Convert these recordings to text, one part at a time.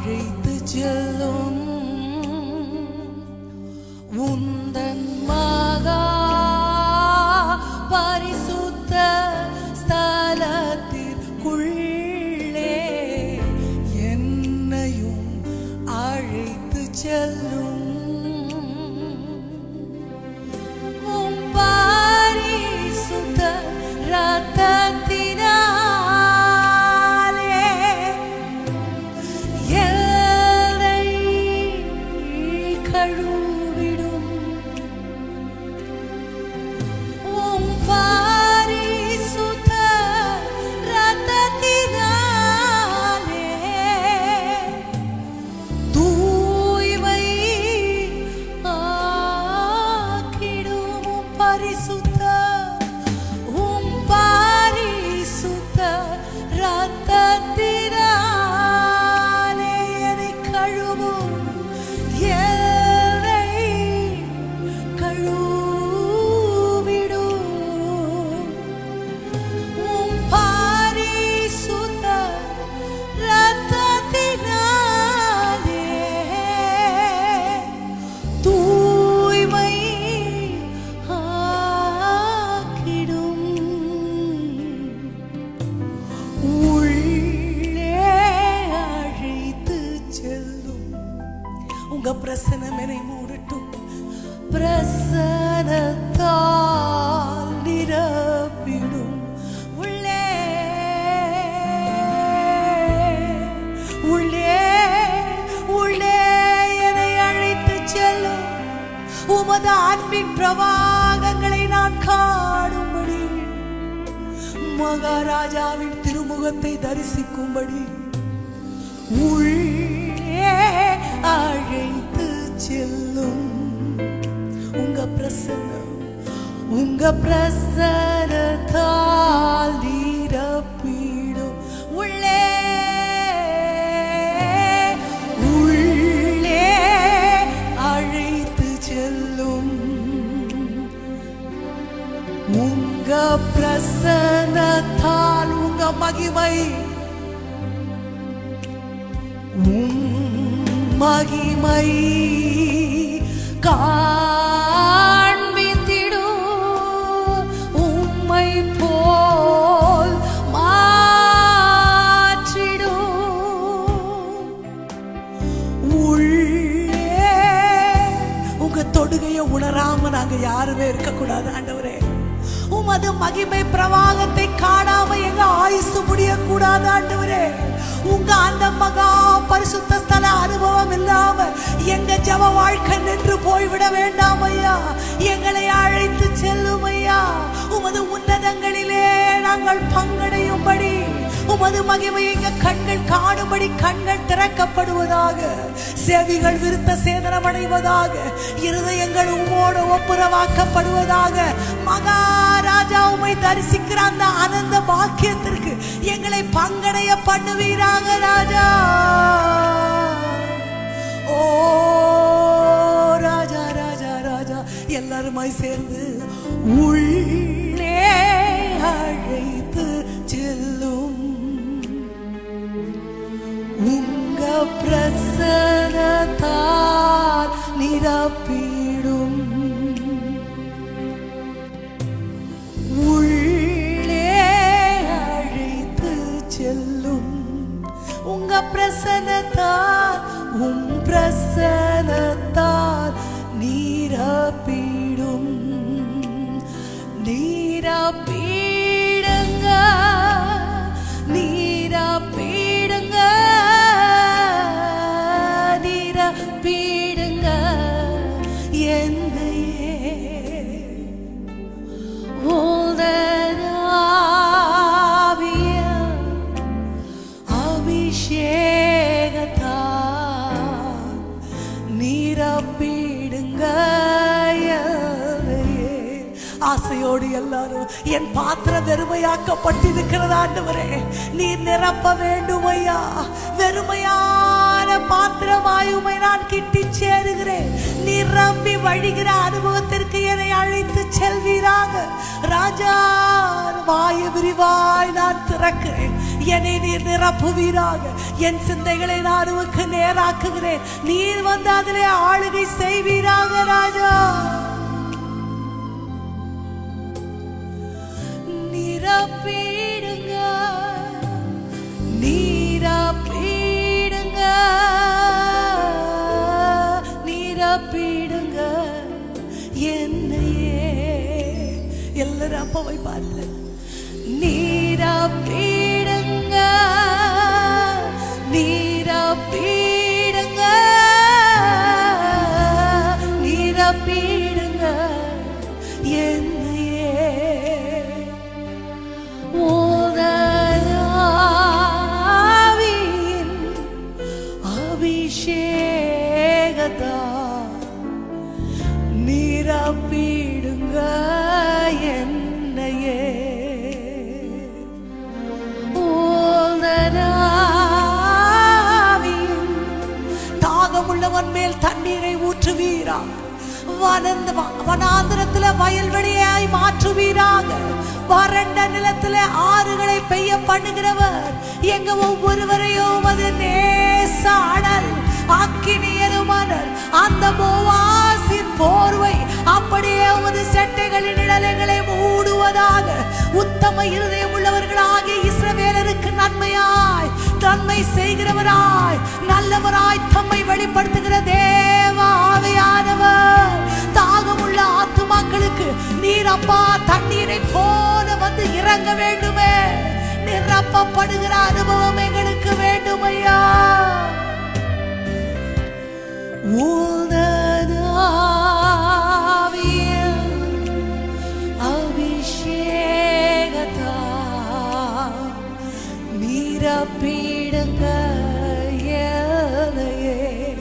அழைத்து செல்லும் உந்தன் மகா பரிசுத்த ஸ்தலத்திற்குள்ளே என்னையும் அழைத்து செல்லும் உம் பரிசுத்த இரத்தத்தினாலே என்னை கழுவிடும் உம் பரிசுத்த இரத்தத்தினாலே தூய்மை ஆக்கிடும் உம் பரிசுத்த உம் பரிசுத்த இரத்தத்தினாலே என்னை கழுவும் என்னை கழுவிடும் உம் பரிசுத்த இரத்தத்தினாலே தூய்மை ஆக்கிடும் உள்ளே அழைத்து செல்லும் உங்க பிரசனம் என்னை மூடட்டும் பிரசனத்தால் நிரப்பிடும் உள்ளே உள்ளே உள்ளே என்னை அழைத்து செல்லும் உமது அன்பின் பிரவாகங்களை நான் காணும்படி மகாராஜாவின் திருமுகத்தை தரிசிக்கும்படி உள்ளே அழைத்து செல்லும் உங்க பிரசன்னம் உங்க பிரசனத்தால் நிரப்பிடும் உள்ளே உள்ளே அழைத்து செல்லும் உங்க பிரசனத்தால் உங்க மகிமை உம் மகிமை காண்பித்திடும் உம்மை போல் மாற்றிடும் உள்ளே உங்க தொடுகையை உணராம நாங்க யாருமே இருக்கக்கூடாது ஆண்டவரே உமது மகிமை பிரவாகத்தை காணாம எங்க ஆயுசு முடியக்கூடாது ஆண்டவரே உங்க அந்த மகா பரிசுத்த ஸ்தல அனுபவம் இல்லாம எங்க ஜப வாழ்க்கை நின்று போய்விட வேண்டாம் ஐயா எங்களை அழைத்து செல்லும் ஐயா உமது உன்னதங்களிலே நாங்கள் பங்கடையும்படி உமது மகிமை எங்க கண்கள் காணும்படி கண்கள் திறக்கப்படுவதாக செவிகள் விருத்த சேதனமடைவதாக இருதயங்கள் உம்மோடு ஒப்புரவாக்கப்படுவதாக மகாராஜா உமை தரிசிக்கிற அந்த ஆனந்த பாக்கியத்திற்கு எங்களை பங்கடைய பண்ணுவீராக ராஜா ஓ ராஜா ராஜா ராஜா எல்லாருமாய் சேர்ந்து உள்ளே அழைத்து செல்லும் உங்க பிரசனத்தால் நிரப்பிடும் உள்ளே அழைத்து செல்லும் உங்க பிரசனத்தால் உம் பிரசனத்தால் நீரப்பிடும் நீரப்பிடுங்க நீரப்பிடுங்க நீரப்பிடுங்க என்னையே உதனாவிய அபிஷேகத்தால் நிரப்பிடுங்க என்னையே. ஆசையோடு எல்லாரும் என் பாத்திரம் வெறுமையாக்கப்பட்டிருக்கிறது ஆண்டவரே நீர் நிரப்ப வேண்டும் ஐயா வெறுமையான பாத்திரமாய் உமை நான் கிட்டி சேருகிறேன் நிரம்பி வழிகிற அனுபவத்திற்கு என்னை அழைத்து செல்வீராக ராஜா வாய விரிவாய் நான் திறக்கிறேன் என்னை நீர் நிரப்புவீராக என் சிந்தைகளை நான் உமக்கு நேராக்குகிறேன் நீர் வந்து அதிலே ஆளுகை செய்வீராக ராஜா நிரப்பிடுங்க நீரப்பிடுங்க நீரப்பிடுங்க என்னையே எல்லாரும் அப்பாவை பாருங்க நீரப்பிடுங்க நீரப்பிடுங்க நீரப்பிடுங்க என்னையே ஓதனாவியின் அபிஷேகத்தா நிரப்பிடுங்க என்னையே ஓதனாவியின் தாகமுள்ளவன் மேல் தண்ணீரை ஊற்றுவீரா வனந்த வனாந்திரத்துல வயல்வெளியாய் மாற்றுவீராக வறண்ட நிலத்துல ஆறுகளை பெய்ய பண்ணுகிறவர் எங்க ஒவ்வொருவரையும் அது நேச அனல் அக்கினியருமனர் அந்த போவாசின் போர்வை அப்படியே உமது செட்டைகளின் நிழலைகளை மூடுவதாக உத்தம இருதயம் உள்ளவர்களாக இஸ்ரவேலருக்கு நன்மையாய் நன்மை செய்கிறவராய் நல்லவராய் தம்மை வெளிப்படுத்துகிற தேவ ஆவியானவர் தாகமுள்ள ஆத்துமாக்களுக்கு நீர் அப்பா தண்ணீரை போல வந்து இறங்க வேண்டுமே நிரப்பப்படுகிற அனுபவம் எங்களுக்கு வேண்டும் ஐயா உனதாவிய அபிஷேகத்தா நிரப்பிடுங்க என்னையே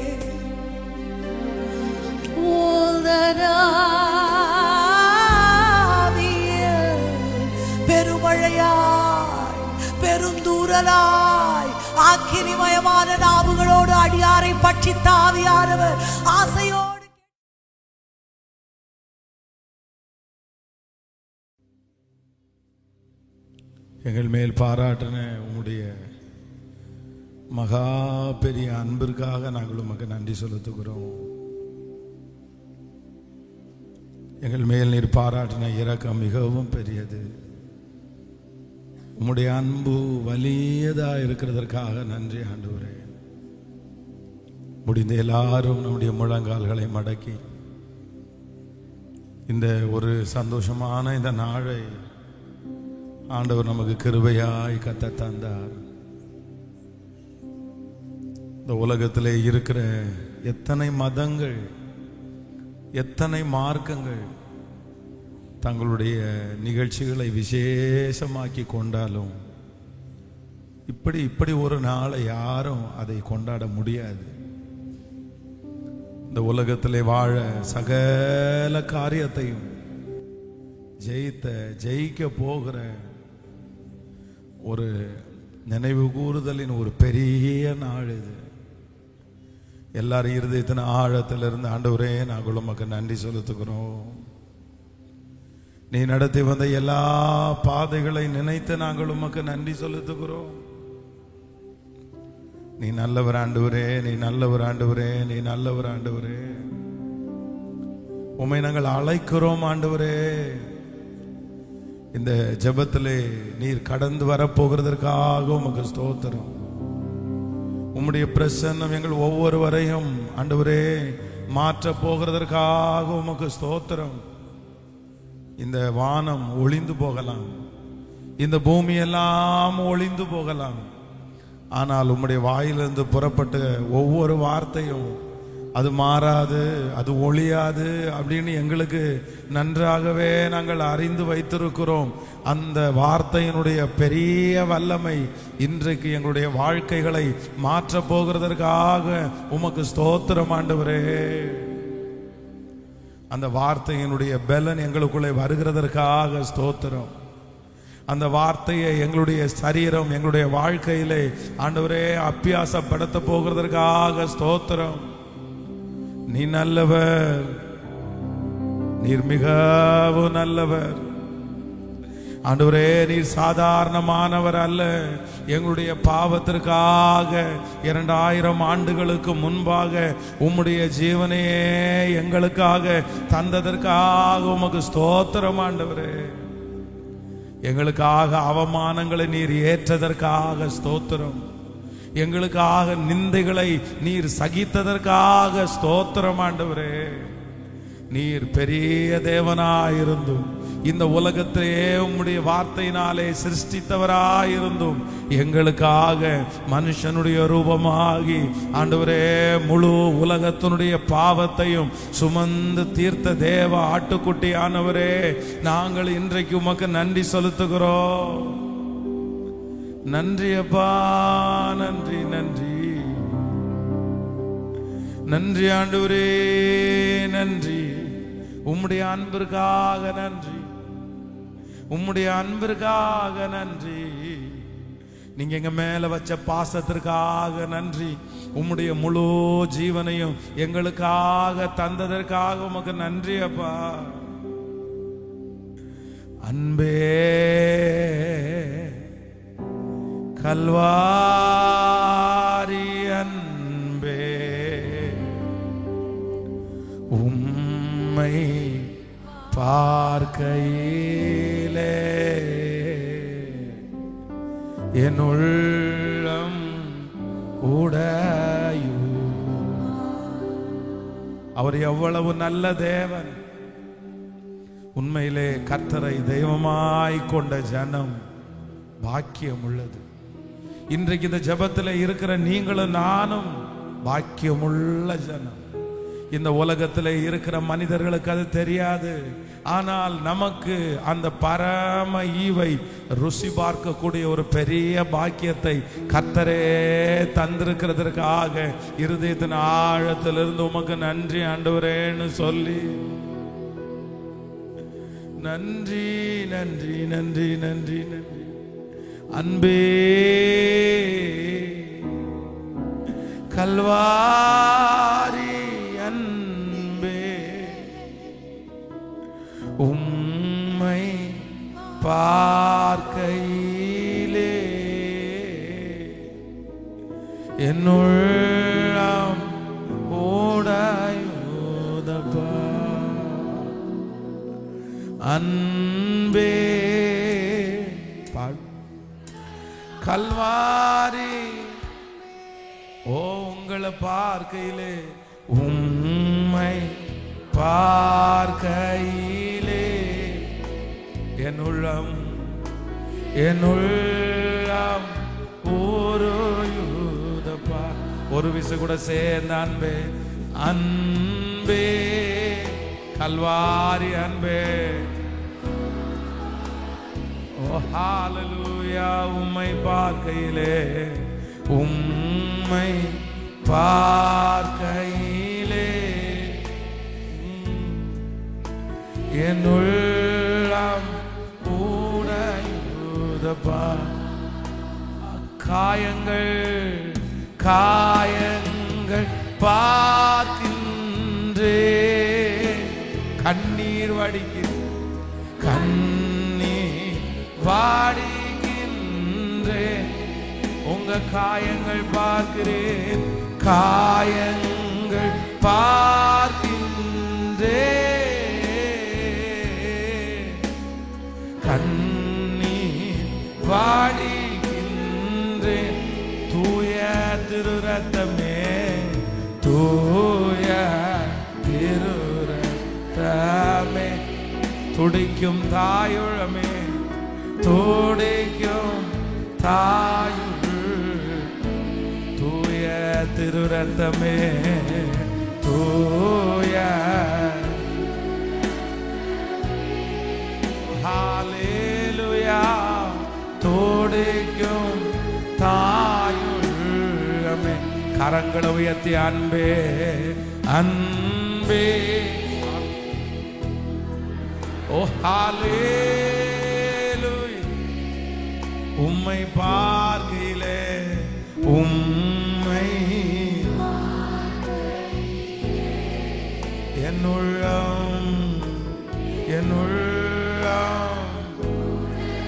உனதாவிய பெருமழையாய் பெருந்தூரலாய் ஆக்கினிமயமான நாவுகளோடு அடியாரை பற்றி தாவியானவர் ஆசையோடு எங்கள் மேல் பாராட்டின உம்முடைய மகா பெரிய அன்பிற்காக நாங்கள் உமக்கு நன்றி செலுத்துகிறோம் எங்கள் மேல் நீர் பாராட்டின இரக்கம் மிகவும் பெரியது உம்முடைய அன்பு வலியதா இருக்கிறதற்காக நன்றி ஆண்டவரே முடிந்த எல்லாரும் நம்முடைய முழங்கால்களை மடக்கி இந்த ஒரு சந்தோஷமான இந்த நாளை ஆண்டவர் நமக்கு கிருபையாய் கத்த தந்தார் இந்த உலகத்திலே இருக்கிற எத்தனை மதங்கள் எத்தனை மார்க்கங்கள் தங்களுடைய நிகழ்ச்சிகளை விசேஷமாக்கி கொண்டாலும் இப்படி இப்படி ஒரு நாளை யாரும் அதை கொண்டாட முடியாது இந்த உலகத்திலே வாழ சகல காரியத்தையும் ஜெயித்த ஜெயிக்க போகிற ஒரு நினைவு கூறுதலின் ஒரு பெரிய நாள் இது எல்லாரும் இருதயத்தின் ஆழத்திலிருந்து ஆண்டவரே நாங்கள் உமக்கு நன்றி செலுத்துகிறோம் நீ நடத்தி வந்த எல்லா பாதைகளை நினைத்து நாங்கள் உமக்கு நன்றி செலுத்துகிறோம் நீ நல்லவர் ஆண்டவரே நீ நல்லவர் ஆண்டவரே நீ நல்லவர் ஆண்டவரே உம்மை நாங்கள் அழைக்கிறோம் ஆண்டவரே இந்த ஜெபத்திலே நீர் கடந்து வரப்போகிறதற்காக உமக்கு ஸ்தோத்திரம் உம்முடைய பிரசன்னம் எங்கள் ஒவ்வொருவரையும் ஆண்டவரே மாற்ற போகிறதற்காக உமக்கு ஸ்தோத்திரம் இந்த வானம் ஒளிந்து போகலாம் இந்த பூமி எல்லாம் ஒளிந்து போகலாம் ஆனால் உம்முடைய வாயிலிருந்து புறப்பட்ட ஒவ்வொரு வார்த்தையும் அது மாறாது அது ஒளியாது அப்படின்னு எங்களுக்கு நன்றாகவே நாங்கள் அறிந்து வைத்திருக்கிறோம் அந்த வார்த்தையினுடைய பெரிய வல்லமை இன்றைக்கு எங்களுடைய வாழ்க்கைகளை மாற்ற போகிறதற்காக உமக்கு ஸ்தோத்திரம் ஆண்டவரே அந்த வார்த்தையினுடைய பலன் எங்களுக்குள்ளே வருகிறதற்காக ஸ்தோத்திரம் அந்த வார்த்தையை எங்களுடைய சரீரம் எங்களுடைய வாழ்க்கையிலே ஆண்டவரே அப்பியாசப்படுத்த போகிறதற்காக ஸ்தோத்திரம் நீ நல்லவர் நீர் மிகவும் நல்லவர் ஆண்டவரே நீர் சாதாரணமானவர் அல்ல எங்களுடைய பாவத்திற்காக இரண்டாயிரம் ஆண்டுகளுக்கு முன்பாக உம்முடைய ஜீவனையே எங்களுக்காக தந்ததற்காக உமக்கு ஸ்தோத்திரம் ஆண்டவரே எங்களுக்காக அவமானங்களை நீர் ஏற்றதற்காக ஸ்தோத்திரம் எங்களுக்காக நிந்தைகளை நீர் சகித்ததற்காக ஸ்தோத்திரம் ஆண்டவரே நீர் பெரிய தேவனாயிருந்தும் இந்த உலகத்தையே உம்முடைய வார்த்தையினாலே சிருஷ்டித்தவராயிருந்தும் எங்களுக்காக மனுஷனுடைய ரூபமாகி ஆண்டவரே முழு உலகத்தினுடைய பாவத்தையும் சுமந்து தீர்த்த தேவ ஆட்டுக்குட்டியானவரே நாங்கள் இன்றைக்கு உமக்கு நன்றி செலுத்துகிறோம் நன்றி அப்பா நன்றி நன்றி நன்றி ஆண்டவரே நன்றி உம்முடைய அன்பிற்காக நன்றி உம்முடைய அன்பிற்காக நன்றி நீங்க எங்க மேல வச்ச பாசத்திற்காக நன்றி உம்முடைய முழு ஜீவனையும் எங்களுக்காக தந்ததற்காக உமக்கு நன்றி அப்பா அன்பே கல்வாரி அன்பே உம்மை பார்க்கையிலே என் உள்ளம் உடையு அவர் எவ்வளவு நல்ல தேவன் உண்மையிலே கர்த்தரை தெய்வமாய் கொண்ட ஜனம் பாக்கியம் உள்ளது இன்றைக்கு இந்த ஜெபத்தில் இருக்கிற நீங்களும் நானும் பாக்கியமுள்ள ஜனம் இந்த உலகத்தில் இருக்கிற மனிதர்களுக்கு அது தெரியாது ஆனால் நமக்கு அந்த பரம ஈவை ருசி பார்க்கக்கூடிய ஒரு பெரிய பாக்கியத்தை கத்தரே தந்திருக்கிறதற்காக இருதயத்தின் ஆழத்திலிருந்து உமக்கு நன்றி ஆண்டவரேன்னு சொல்லி நன்றி நன்றி நன்றி நன்றி நன்றி அன்பே கல்வாரி அன்பே உம்மை பார்க்கையிலே என்னுள்ளம் ஓடாயுதப்பா அன்பே பாடு கல்வாரி ஓ உங்களை பார்க்கையிலே உம்மை பார்க்கையிலே என் உள்ளம் என் உள்ளம் ஊருதப்பா ஒரு விசை கூட சேர்ந்த அன்பே அன்பே கல்வாரி அன்பே ஓ ஹalleluya உம்மை பார்க்கையிலே உம்மை பார்க்கையிலே உம், என் உள்ளம் உடையுதப்பா காயங்கள் காயங்கள் பார்க்கின்றே கண்ணீர் வடிக்கிறேன் கண்ணீர் வாடிக்கின்றேன் உங்க காயங்கள் பார்க்கிறேன் காயங்கள் பார்க்கின்றேன் கண்ணீர் வாடிக்கின்றேன் தூய திருரத்தமே தூய திருரத்தமே துடிக்கும் தாயுழமே துடிக்கும் தாயுள் தூய திருரத்தமே தூய ஹalleluya துடிக்கும் தாயுள்ளமே கரங்களை உயர்த்தி அன்பே அன்பே ஓ ஹalleluya உம்மை பார்க்கையிலே உம்மை என் உள்ளம் என் உள்ளம்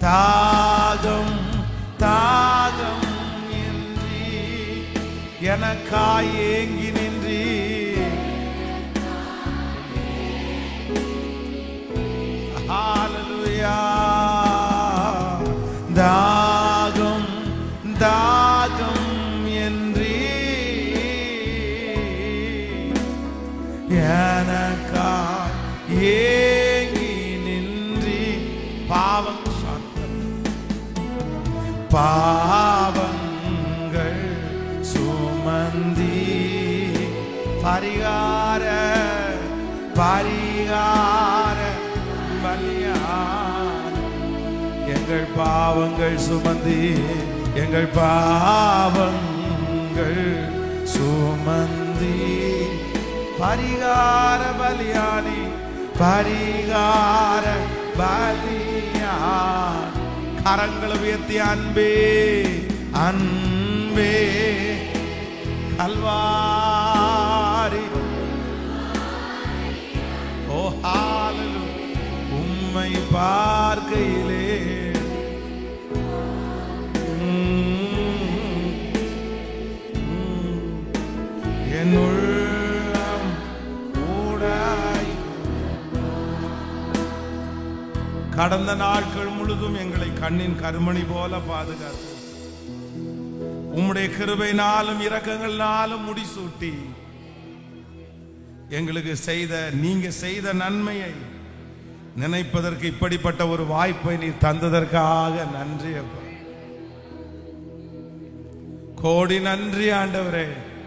தாகம் தாகம் என்றி எனக்காய் ஏங்கி நின்றி ஹalleluya தாகம் தாகம் என்றி எனக்காய் ஏங்கி நின்றி பாவம் சாத்தம் பாவங்கள் சுமந்தி பரிகார பரிகார பலியான் எங்கள் பாவங்கள் சுமந்தி எங்கள் பாவங்கள் சுமந்தி பரிகார பலியானி பரிகார பலியான் கரங்களை உயர்த்தி அன்பே அன்பே கல்வாரி ஓ ஹalleluya உம்மை பார்க்கையிலே உம், உம், என் உள்ளம் ஊடாய் கடந்த நாட்கள் முழுதும் எங்களை கண்ணின் கருமணி போல பாதுகாத்து உம்முடைய கிருபையினாலும் இரக்கங்கள்னாலும் முடிசூட்டி எங்களுக்கு செய்த நீங்க செய்த நன்மையை நினைப்பதற்கு இப்படிப்பட்ட ஒரு வாய்ப்பை நீ தந்ததற்காக நன்றி அப்பா கோடி நன்றி ஆண்டவரே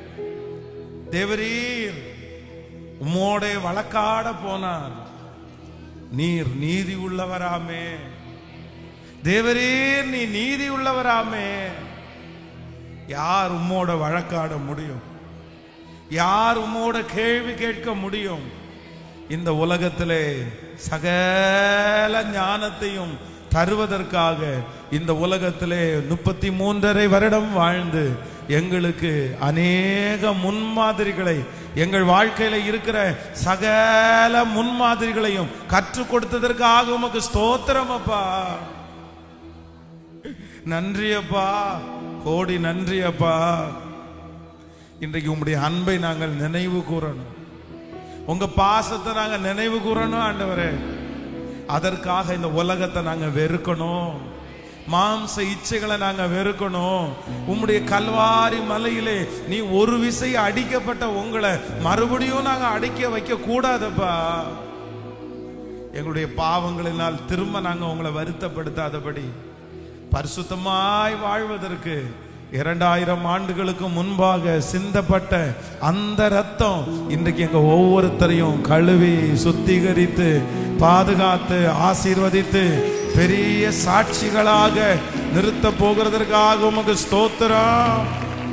தேவரீர் உம்மோட வழக்காட போனார் நீர் நீதி உள்ளவராமே தேவரீர் நீ நீதி உள்ளவராமே யார் உம்மோட வழக்காட முடியும் யார் உம்மோட கேள்வி கேட்க முடியும் இந்த உலகத்திலே சகல ஞானத்தையும் தருவதற்காக இந்த உலகத்திலே முப்பத்தி மூன்றரை வருடம் வாழ்ந்து எங்களுக்கு அநேக முன்மாதிரிகளை எங்கள் வாழ்க்கையில இருக்கிற சகல முன்மாதிரிகளையும் கற்றுக் கொடுத்ததற்காக உமக்கு ஸ்தோத்திரம் அப்பா நன்றி அப்பா கோடி நன்றி அப்பா இன்றைக்கு உங்களுடைய அன்பை நாங்கள் நினைவு கூறணும் உங்க பாசத்தை நாங்க நினைவு கூறணும் ஆண்டவரே அதற்காக இந்த உலகத்தை நாங்க வெறுக்கணும் மாம்ச இச்சைகளை நாங்க வெறுக்கணும் உம்முடைய கல்வாரி மலையிலே நீ ஒரு விசை அடிக்கப்பட்ட உங்களை மறுபடியும் நாங்க அடிக்க வைக்க கூடாதப்பா எங்களுடைய பாவங்களினால் திரும்ப நாங்க உங்களை வருத்தப்படுத்தாதபடி பரிசுத்தமாய் வாழ்வதற்கு இரண்டாயிரம் ஆண்டுகளுக்கு முன்பாக சிந்தப்பட்ட அந்த ரத்தம் இன்றைக்கு எங்க ஒவ்வொருத்தரையும் கழுவி சுத்திகரித்து பாதுகாத்து ஆசீர்வதித்து பெரிய சாட்சிகளாக நிறுத்த போகிறதற்காக உமக்கு ஸ்தோத்திரம்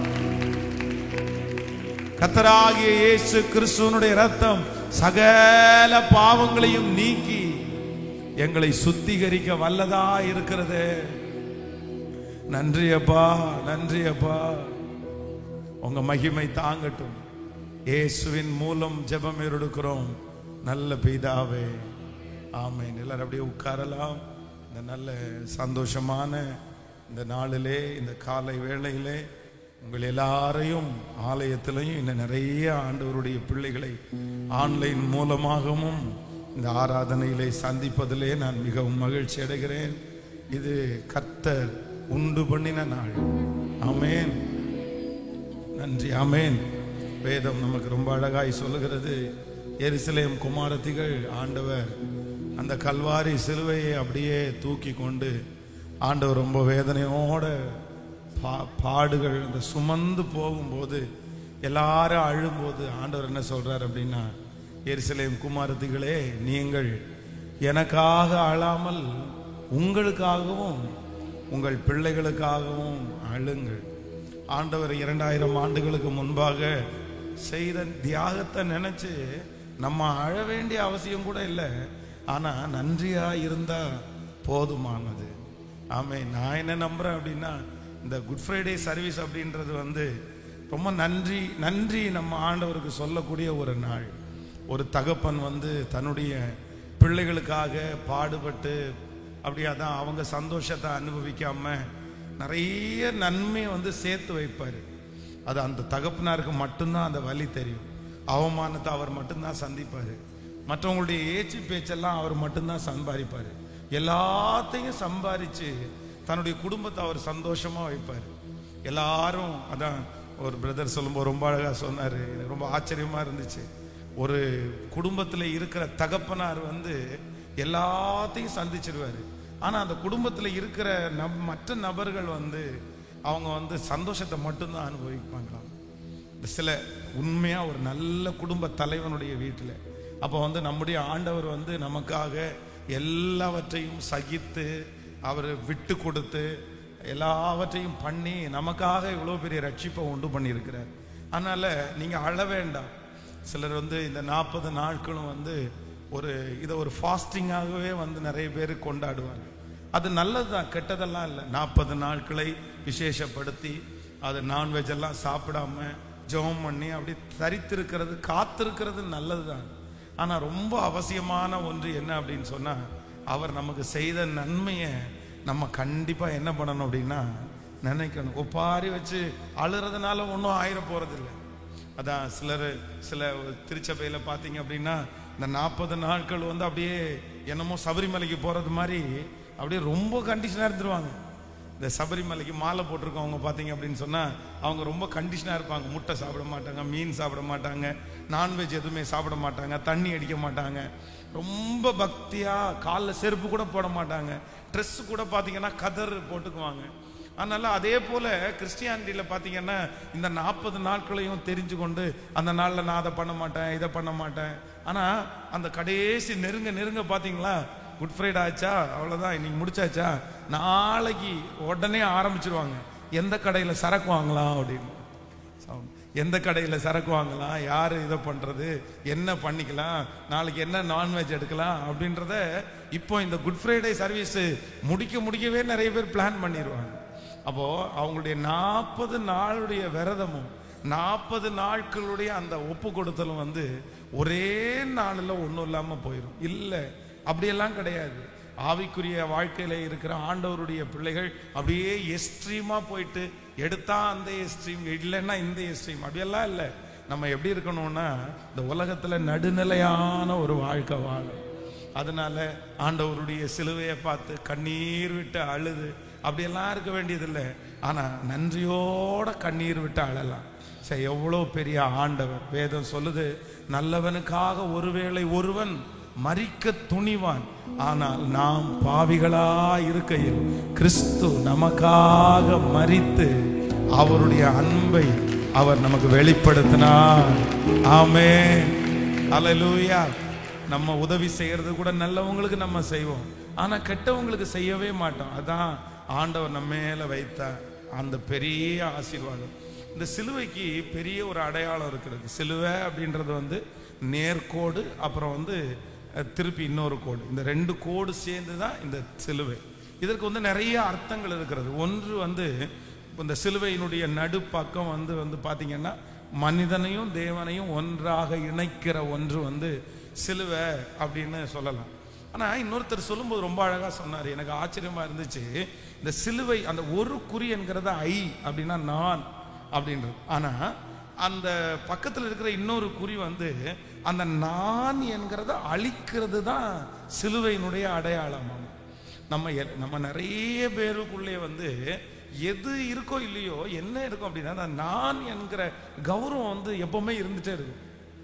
கத்தராகிய இயேசு கிறிஸ்துவனுடைய ரத்தம் சகல பாவங்களையும் நீக்கி எங்களை சுத்திகரிக்க வல்லதா இருக்கிறது நன்றி அப்பா நன்றி அப்பா உங்க மகிமை தாங்கட்டும் இயேசுவின் மூலம் ஜெபம் எடுக்கிறோம் நல்ல பிதாவே ஆமென் எல்லாரும் அப்படியே உட்காரலாம் இந்த நல்ல சந்தோஷமான இந்த நாளிலே இந்த காலை வேளையிலே உங்கள் எல்லாரையும் ஆலயத்திலையும் இன்னும் நிறைய ஆண்டவருடைய பிள்ளைகளை ஆன்லைன் மூலமாகவும் இந்த ஆராதனையிலே சந்திப்பதிலே நான் மிகவும் மகிழ்ச்சி அடைகிறேன் இது கர்த்தர் உண்டு பண்ணின நாள் ஆமென் நன்றி ஆமென் வேதம் நமக்கு ரொம்ப அழகாய் சொல்லுகிறது எருசலேம் குமாரத்திகள் ஆண்டவர் அந்த கல்வாரி சிலுவையை அப்படியே தூக்கி கொண்டு ஆண்டவர் ரொம்ப வேதனையோட பா பாடுகள் அந்த சுமந்து போகும்போது எல்லாரும் அழும்போது ஆண்டவர் என்ன சொல்றார் அப்படின்னா எருசலேம் குமாரத்திகளே நீங்கள் எனக்காக அழாமல் உங்களுக்காகவும் உங்கள் பிள்ளைகளுக்காகவும் அழுங்கள் ஆண்டவர் இரண்டாயிரம் ஆண்டுகளுக்கு முன்பாக செய்த தியாகத்தை நினைச்சு நம்ம அழ வேண்டிய அவசியம் கூட இல்லை ஆனா நன்றியா இருந்தா போதுமானது ஆமே நான் என்ன நம்புறேன் அப்படின்னா இந்த குட் ஃப்ரைடே சர்வீஸ் அப்படின்றது வந்து ரொம்ப நன்றி நன்றி நம்ம ஆண்டவருக்கு சொல்லக்கூடிய ஒரு நாள் ஒரு தகப்பன் வந்து தன்னுடைய பிள்ளைகளுக்காக பாடுபட்டு அப்படியே அதான் அவங்க சந்தோஷத்தை அனுபவிக்காம நிறைய நன்மையை வந்து சேர்த்து வைப்பாரு அது அந்த தகப்பனாருக்கு மட்டும்தான் அந்த வலி தெரியும் அவமானத்தை அவர் மட்டும்தான் சந்திப்பாரு மற்றவங்களுடைய ஏச்சு பேச்செல்லாம் அவர் மட்டும்தான் சம்பாதிப்பாரு எல்லாத்தையும் சம்பாரிச்சு தன்னுடைய குடும்பத்தை அவர் சந்தோஷமா வைப்பாரு எல்லாரும் அதான் ஒரு பிரதர் சொல்லும்போது ரொம்ப அழகா சொன்னாரு எனக்கு ரொம்ப ஆச்சரியமா இருந்துச்சு ஒரு குடும்பத்துல இருக்கிற தகப்பனார் வந்து எல்லாத்தையும் சந்திச்சிருவாரு ஆனா அந்த குடும்பத்துல இருக்கிற நப் மற்ற நபர்கள் வந்து அவங்க வந்து சந்தோஷத்தை மட்டும்தான் அனுபவிப்பாங்களாம் இந்த சில உண்மையா ஒரு நல்ல குடும்ப தலைவனுடைய வீட்டில் அப்போ வந்து நம்முடைய ஆண்டவர் வந்து நமக்காக எல்லாவற்றையும் சகித்து அவர் விட்டு கொடுத்து எல்லாவற்றையும் பண்ணி நமக்காக இவ்வளோ பெரிய ரட்சிப்பை உண்டு பண்ணியிருக்கிறார் அதனால நீங்க அழ வேண்டாம் சிலர் வந்து இந்த நாற்பது நாட்களும் வந்து ஒரு இதை ஒரு ஃபாஸ்டிங்காகவே வந்து நிறைய பேர் கொண்டாடுவாங்க அது நல்லதுதான் கெட்டதெல்லாம் இல்லை நாற்பது நாட்களை விசேஷப்படுத்தி அது நான்வெஜ் எல்லாம் சாப்பிடாம ஜெபம் பண்ணி அப்படி தரித்திருக்கிறது காத்திருக்கிறது நல்லதுதான் ஆனா ரொம்ப அவசியமான ஒன்று என்ன அப்படின்னு சொன்னா அவர் நமக்கு செய்த நன்மையை நம்ம கண்டிப்பா என்ன பண்ணணும் அப்படின்னா நினைக்கணும் ஒப்பாரி வச்சு அழுறதுனால ஒன்றும் ஆயிர போறதில்லை அதான் சிலர் சில திருச்சபையில பார்த்தீங்க அப்படின்னா இந்த நாற்பது நாட்கள் வந்து அப்படியே என்னமோ சபரிமலைக்கு போறது மாதிரி அப்படியே ரொம்ப கண்டிஷனாக இருந்துருவாங்க இந்த சபரிமலைக்கு மாலை போட்டிருக்கவங்க பார்த்தீங்க அப்படின்னு சொன்னா அவங்க ரொம்ப கண்டிஷனாக இருப்பாங்க முட்டை சாப்பிட மாட்டாங்க மீன் சாப்பிட மாட்டாங்க நான்வெஜ் எதுவுமே சாப்பிட மாட்டாங்க தண்ணி அடிக்க மாட்டாங்க ரொம்ப பக்தியா காலில் செருப்பு கூட போட மாட்டாங்க ட்ரெஸ் கூட பார்த்தீங்கன்னா கதர் போட்டுக்குவாங்க அதனால அதே போல கிறிஸ்டியானிட்டியில பாத்தீங்கன்னா இந்த நாற்பது நாட்களையும் தெரிஞ்சு கொண்டு அந்த நாள்ல நான் அதை பண்ண மாட்டேன் இதை பண்ண மாட்டேன் ஆனா அந்த கடைசி நெருங்க நெருங்க பாத்தீங்களா குட் ஃப்ரைடே ஆச்சா அவ்வளவுதான் இன்னைக்கு முடிச்சாச்சா நாளைக்கு உடனே ஆரம்பிச்சிருவாங்க எந்த கடையில சரக்கு வாங்கலாம் அப்படின்னு எந்த கடையில் சரக்கு வாங்கலாம் யார் இதை பண்ணுறது என்ன பண்ணிக்கலாம் நாளைக்கு என்ன நான்வெஜ் எடுக்கலாம் அப்படின்றத இப்போ இந்த குட் ஃப்ரைடே சர்வீஸ் முடிக்க முடிக்கவே நிறைய பேர் பிளான் பண்ணிடுவாங்க அப்போ அவங்களுடைய நாற்பது நாளுடைய விரதமும் நாற்பது நாட்களுடைய அந்த ஒப்பு கொடுத்தலும் வந்து ஒரே நாளில் ஒன்றும் இல்லாமல் போயிடும் இல்லை அப்படியெல்லாம் கிடையாது ஆவிக்குரிய வாழ்க்கையில இருக்கிற ஆண்டவருடைய பிள்ளைகள் அப்படியே எஸ்ட்ரீமா போயிட்டு எடுத்தா அந்த எஸ்ட்ரீம் இல்லைன்னா இந்த எஸ்ட்ரீம் அப்படியெல்லாம் இல்லை நம்ம எப்படி இருக்கணும்னா இந்த உலகத்துல நடுநிலையான ஒரு வாழ்க்கை வாழும் அதனால ஆண்டவருடைய சிலுவையை பார்த்து கண்ணீர் விட்டு அழுது அப்படியெல்லாம் இருக்க வேண்டியதில்லை ஆனா நன்றியோட கண்ணீர் விட்டு அழலாம் சரி எவ்வளோ பெரிய ஆண்டவர் வேதம் சொல்லுது நல்லவனுக்காக ஒருவேளை ஒருவன் மறிக்க துணிவான் ஆனால் நாம் பாவிகளா இருக்கையில் கிறிஸ்து நமக்காக மறித்து அவருடைய அன்பை அவர் நமக்கு வெளிப்படுத்தினார் ஆமே அல்லேலூயா நம்ம உதவி செய்யறது கூட நல்லவங்களுக்கு நம்ம செய்வோம் ஆனா கெட்டவங்களுக்கு செய்யவே மாட்டோம் அதான் ஆண்டவர் நம்ம மேல வைத்த அந்த பெரிய ஆசீர்வாதம் இந்த சிலுவைக்கு பெரிய ஒரு அடையாளம் இருக்கிறது சிலுவை அப்படின்றது வந்து நேர்கோடு அப்புறம் வந்து அஹ், திருப்பி இன்னொரு கோடு இந்த ரெண்டு கோடு சேர்ந்து தான் இந்த சிலுவை இதற்கு வந்து நிறைய அர்த்தங்கள் இருக்கிறது ஒன்று வந்து இந்த சிலுவையினுடைய நடுப்பக்கம் வந்து வந்து பார்த்தீங்கன்னா மனிதனையும் தேவனையும் ஒன்றாக இணைக்கிற ஒன்று வந்து சிலுவை அப்படின்னு சொல்லலாம் ஆனா இன்னொருத்தர் சொல்லும்போது ரொம்ப அழகா சொன்னார் எனக்கு ஆச்சரியமா இருந்துச்சு இந்த சிலுவை அந்த ஒரு குறி என்கிறத ஐ அப்படின்னா நான் அப்படின்றது ஆனா அந்த பக்கத்துல இருக்கிற இன்னொரு குறி வந்து அந்த நான் என்கிறத அழிக்கிறது தான் சிலுவையினுடைய அடையாளமாம் நம்ம எ- நம்ம நிறைய பேருக்குள்ளே வந்து எது இருக்கோ இல்லையோ என்ன இருக்கும் அப்படின்னா அந்த நான் என்கிற கௌரவம் வந்து எப்பவுமே இருந்துட்டே இருக்கும்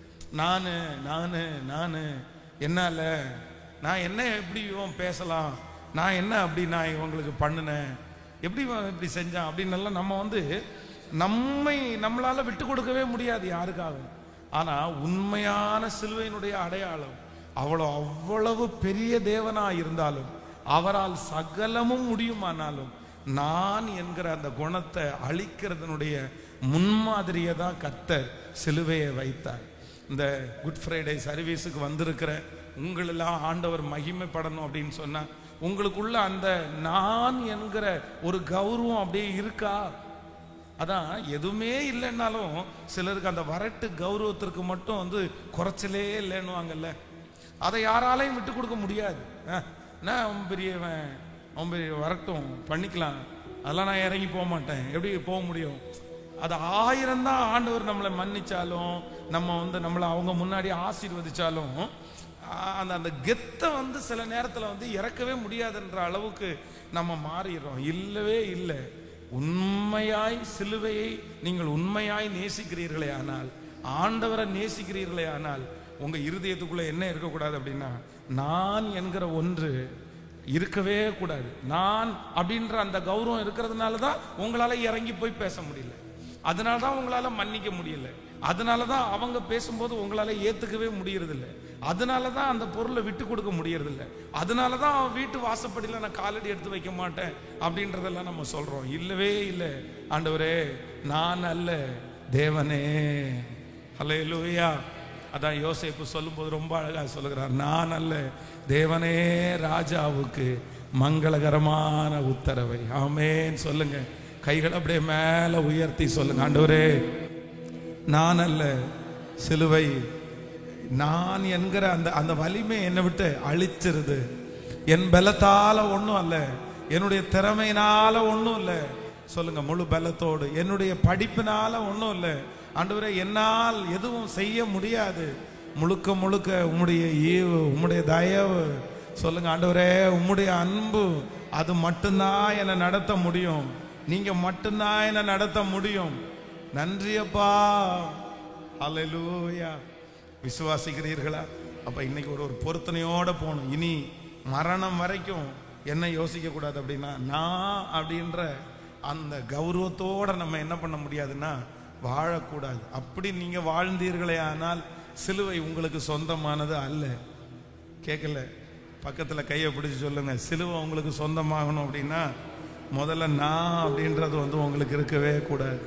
நானு நானு நானு என்னால நான் என்ன எப்படி இவன் பேசலாம் நான் என்ன அப்படி நான் இவங்களுக்கு பண்ணினேன் எப்படி இவன் இப்படி செஞ்சான் அப்படின்னு எல்லாம் நம்ம வந்து நம்மை நம்மளால விட்டு கொடுக்கவே முடியாது யாருக்காகவும் ஆனா உண்மையான சிலுவையினுடைய அடையாளம் அவ்வளோ அவ்வளவு பெரிய தேவனா இருந்தாலும் அவரால் சகலமும் முடியுமானாலும் நான் என்கிற அந்த குணத்தை அழிக்கிறதனுடைய முன்மாதிரியை தான் கர்த்தர் சிலுவையை வைத்தார் இந்த குட் ஃப்ரைடே சர்வீஸுக்கு வந்திருக்கிற உங்களெல்லாம் ஆண்டவர் மகிமைப்படணும் அப்படின்னு சொன்னா உங்களுக்குள்ள அந்த நான் என்கிற ஒரு கௌரவம் அப்படியே இருக்கா அதான் எதுவுமே இல்லைன்னாலும் சிலருக்கு அந்த வரட்டு கௌரவத்திற்கு மட்டும் வந்து குறைச்சலே இல்லைன்னுவாங்கல்ல அதை யாராலையும் விட்டு கொடுக்க முடியாது அஹ், நான் அவன் பெரியவன் அவன் பெரிய வரட்டும் பண்ணிக்கலாம் அதெல்லாம் நான் இறங்கி போக மாட்டேன் எப்படி போக முடியும் அது ஆயிரம் தான் ஆண்டவர் நம்மளை மன்னிச்சாலும் நம்ம வந்து நம்மளை அவங்க முன்னாடி ஆசீர்வதிச்சாலும் ஆஹ், அந்த அந்த கெத்தை வந்து சில நேரத்தில் வந்து இறக்கவே முடியாதுன்ற அளவுக்கு நம்ம மாறிடுறோம் இல்லவே இல்லை உண்மையாய் சிலுவையை நீங்கள் உண்மையாய் நேசிக்கிறீர்களே ஆனால் ஆண்டவரை நேசிக்கிறீர்களே ஆனால் உங்க இருதயத்துக்குள்ள என்ன இருக்கக்கூடாது அப்படின்னா நான் என்கிற ஒன்று இருக்கவே கூடாது நான் அப்படின்ற அந்த கௌரவம் இருக்கிறதுனால தான் உங்களால இறங்கி போய் பேச முடியல அதனால தான் உங்களால மன்னிக்க முடியல அதனால தான் அவங்க பேசும்போது உங்களால ஏத்துக்கவே முடியறதில்ல அதனால தான் அந்த பொருளை விட்டு கொடுக்க முடியறதில்ல அதனால தான் அவன் வீட்டு வாசப்படியில் நான் காலடி எடுத்து வைக்க மாட்டேன் அப்படின்றதெல்லாம் நம்ம சொல்றோம் இல்லவே இல்லை ஆண்டவரே நான் அல்ல தேவனே ஹalleluya அதான் யோசேப்பு சொல்லும்போது ரொம்ப அழகா சொல்லுகிறார் நான் அல்ல தேவனே ராஜாவுக்கு மங்களகரமான உத்தரவை ஆமேன் சொல்லுங்க கைகளை அப்படியே மேல உயர்த்தி சொல்லுங்க ஆண்டவரே நான் அல்ல சிலுவை நான் என்கிற அந்த அந்த வலிமை என்னை விட்டு அழிச்சிருது என் பலத்தால ஒண்ணும் அல்ல என்னுடைய திறமையினால ஒண்ணும் இல்ல சொல்லுங்க முழு பலத்தோடு என்னுடைய படிப்பினால ஒண்ணும் இல்ல ஆண்டவரே என்னால் எதுவும் செய்ய முடியாது முழுக்க முழுக்க உம்முடைய ஈவு உம்முடைய தயவு சொல்லுங்க ஆண்டவரே உம்முடைய அன்பு அது மட்டும்தான் என்னை நடத்த முடியும் நீங்க மட்டும்தான் என்னை நடத்த முடியும் நன்றியப்பா அல்லேலூயா விசுவாசிக்கிறீர்களா அப்ப இன்னைக்கு ஒரு ஒரு பொருத்தனையோட போகணும் இனி மரணம் வரைக்கும் என்ன யோசிக்க கூடாது அப்படின்னா நான் அப்படின்ற அந்த கௌரவத்தோட நம்ம என்ன பண்ண முடியாதுன்னா வாழக்கூடாது அப்படி நீங்க வாழ்ந்தீர்களே ஆனால் சிலுவை உங்களுக்கு சொந்தமானது அல்ல கேட்கல பக்கத்துல கையை பிடிச்சு சொல்லுங்க சிலுவை உங்களுக்கு சொந்தமாகணும் அப்படின்னா முதல்ல நான் அப்படின்றது வந்து உங்களுக்கு இருக்கவே கூடாது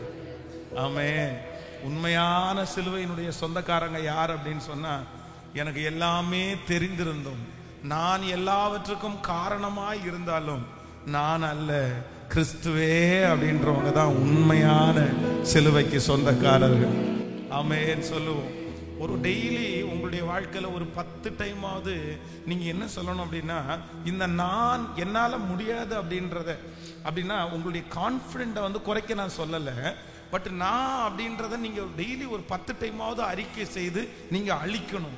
ஆமே உண்மையான சிலுவையினுடைய சொந்தக்காரங்க யார் அப்படின்னு சொன்னா எனக்கு எல்லாமே தெரிந்திருந்தும் நான் எல்லாவற்றுக்கும் காரணமாய் இருந்தாலும் நான் அல்ல கிறிஸ்துவே அப்படின்றவங்க தான் உண்மையான சிலுவைக்கு சொந்தக்காரர்கள் ஆமேன்னு சொல்லுவோம் ஒரு டெய்லி உங்களுடைய வாழ்க்கையில ஒரு பத்து டைமாவது நீங்க என்ன சொல்லணும் அப்படின்னா இந்த நான் என்னால முடியாது அப்படின்றத அப்படின்னா உங்களுடைய கான்பிடென்ட்டை வந்து குறைக்க நான் சொல்லல பட் நான் அப்படின்றத நீங்க டெய்லி ஒரு பத்து டைமாவது அறிக்கை செய்து நீங்க அழிக்கணும்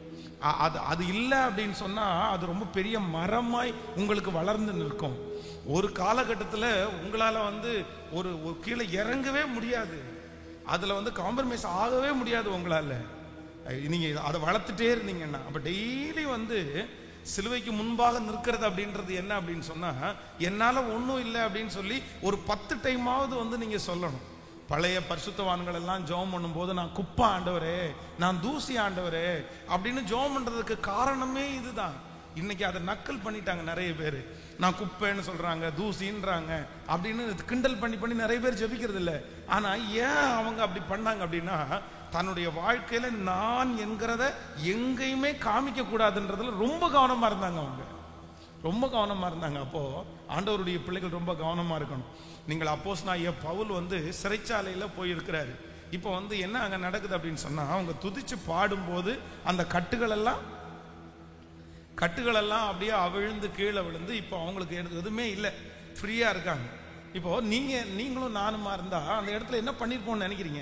அ- அது அது இல்லை அப்படின்னு சொன்னா அது ரொம்ப பெரிய மரமாய் உங்களுக்கு வளர்ந்து நிற்கும் ஒரு காலகட்டத்தில் உங்களால வந்து ஒரு ஒரு கீழே இறங்கவே முடியாது அதுல வந்து காம்ப்ரமைஸ் ஆகவே முடியாது உங்களால அஹ் நீங்க அதை வளர்த்துட்டே இருந்தீங்கன்னா அப்ப டெய்லி வந்து சிலுவைக்கு முன்பாக நிற்கிறது அப்படின்றது என்ன அப்படின்னு சொன்னா என்னால ஒன்றும் இல்லை அப்படின்னு சொல்லி ஒரு பத்து டைமாவது வந்து நீங்க சொல்லணும் பழைய பரிசுத்தவான்கள் எல்லாம் ஜெபம் பண்ணும்போது நான் குப்பை ஆண்டவரே நான் தூசி ஆண்டவரே அப்படின்னு ஜெபம் பண்றதுக்கு காரணமே இதுதான் இன்னைக்கு அதை நக்கல் பண்ணிட்டாங்க நிறைய பேர் நான் குப்பைன்னு சொல்றாங்க தூசின்றாங்க அப்படின்னு கிண்டல் பண்ணி பண்ணி நிறைய பேர் ஜெபிக்கிறது இல்லை ஆனா ஏன் அவங்க அப்படி பண்ணாங்க அப்படின்னா தன்னுடைய வாழ்க்கையில நான் என்கிறத எங்கேயுமே காமிக்க கூடாதுன்றதுல ரொம்ப கவனமா இருந்தாங்க அவங்க ரொம்ப கவனமா இருந்தாங்க அப்போ ஆண்டவருடைய பிள்ளைகள் ரொம்ப கவனமா இருக்கணும் நீங்கள் அப்போஸ் நான் பவுல் வந்து சிறைச்சாலையில போயிருக்கிறாரு இப்போ வந்து என்ன அங்க நடக்குது அப்படின்னு சொன்னா அவங்க துதிச்சு பாடும்போது அந்த கட்டுகள் எல்லாம் கட்டுகள் எல்லாம் அப்படியே அவிழ்ந்து கீழே விழுந்து இப்போ அவங்களுக்கு எனக்கு எதுவுமே இல்லை ஃப்ரீயா இருக்காங்க இப்போ நீங்க நீங்களும் நானுமா இருந்தா அந்த இடத்துல என்ன பண்ணிருப்போம்னு நினைக்கிறீங்க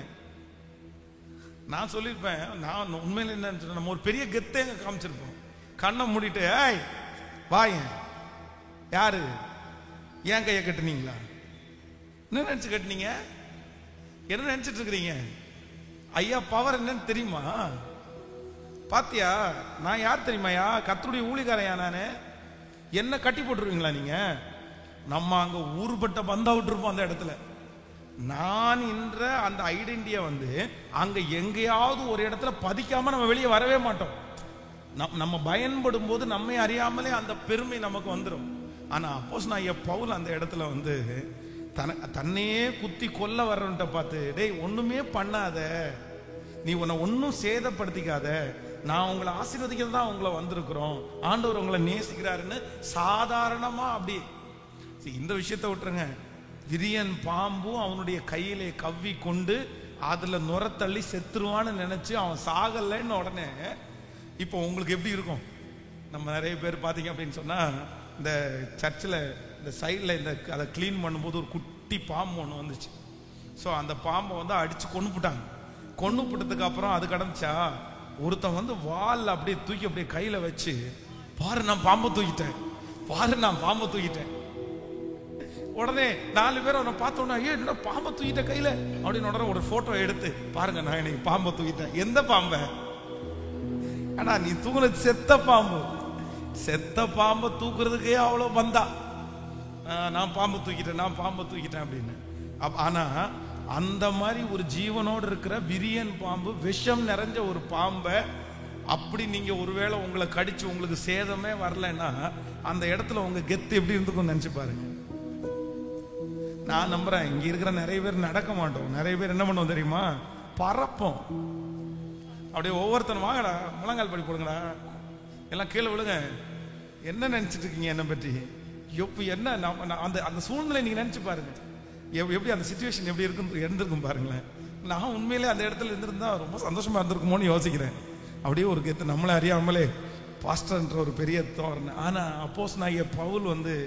நான் சொல்லியிருப்பேன் நான் உண்மையில என்ன நினைச்சேன், நம்ம ஒரு பெரிய கெத்தேங்க காமிச்சிருப்போம் கண்ணை மூடிட்டு ஏய் வாயேன் யாரு ஏன் கையை கட்டுனீங்களா என்ன நினைச்சு கட்டுனீங்க என்ன நினைச்சிட்டு இருக்கிறீங்க ஐயா பவர் என்னன்னு தெரியுமா பாத்தியா நான் யார் தெரியுமாயா கத்தருடைய ஊழிகாரையா நானு என்ன கட்டி போட்டுருவீங்களா நீங்க நம்ம அங்க ஊருப்பட்ட பந்தா விட்டுருப்போம் அந்த இடத்துல நான் என்ற அந்த ஐடென்டிட்டியை வந்து அங்க எங்கேயாவது ஒரு இடத்துல பதிக்காம நம்ம வெளியே வரவே மாட்டோம் நம் நம்ம பயன்படும் போது நம்மை அறியாமலே அந்த பெருமை நமக்கு வந்துடும் ஆனா அப்போஸ் நான் என் பவுல் அந்த இடத்துல வந்து தன தன்னையே குத்தி கொல்ல வர்றவன்ட்ட பார்த்து டேய் ஒண்ணுமே பண்ணாத நீ உன்னை ஒன்றும் சேதப்படுத்திக்காத நான் உங்களை ஆசீர்வதிக்கிறது தான் உங்களை வந்திருக்கிறோம் ஆண்டவர் உங்களை நேசிக்கிறாருன்னு சாதாரணமா அப்படி சரி, இந்த விஷயத்தை விட்டுருங்க விரியன் பாம்பும் அவனுடைய கையிலே கவ்வி கொண்டு அதுல நுரத்தள்ளி செத்துருவான்னு நினைச்சு அவன் சாகலைன்னு உடனே இப்போ உங்களுக்கு எப்படி இருக்கும் நம்ம நிறைய பேர் பார்த்தீங்க அப்படின்னு சொன்னால் இந்த சர்ச்சில் இந்த சைடில் இந்த அதை க்ளீன் பண்ணும்போது ஒரு குட்டி பாம்பு ஒன்று வந்துச்சு ஸோ அந்த பாம்பை வந்து அடித்து கொண்டு போட்டாங்க கொண்டு போட்டதுக்கு அப்புறம் அது கடந்துச்சா ஒருத்தன் வந்து வால் அப்படியே தூக்கி அப்படியே கையில் வச்சு பாரு நான் பாம்பை தூக்கிட்டேன் பாரு நான் பாம்பை தூக்கிட்டேன் உடனே நாலு பேர் அவனை பார்த்தோன்னா ஏ என்ன பாம்பை தூக்கிட்ட கையில அப்படின்னு உடனே ஒரு போட்டோ எடுத்து பாருங்க நான் இன்னைக்கு பாம்பை தூக்கிட்டேன் எந்த பாம்பை ஆனா நீ தூக்குனது செத்த பாம்பு செத்த பாம்பை தூக்குறதுக்கே அவ்வளோ வந்தா நான் பாம்பு தூக்கிட்டேன் நான் பாம்பை தூக்கிட்டேன் அப்படின்னு அப்ப- ஆனா அந்த மாதிரி ஒரு ஜீவனோடு இருக்கிற விரியன் பாம்பு விஷம் நிறைஞ்ச ஒரு பாம்பை அப்படி நீங்க ஒருவேளை உங்களை கடிச்சு உங்களுக்கு சேதமே வரலைன்னா அந்த இடத்துல உங்க கெத்து எப்படி இருந்துக்கும் நினைச்சு பாருங்க நான் நம்புறேன் இங்க இருக்கிற நிறைய பேர் நடக்க மாட்டோம் நிறைய பேர் என்ன பண்ணுவோம் தெரியுமா பறப்போம் அப்படியே ஒவ்வொருத்தனும் வாங்கடா முழங்கால் படி போடுங்கடா எல்லாம் கீழே விழுங்க என்ன நினைச்சிட்டு இருக்கீங்க என்ன பற்றி எப்ப என்ன நம்ம- நான் அந்த அந்த சூழ்நிலை நீங்க நினைச்சு பாருங்க எப்- எப்படி அந்த சுச்சுவேஷன் எப்படி இருக்கும் இருந்திருக்கும் பாருங்களேன் நான் உண்மையிலே அந்த இடத்துல இருந்திருந்தா ரொம்ப சந்தோஷமா இருந்திருக்குமோன்னு யோசிக்கிறேன் அப்படியே ஒரு கெத்து நம்மளை அறியாமலே பாஸ்டர்ன்ற ஒரு பெரிய தோரணை ஆனா அப்போஸ் நான் பவுல் வந்து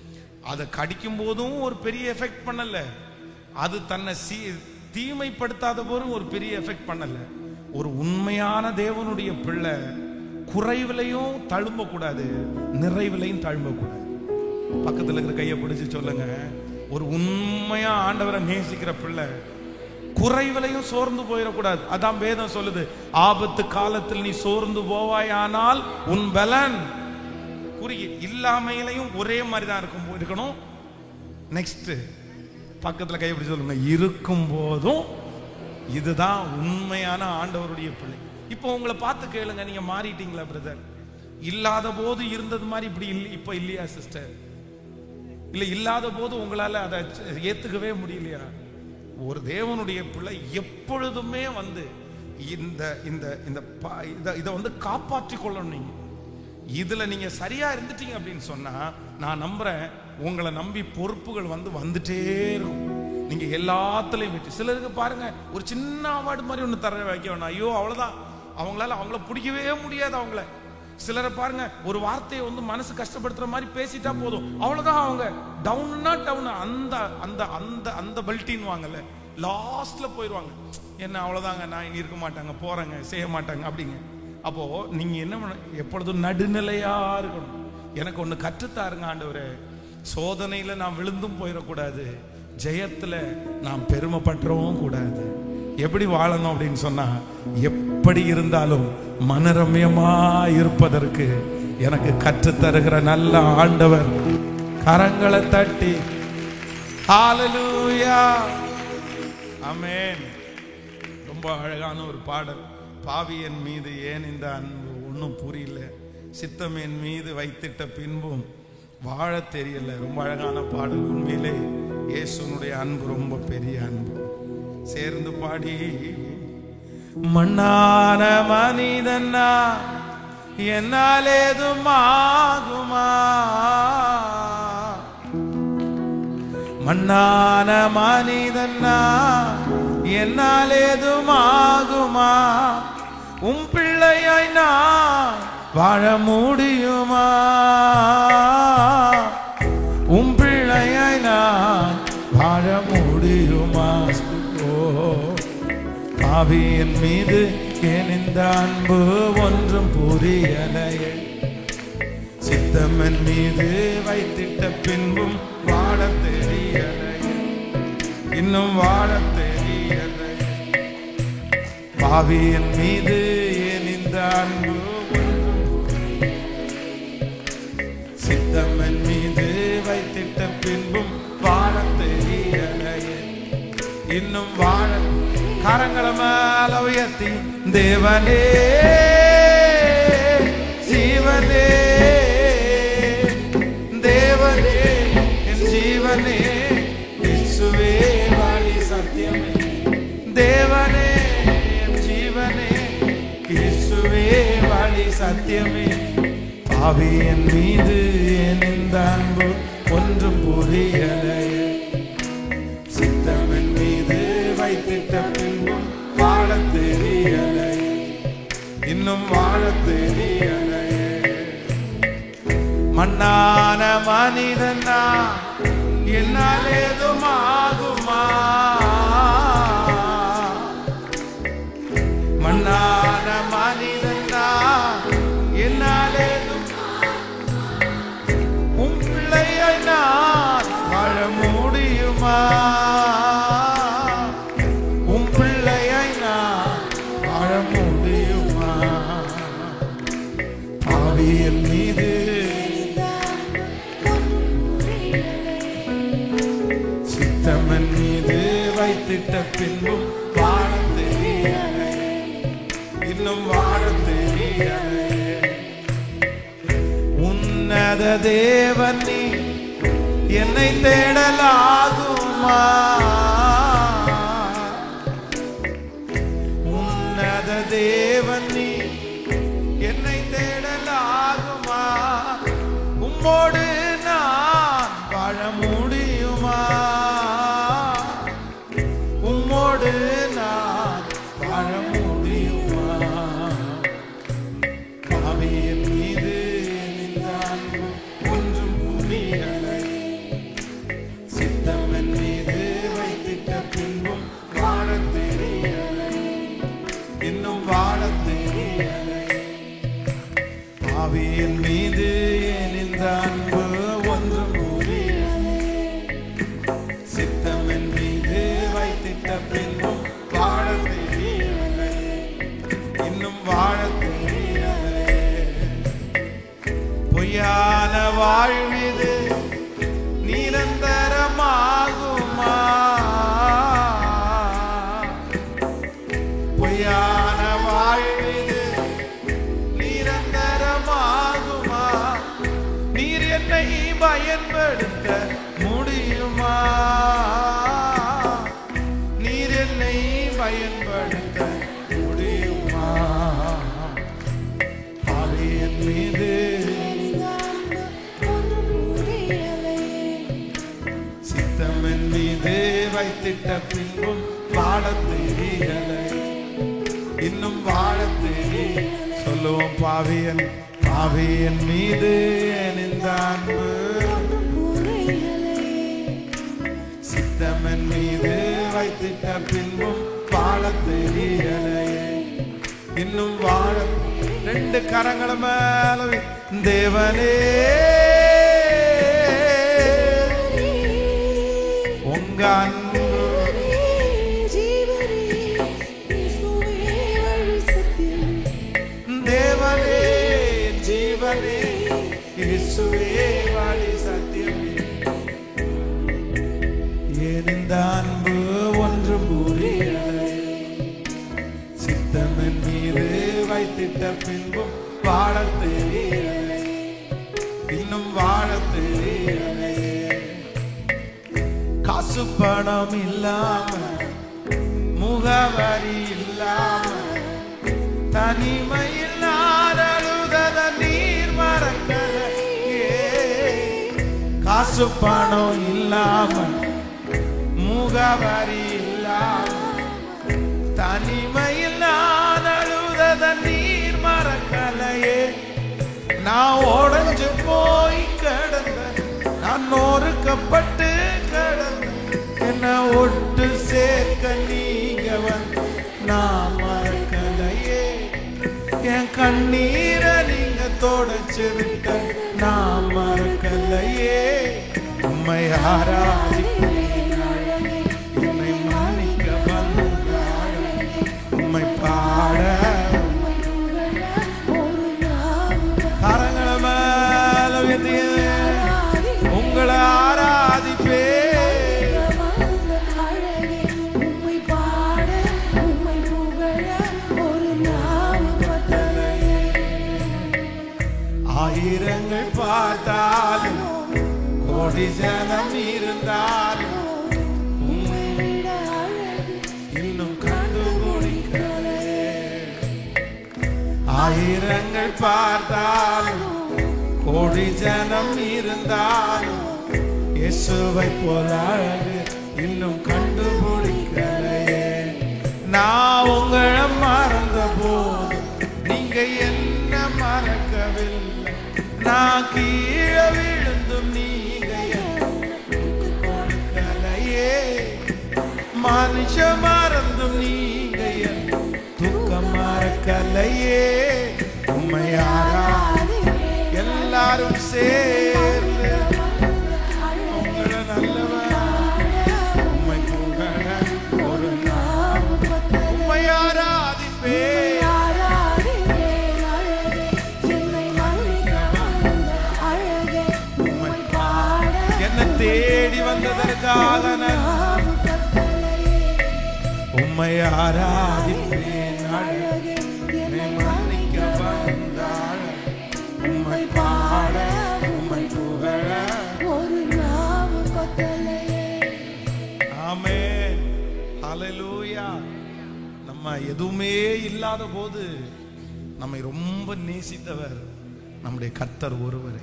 அதை கடிக்கும் போதும் ஒரு பெரிய எஃபெக்ட் பண்ணல அது தன்னை சீ தீமைப்படுத்தாத போதும் ஒரு பெரிய எஃபெக்ட் பண்ணல ஒரு உண்மையான தேவனுடைய பிள்ளை குறைவிலையும் தழும்ப கூடாது நிறைவிலையும் தழும்ப கூடாது பக்கத்துல இருக்கிற கையை பிடிச்சு சொல்லுங்க ஒரு உண்மையா ஆண்டவரை நேசிக்கிற பிள்ளை குறைவிலையும் சோர்ந்து போயிடக்கூடாது அதான் வேதம் சொல்லுது ஆபத்து காலத்தில் நீ சோர்ந்து போவாயானால் உன் பலன் குறுகி இல்லாமையிலையும் ஒரே மாதிரி தான் இருக்கும் இருக்கணும் நெக்ஸ்ட் பக்கத்துல கை பிடிச்சு சொல்லுங்க இருக்கும் போதும் இதுதான் உண்மையான ஆண்டவருடைய பிள்ளை இப்போ உங்களை பார்த்து கேளுங்க நீங்க மாறிட்டீங்களா பிரதர் இல்லாத போது இருந்தது மாதிரி இப்படி இல்லை இப்ப இல்லையா சிஸ்டர் இல்ல இல்லாத போது உங்களால அதை ஏத்துக்கவே முடியலையா ஒரு தேவனுடைய பிள்ளை எப்பொழுதுமே வந்து இந்த இந்த இந்த பா- இத இதை வந்து காப்பாற்றி கொள்ளணும் நீங்க இதுல நீங்க சரியா இருந்துட்டீங்க அப்படின்னு சொன்னா நான் நம்புறேன் உங்களை நம்பி பொறுப்புகள் வந்து வந்துட்டே இருக்கும் நீங்க எல்லாத்துலயும் வெற்றி சிலருக்கு பாருங்க ஒரு சின்ன அவார்டு மாதிரி ஒண்ணு தர வைக்க வேணாம் ஐயோ அவ்வளவுதான் அவங்களால அவங்கள பிடிக்கவே முடியாது அவங்கள சிலரை பாருங்க ஒரு வார்த்தையை வந்து மனசு கஷ்டப்படுத்துற மாதிரி பேசிட்டா போதும் அவ்வளவுதான் அவங்க டவுன்னா டவுன் அந்த அந்த அந்த அந்த பெல்ட்டின்னு வாங்கல லாஸ்ட்ல போயிடுவாங்க என்ன அவ்வளவுதாங்க நான் இனி இருக்க மாட்டாங்க போறாங்க செய்ய மாட்டாங்க அப்படிங்க அப்போ நீங்க என்ன பண்ண எப்பொழுதும் நடுநிலையா இருக்கணும் எனக்கு ஒண்ணு கற்றுத்தாருங்க ஆண்டவரே சோதனையில நான் விழுந்தும் போயிடக்கூடாது ஜெயத்துல நான் பெருமைப்பற்றவும் கூடாது எப்படி வாழணும் அப்படின்னு சொன்னா எப்படி இருந்தாலும் மனரம்யமா இருப்பதற்கு எனக்கு கற்றுத் தருகிற நல்ல ஆண்டவர் கரங்களை தட்டி ஹalleluya ஆமென் ரொம்ப அழகான ஒரு பாடல் பாவியன் மீது ஏன் இந்த அன்பு ஒன்றும் புரியல சித்தம் என் மீது வைத்திட்ட பின்பும் வாழ தெரியல ரொம்ப அழகான பாடல் உண்மையிலே இயேசுனுடைய அன்பு ரொம்ப பெரிய அன்பு சேர்ந்து பாடி மண்ணான மனிதன்னா என்னால் ஏதும் ஆகுமா மண்ணான மனிதன்னா என்னால் ஏதும் ஆகுமா உம் பிள்ளையாய் நான் வாழ முடியுமா உம் பிள்ளையாய் நான் வாழ முடியுமா ஓ பாவியின் மீது ஏன் இந்த அன்பு ஒன்றும் புரியலையே சித்தமன் மீது வைத்திட்ட பின்பும் வாழ தெரியலை இன்னும் வாழ தெரியலை பாவியின் மீது ஏன் இந்த அன்பு சித்தமன் மீது வைத்திட்ட பின்பும் வாழ தெரியலை இன்னும் வாழ கரங்களை மேல உயர்த்தி தேவனே ஜீவனே தேவனே என் ஜீவனே இயேசுவே வாழி சத்தியமே தேவனே என் ஜீவனே இயேசுவே வாழி சத்தியமே பாவி என் மீது என் இந்த அன்பு ஒன்றும் புரியலையே சித்தமன் மீது வைத்திட்ட பின்பும் வாழ தெரியலை இன்னும் வாழ தெரியலை மண்ணான மனிதனா என்னால் ஏதும் ஆகுமா மண்ணான மனிதனா என்னால் ஏதும் உம் பிள்ளையை நான் வாழ முடியுமா உம் பிள்ளையை நான் வாழ முடியுமா பாவியல் மீது சித்தமன் மீது வைத்திட்ட பின்பும் வாழ தெரியலை இன்னும் வாழ தெரியலை உன்னத தேவன் நீ என்னை தேடலாகுமா உன்னத தேவன் நீ என்னை தேடலாகுமா உம்மோடு நான் வாழ முடியுமா உம்மோடு நான் வாழ முடியுமா பாவியின் மீது நின்ற அன்பு ஒன்றும் புரியலை சித்தம்மன் மீது வைத்திட்ட பின்பும் வாழ தெரியலை இன்னும் வாழ தெரியலை பாவியின் மீது நின்ற அன்பு ஒன்றும் புரியலை சித்தம்மன் மீது வைத்திட்ட பின்பும் வாழ தெரியலை இன்னும் வாழ தெரியலை பொய்யான வாழ்விது நிரந்தரமாகுமா பொய்யான வாழ்விது நிரந்தரமாகுமா நீர் என்னை பயன்படுத்த முடியுமா நீர் என்னை பயன்படுத்த முடியுமா பாவியின் மீது சித்தமன் மீது வைத்திட்ட பின்பும் வாழ தெரியலை இன்னும் வாழ தெரிய சொல்லுவோம் பாவியன் பாவியன் மீது இந்த அன்பு சித்தமன் மீது வைத்திட்ட பின்பும் வாழ தெரியலையே இன்னும் வாழ ரெண்டு கரங்கள மேல வை- தேவனே உங்க அன்பு தேவனே ஜீவனே இயேசுவே வழி சத்தியமே ஏன் இந்த அன்பு ஒன்று புரியலை சித்தமன் மீது வைத்திட்ட பின்பும் வாழ தெரியலை இன்னும் வாழ தெரியலை காசு பணம் இல்லாம முகவரி இல்லாம தனிமையில் நான் அழுதத நீர் மறக்கலையே காசு பணம் இல்லாம முகவரி இல்லாம தனிமையில் நான் அழுதத நீர் மறக்கலையே நான் உடஞ்சு போய் கிடந்த நான் நொறுக்கப்பட்டு கிடந்த என்ன ஒட்டு சேர்க்க நீங்க வந்து நான் மறக்கலையே என் கண்ணீரை நீங்க தொடச்சு விட்ட நான் மறக்கலையே உண்மை ஆராதிக்கிறேன் உண்மை மன்னிக்க வந்தாள் உண்மை பாட கரங்களை மேல உயர்த்தி உங்களை ஆராதிப்பே ஆயிரங்கள் பார்த்தாலும் கோடி ஜனம் இருந்தாலும் இன்னும் கண்டுபிடிக்கலே ஆயிரங்கள் பார்த்தாலும் கோடி ஜனம் இருந்தாலும் இயேசுவை போல அழகு இன்னும் கண்டுபிடிக்கலையே நான் உங்களை மறந்த போது நீங்க என்ன மறக்கவில்லை நான் கீழே மனுஷ மறந்தும் நீங்க என் துக்கம் மறக்கலையே உம்மை ஆராதிப்பேன். எல்லாரும் சேர்ந்து உங்களை நல்லவர் உம்மை புகழ ஒரு நாள் உம்மை ஆராதிப்பேன் உம்மை என்ன தேடி வந்ததற்காக நான் உம்மை ஆராதிப்பேன் அழகே. என்னை மன்னிக்க வந்தாள் உம்மை பாட உம்மை புகழ ஒரு நாவு கொத்தலையே ஆமென் ஹalleluya நம்ம எதுவுமே இல்லாத போது நம்மை ரொம்ப நேசித்தவர் நம்முடைய கர்த்தர் ஒருவரே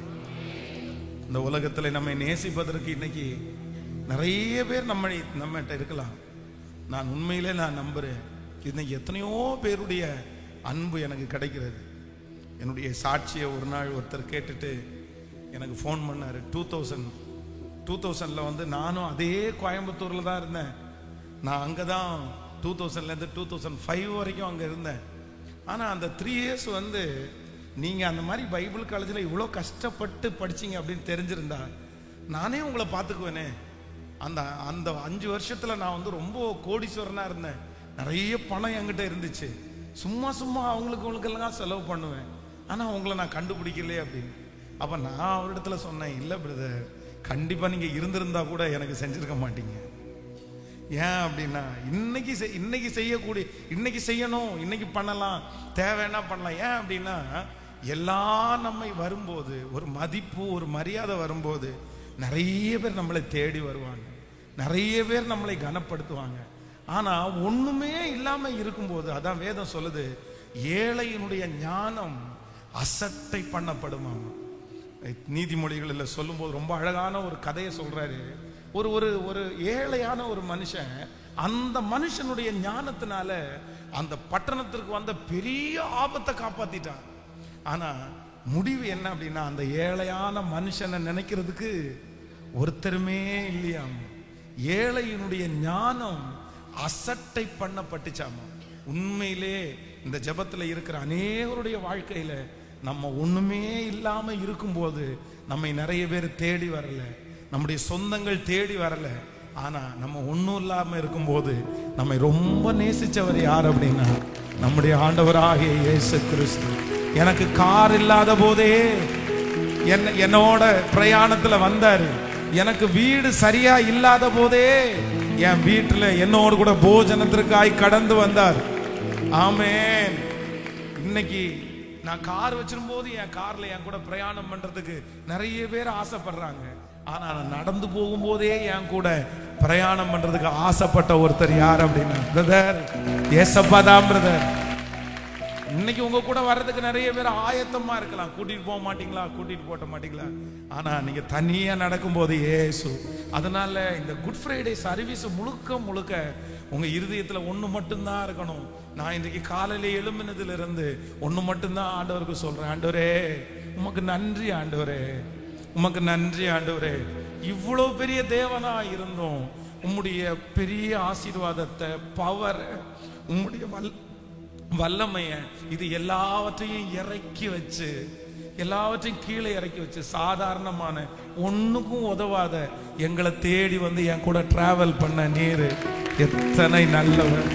இந்த உலகத்தில் நம்மை நேசிப்பதற்கு இன்னைக்கு நிறைய பேர் நம்மை நம்மகிட்ட இருக்கலாம் நான் உண்மையிலே நான் நம்புறேன் இன்னைக்கு எத்தனையோ பேருடைய அன்பு எனக்கு கிடைக்கிறது என்னுடைய சாட்சியை ஒரு நாள் ஒருத்தர் கேட்டுட்டு எனக்கு ஃபோன் பண்ணாரு டூ தௌசண்ட் டூ தௌசண்டில் வந்து நானும் அதே கோயம்புத்தூரில் தான் இருந்தேன் நான் அங்கே தான் டூ தௌசண்ட்லேருந்து டூ தௌசண்ட் ஃபைவ் வரைக்கும் அங்கே இருந்தேன் ஆனால் அந்த த்ரீ இயர்ஸ் வந்து நீங்கள் அந்த மாதிரி பைபிள் காலேஜில் இவ்வளோ கஷ்டப்பட்டு படிச்சீங்க அப்படின்னு தெரிஞ்சிருந்தா நானே உங்களை பார்த்துக்குவேனே அந்த அந்த அஞ்சு வருஷத்தில் நான் வந்து ரொம்ப கோடீஸ்வரனாக இருந்தேன் நிறைய பணம் என்கிட்ட இருந்துச்சு சும்மா சும்மா அவங்களுக்கு அவங்களுக்கெல்லாம் செலவு பண்ணுவேன் ஆனால் உங்களை நான் கண்டுபிடிக்கலையே அப்படின்னு அப்போ நான் அவரிடத்துல சொன்னேன் இல்லை பிரதர் கண்டிப்பாக நீங்கள் இருந்திருந்தா கூட எனக்கு செஞ்சிருக்க மாட்டீங்க ஏன் அப்படின்னா இன்னைக்கு செய்- இன்னைக்கு செய்யக்கூடிய இன்னைக்கு செய்யணும் இன்னைக்கு பண்ணலாம் தேவைன்னா பண்ணலாம் ஏன் அப்படின்னா எல்லாம் நம்மை வரும்போது ஒரு மதிப்பு ஒரு மரியாதை வரும்போது நிறைய பேர் நம்மளை தேடி வருவாங்க நிறைய பேர் நம்மளை கனப்படுத்துவாங்க ஆனா ஒண்ணுமே இல்லாம இருக்கும்போது அதான் வேதம் சொல்லுது ஏழையினுடைய ஞானம் அசட்டை பண்ணப்படுமாம் நீதிமொழிகளில் சொல்லும்போது ரொம்ப அழகான ஒரு கதையை சொல்றாரு ஒரு ஒரு ஒரு ஏழையான ஒரு மனுஷன் அந்த மனுஷனுடைய ஞானத்தினால அந்த பட்டணத்திற்கு வந்த பெரிய ஆபத்தை காப்பாத்திட்டான் ஆனா முடிவு என்ன அப்படின்னா அந்த ஏழையான மனுஷனை நினைக்கிறதுக்கு ஒருத்தருமே இல்லையாம் ஏழையினுடைய ஞானம் அசட்டை பண்ணப்பட்டுச்சாமா உண்மையிலே இந்த ஜெபத்துல இருக்கிற அநேகருடைய வாழ்க்கையில நம்ம ஒண்ணுமே இல்லாம இருக்கும்போது நம்மை நிறைய பேர் தேடி வரல நம்முடைய சொந்தங்கள் தேடி வரல ஆனா நம்ம ஒண்ணும் இல்லாம இருக்கும்போது நம்மை ரொம்ப நேசிச்சவர் யார் அப்படின்னா நம்முடைய ஆண்டவராகிய இயேசு கிறிஸ்து எனக்கு கார் இல்லாத போதே என்ன என்னோட பிரயாணத்துல வந்தாரு எனக்கு வீடு சரியா இல்லாத போதே என் வீட்டுல என்னோடு கூட போஜனத்திற்காய் கடந்து வந்தார் ஆமென் இன்னைக்கு நான் கார் வச்சிரும் போது என் கார்ல என் கூட பிரயாணம் பண்றதுக்கு நிறைய பேர் ஆசைப்படுறாங்க ஆனா நான் நடந்து போகும்போதே என் கூட பிரயாணம் பண்றதுக்கு ஆசைப்பட்ட ஒருத்தர் யார் அப்படின்னா பிரதர் ஏசப்பா தான் பிரதர் இன்னைக்கு உங்க கூட வர்றதுக்கு நிறைய பேர் ஆயத்தமா இருக்கலாம் கூட்டிட்டு போக மாட்டீங்களா கூட்டிட்டு போட்ட மாட்டீங்களா ஆனா நீங்க தனியா நடக்கும்போது ஏசு அதனால இந்த குட் ஃப்ரைடே சர்வீஸ் முழுக்க முழுக்க உங்க இருதயத்துல ஒண்ணு மட்டும்தான் இருக்கணும் நான் இன்றைக்கு காலையில எழும்பினதுல இருந்து ஒண்ணு மட்டும்தான் ஆண்டவருக்கு சொல்றேன் ஆண்டவரே உமக்கு நன்றி ஆண்டவரே உமக்கு நன்றி ஆண்டவரே இவ்வளவு பெரிய தேவனா இருந்தோம் உம்முடைய பெரிய ஆசீர்வாதத்தை பவர் உம்முடைய வல் வல்லமைய இது எல்லாவற்றையும் இறக்கி வச்சு எல்லாவற்றையும் கீழே இறக்கி வச்சு சாதாரணமான ஒண்ணுக்கும் உதவாத எங்களை தேடி வந்து என் கூட டிராவல் பண்ண நீர் எத்தனை நல்லவர்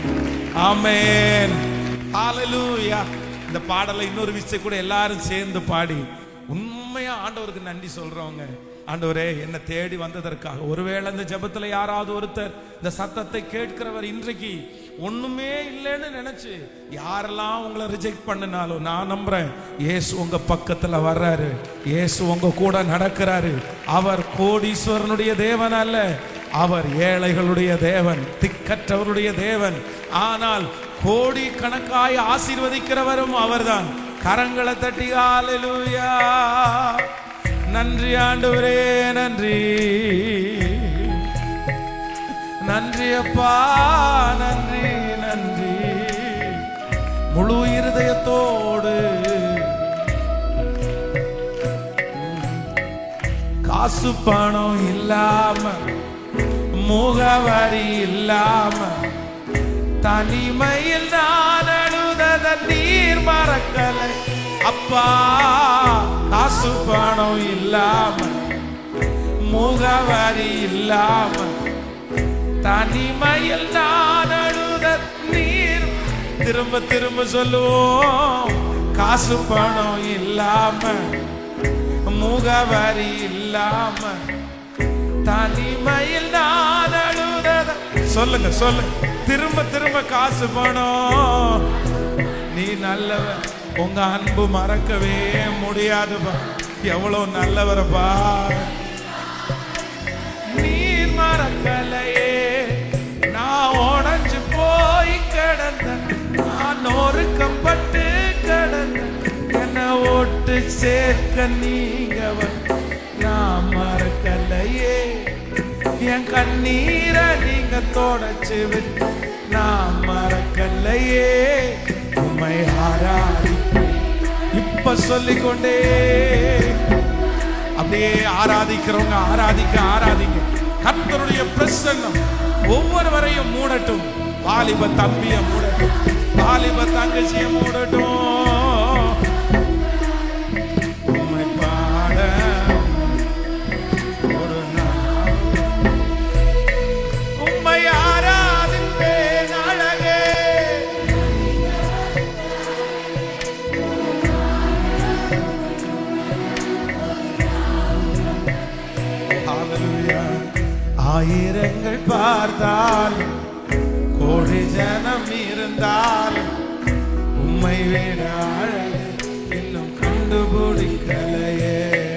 ஆமென் ஹalleluya இந்த பாடலை இன்னொரு விஷயம் கூட எல்லாரும் சேர்ந்து பாடி உண்மையா ஆண்டவருக்கு நன்றி சொல்றவங்க ஆண்டவரே என்ன தேடி வந்ததற்காக ஒருவேளை இந்த ஜெபத்துல யாராவது ஒருத்தர் இந்த சத்தத்தை கேட்கிறவர் இன்றைக்கு ஒண்ணுமே இல்லைன்னு நினைச்சு யாரெல்லாம் உங்களை ரிஜெக்ட் பண்ணினாலும் நான் நம்புறேன் இயேசு உங்க பக்கத்துல வர்றாரு இயேசு உங்க கூட நடக்கிறாரு அவர் கோடீஸ்வரனுடைய தேவன் அல்ல அவர் ஏழைகளுடைய தேவன் திக்கற்றவருடைய தேவன் ஆனால் கோடி கணக்காய் ஆசீர்வதிக்கிறவரும் அவர்தான் கரங்களை தட்டி ஹalleluya நன்றி ஆண்டவரே நன்றி நன்றி அப்பா நன்றி நன்றி முழு இருதயத்தோடு காசு பணம் இல்லாம முகவரி இல்லாம தனிமையில் நான் அழுதத நீர் மறக்கலை அப்பா காசு பணம் இல்லாம முகவரி இல்லாம தனிமையில் நான் அழுத நீர் திரும்ப திரும்ப சொல்லுவோம் காசு பணம் இல்லாம முகவரி இல்லாம தனிமையில் நான் அழுதத சொல்லுங்க சொல்லுங்க திரும்ப திரும்ப காசு பணம் நீ நல்லவன் உங்க அன்பு மறக்கவே முடியாதுப்பா எவ்வளவு நல்லவரப்பா நீர் மறக்கலையே நான் உடஞ்சு போய் கிடந்தேன் நான் நொறுக்கப்பட்டு கிடந்தேன் என்னை ஓட்டு சேர்க்க நீங்க வந்து நான் மறக்கலையே என் கண்ணீரை நீங்க தொடச்சு விட்டு நான் மறக்கலையே உண்மை ஆராதி இப்ப சொல்லிக்கொண்டே அப்படியே ஆராதிக்கிறவங்க ஆராதிக்க ஆராதிக்க கர்த்தருடைய பிரசன்னம் ஒவ்வொருவரையும் மூடட்டும் வாலிப தம்பிய மூடட்டும் வாலிப தங்கச்சிய மூடட்டும் உம்மை பாட ஒரு நாள் உம்மை ஆராதிப்பேன் அழகே Hallelujah. ஆயிரங்கள் பார்த்தாலும் கோடி ஜனம் இருந்தாலும் உம்மை விட அழகு இன்னும் கண்டுபிடிக்கலையே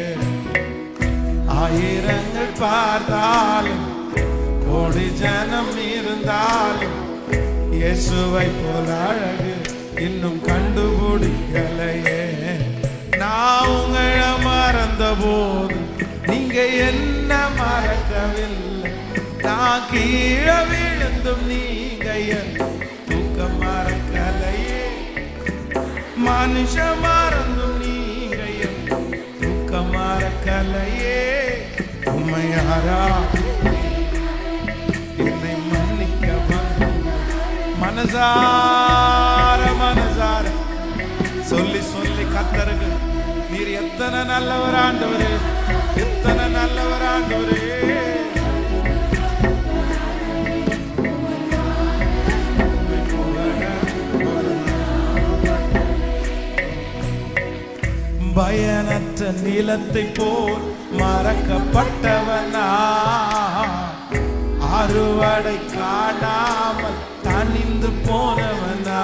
ஆயிரங்கள் பார்த்தாலும் கோடி ஜனம் இருந்தாலும் இயேசுவை போல அழகு இன்னும் கண்டுபிடிக்கலையே நான் உங்களை மறந்த போது நீங்க என்ன மறக்கவில்லை நான் கீழே விழுந்தும் நீங்க என் தூக்கம் மறக்கலையே மனுஷ மறந்தும் நீங்க என் தூக்கம் மறக்கலையே உண்மையாரா என்னை மன்னிக்க வந்து மனசார மனசார சொல்லி சொல்லி கத்தருக்கு நீர் எத்தனை நல்லவர் ஆண்டவரே எத்தனை நல்லவர் ஆண்டவரே பயனற்ற நிலத்தை போல் மறக்கப்பட்டவனா அறுவடை காணாமல் தனிந்து போனவனா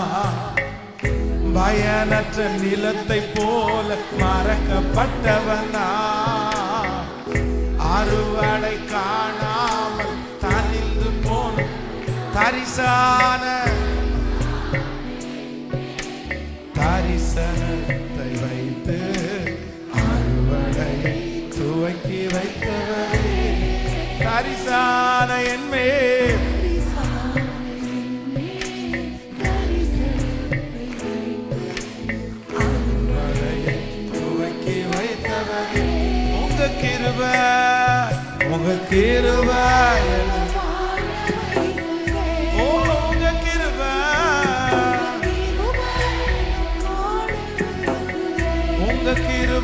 பயனற்ற நிலத்தை போல மறக்கப்பட்டவனா அறுவடை காணாமல் தனிந்து போன தரிசான தரிசனத்தை வைத்து அறுவடையை துவக்கி வைத்தவரே தரிசான என்மேல் அறுவடையை துவக்கி வைத்தவரே உங்க கிருப உங்க கிருப ஓ உங்க கிருப உங்க கிருப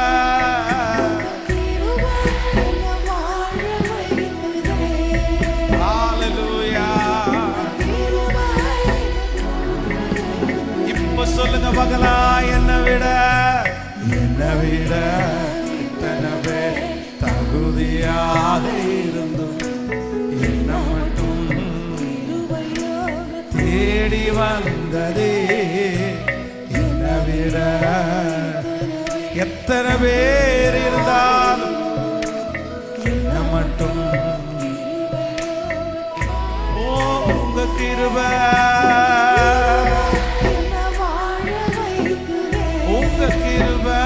ஹalleluya இப்ப சொல்லுங்க பகலா என்ன விட என்ன விட இத்தனை பேர் தகுதியாக இருந்தும் என்ன மட்டும் தேடி வந்ததே என்ன விட எத்தனை பேர் இருந்தாலும் என்ன மட்டும் ஓ உங்க கிருபை உங்க கிருபை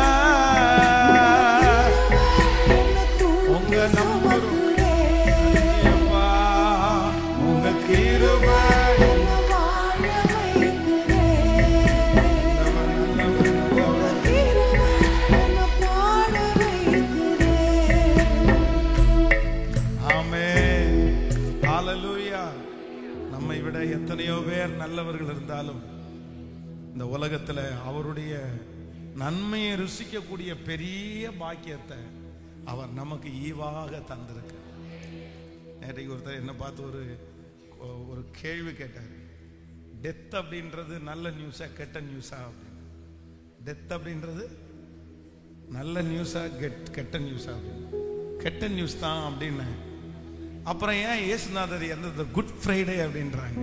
உங்க நம்பரும் அப்பா, உங்க கிருபை ஆமென் எத்தனையோ பேர் நல்லவர்கள் இருந்தாலும் இந்த உலகத்துல அவருடைய நன்மையை ருசிக்கக்கூடிய பெரிய பாக்கியத்தை அவர் நமக்கு ஈவாக தந்திருக்க நேற்றைக்கு ஒருத்தர் என்ன பார்த்து ஒரு ஒரு கேள்வி கேட்டார் டெத் அப்படின்றது நல்ல நியூஸா கெட்ட நியூஸா அப்படின்னு டெத் அப்படின்றது நல்ல நியூஸா கெட் கெட்ட நியூஸா அப்படின்னு கெட்ட நியூஸ் தான் அப்படின்னு அப்புறம் ஏன் இயேசுநாதர் இறந்தது குட் ஃப்ரைடே அப்படின்றாங்க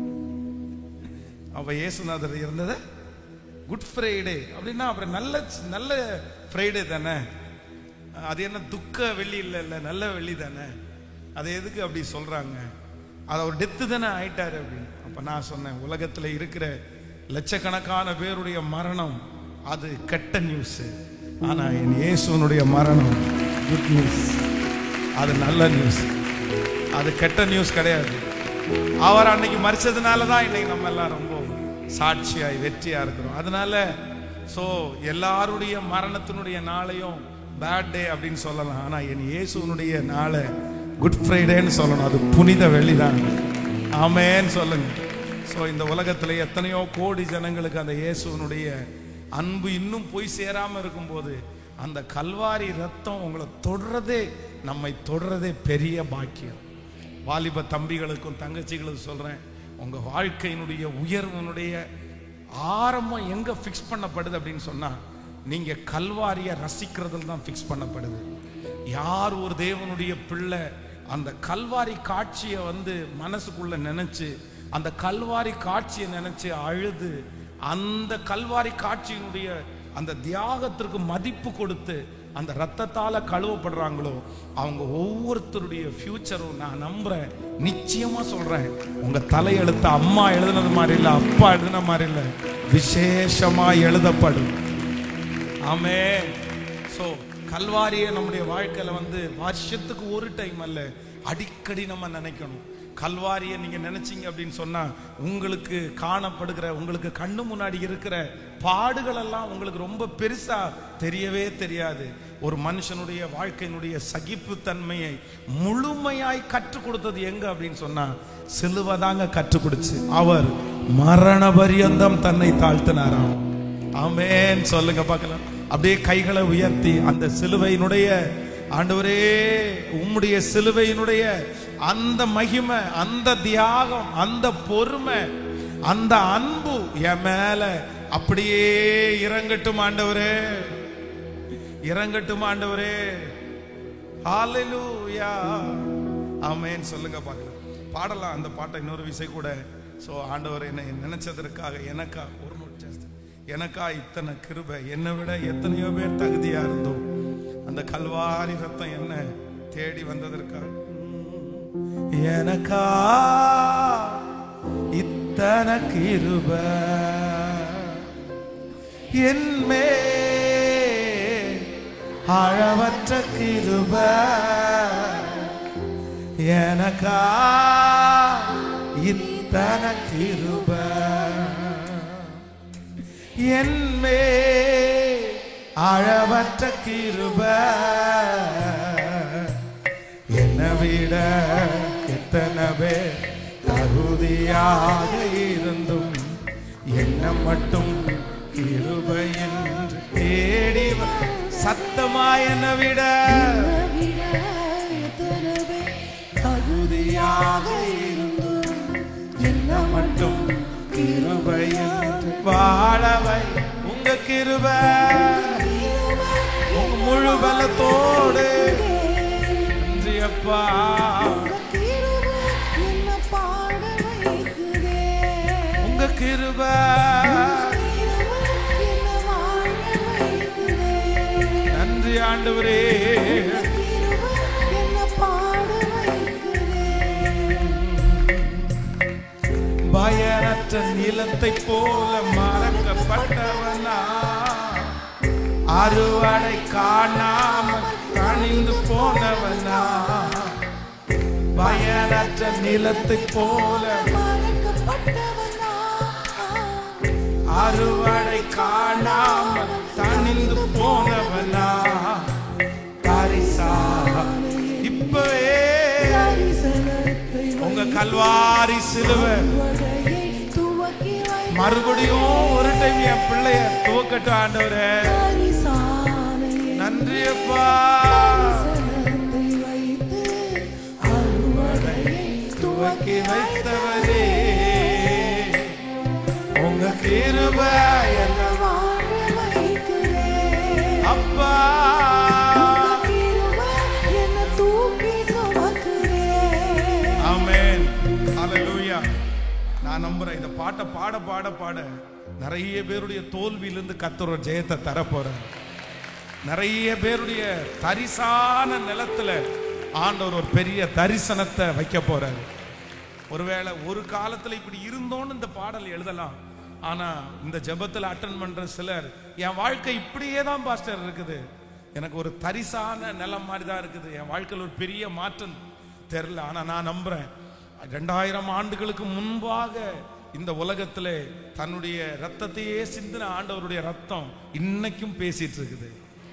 அப்ப இயேசுநாதர் இருந்தது குட் ஃப்ரைடே அப்படின்னா அப்புறம் நல்ல நல்ல ஃப்ரைடே தானே அது என்ன துக்க வெள்ளி இல்லை இல்லை நல்ல வெள்ளி தானே அது எதுக்கு அப்படி சொல்றாங்க அது அவர் டெத்து தானே ஆயிட்டாரு அப்படின்னு அப்ப நான் சொன்னேன் உலகத்துல இருக்கிற லட்சக்கணக்கான பேருடைய மரணம் அது கெட்ட நியூஸ் ஆனா என் இயேசுனுடைய மரணம் குட் நியூஸ் அது நல்ல நியூஸ் அது கெட்ட நியூஸ் கிடையாது அவர் அன்னைக்கு மறிச்சதுனால தான் இன்னைக்கு நம்ம எல்லாம் ரொம்ப சாட்சியாய் வெற்றியா இருக்கிறோம் அதனால சோ எல்லாருடைய மரணத்தினுடைய நாளையும் பேட் டே அப்படின்னு சொல்லலாம் ஆனா என் இயேசுனுடைய நாளை குட் ஃப்ரைடேன்னு சொல்லணும் அது புனித வெள்ளிதான் ஆமேன்னு சொல்லுங்க சோ இந்த உலகத்துல எத்தனையோ கோடி ஜனங்களுக்கு அந்த இயேசுனுடைய அன்பு இன்னும் போய் சேராம இருக்கும்போது அந்த கல்வாரி ரத்தம் உங்களை தொடர்றதே நம்மை தொடர்றதே பெரிய பாக்கியம் வாலிப தம்பிகளுக்கும் தங்கச்சிகளுக்கும் சொல்றேன் உங்க வாழ்க்கையினுடைய உயர்வனுடைய ஆரம்பம் எங்க ஃபிக்ஸ் பண்ணப்படுது அப்படின்னு சொன்னா நீங்க கல்வாரிய ரசிக்கிறதுல தான் ஃபிக்ஸ் பண்ணப்படுது யார் ஒரு தேவனுடைய பிள்ளை அந்த கல்வாரி காட்சியை வந்து மனசுக்குள்ள நினைச்சு அந்த கல்வாரி காட்சியை நினைச்சு அழுது அந்த கல்வாரி காட்சியினுடைய அந்த தியாகத்திற்கு மதிப்பு கொடுத்து அந்த ரத்தத்தால கழுவப்படுறாங்களோ அவங்க ஒவ்வொருத்தருடைய ஃபியூச்சரும் நான் நம்புறேன் நிச்சயமா சொல்றேன் உங்க தலையெழுத்து அம்மா எழுதுனது மாதிரி இல்ல அப்பா எழுதுன மாதிரி இல்ல விசேஷமா எழுதப்படும் ஆமே சோ கல்வாரியை நம்முடைய வாழ்க்கையில வந்து வருஷத்துக்கு ஒரு டைம் அல்ல அடிக்கடி நம்ம நினைக்கணும் கல்வாரியை நீங்க நினைச்சீங்க அப்படின்னு சொன்னா உங்களுக்கு காணப்படுகிற உங்களுக்கு கண்ணு முன்னாடி இருக்கிற பாடுகள் எல்லாம் உங்களுக்கு ரொம்ப பெருசா தெரியவே தெரியாது ஒரு மனுஷனுடைய வாழ்க்கையினுடைய சகிப்புத்தன்மையை முழுமையாய் கற்றுக் கொடுத்தது எங்க அப்படின்னு சொன்னா சிலுவை தாங்க கற்றுக் கொடுச்சு அவர் மரண பரியந்தம் தன்னை தாழ்த்தினாராம் ஆமென் சொல்லுங்க பார்க்கலாம் அப்படியே கைகளை உயர்த்தி அந்த சிலுவையினுடைய ஆண்டவரே உம்முடைய சிலுவையினுடைய அந்த மகிமை அந்த தியாகம் அந்த பொறுமை அந்த அன்பு என் மேல அப்படியே இறங்கட்டும் ஆண்டவரே இறங்கட்டும் ஆண்டவரே ஹalleluya ஆமென் சொல்லுங்க பார்க்கலாம் பாடலாம் அந்த பாட்டை இன்னொரு விசை கூட சோ ஆண்டவர் என்னை நினைச்சதற்காக எனக்கா ஒரு நோட் ஜஸ்ட் எனக்கா இத்தனை கிருபை என்னை விட எத்தனையோ பேர் தகுதியா இருந்தோம் அந்த கல்வாரி ரத்தம் என்ன தேடி வந்ததற்காக எனக்கா இத்தனை கிருபை என்மே அழவற்ற கிருபை எனக்கா இத்தனை கிருபை என்மே அழவற்ற கிருபை என்னை விட எத்தனை பேர் தகுதியாக இருந்தும் என்ன மட்டும் கிருபை என்று தேடி வ- சத்தமா என்னை விட தகுதியாக இருந்தும் என்ன மட்டும் கிருபை என்று வாழவை உங்க கிருபை உங்க முழு பலத்தோடு நன்றி அப்பா உங்க கிருபை நன்றி ஆண்டவரே பயனற்ற நிலத்தை போல மறக்கப்பட்டவனா அறுவடை காணாமல் கணிந்து போனவனா பயனற்ற நிலத்தை போல அறுவடை காணாமல் தணிந்து போனவனா பரிசா இப்பவே உங்க கல்வாரி சிலுவை உலகை துவக்கி வைத்த மறுபடியும் ஒரு டைம் என் பிள்ளைய துவக்கட்டும் ஆண்டவரே பரிசாலையை நன்றி அப்பா தரிசனத்தை வைத்து அறுவடையை துவக்கி வைத்தவரே உங்க கிருபை என்ன வாழ வைக்கிறேன் அப்பா கிருபை என்னை தூக்கி சுமக்கிறேன் ஆமென் ஹalleluya நான் நம்புறேன் இந்த பாட்டை பாட பாட பாட நிறைய பேருடைய தோல்வியிலிருந்து கத்தர் ஒரு ஜெயத்தை தர போறேன் நிறைய பேருடைய தரிசான நிலத்துல ஆண்டவர் ஒரு பெரிய தரிசனத்தை வைக்க போறாரு ஒருவேளை ஒரு காலத்துல இப்படி இருந்தோன்னு இந்த பாடல் எழுதலாம் ஆனா இந்த ஜெபத்துல அட்டன் பண்ற சிலர் என் வாழ்க்கை இப்படியே தான் பாஸ்டர் இருக்குது எனக்கு ஒரு தரிசான நிலம் மாதிரி தான் இருக்குது என் வாழ்க்கையில் ஒரு பெரிய மாற்றம் தெரில ஆனா நான் நம்புறேன் ரெண்டாயிரம் ஆண்டுகளுக்கு முன்பாக இந்த உலகத்திலே தன்னுடைய ரத்தத்தையே சிந்தின ஆண்டவருடைய ரத்தம் இன்னைக்கும் பேசிட்டு இருக்குது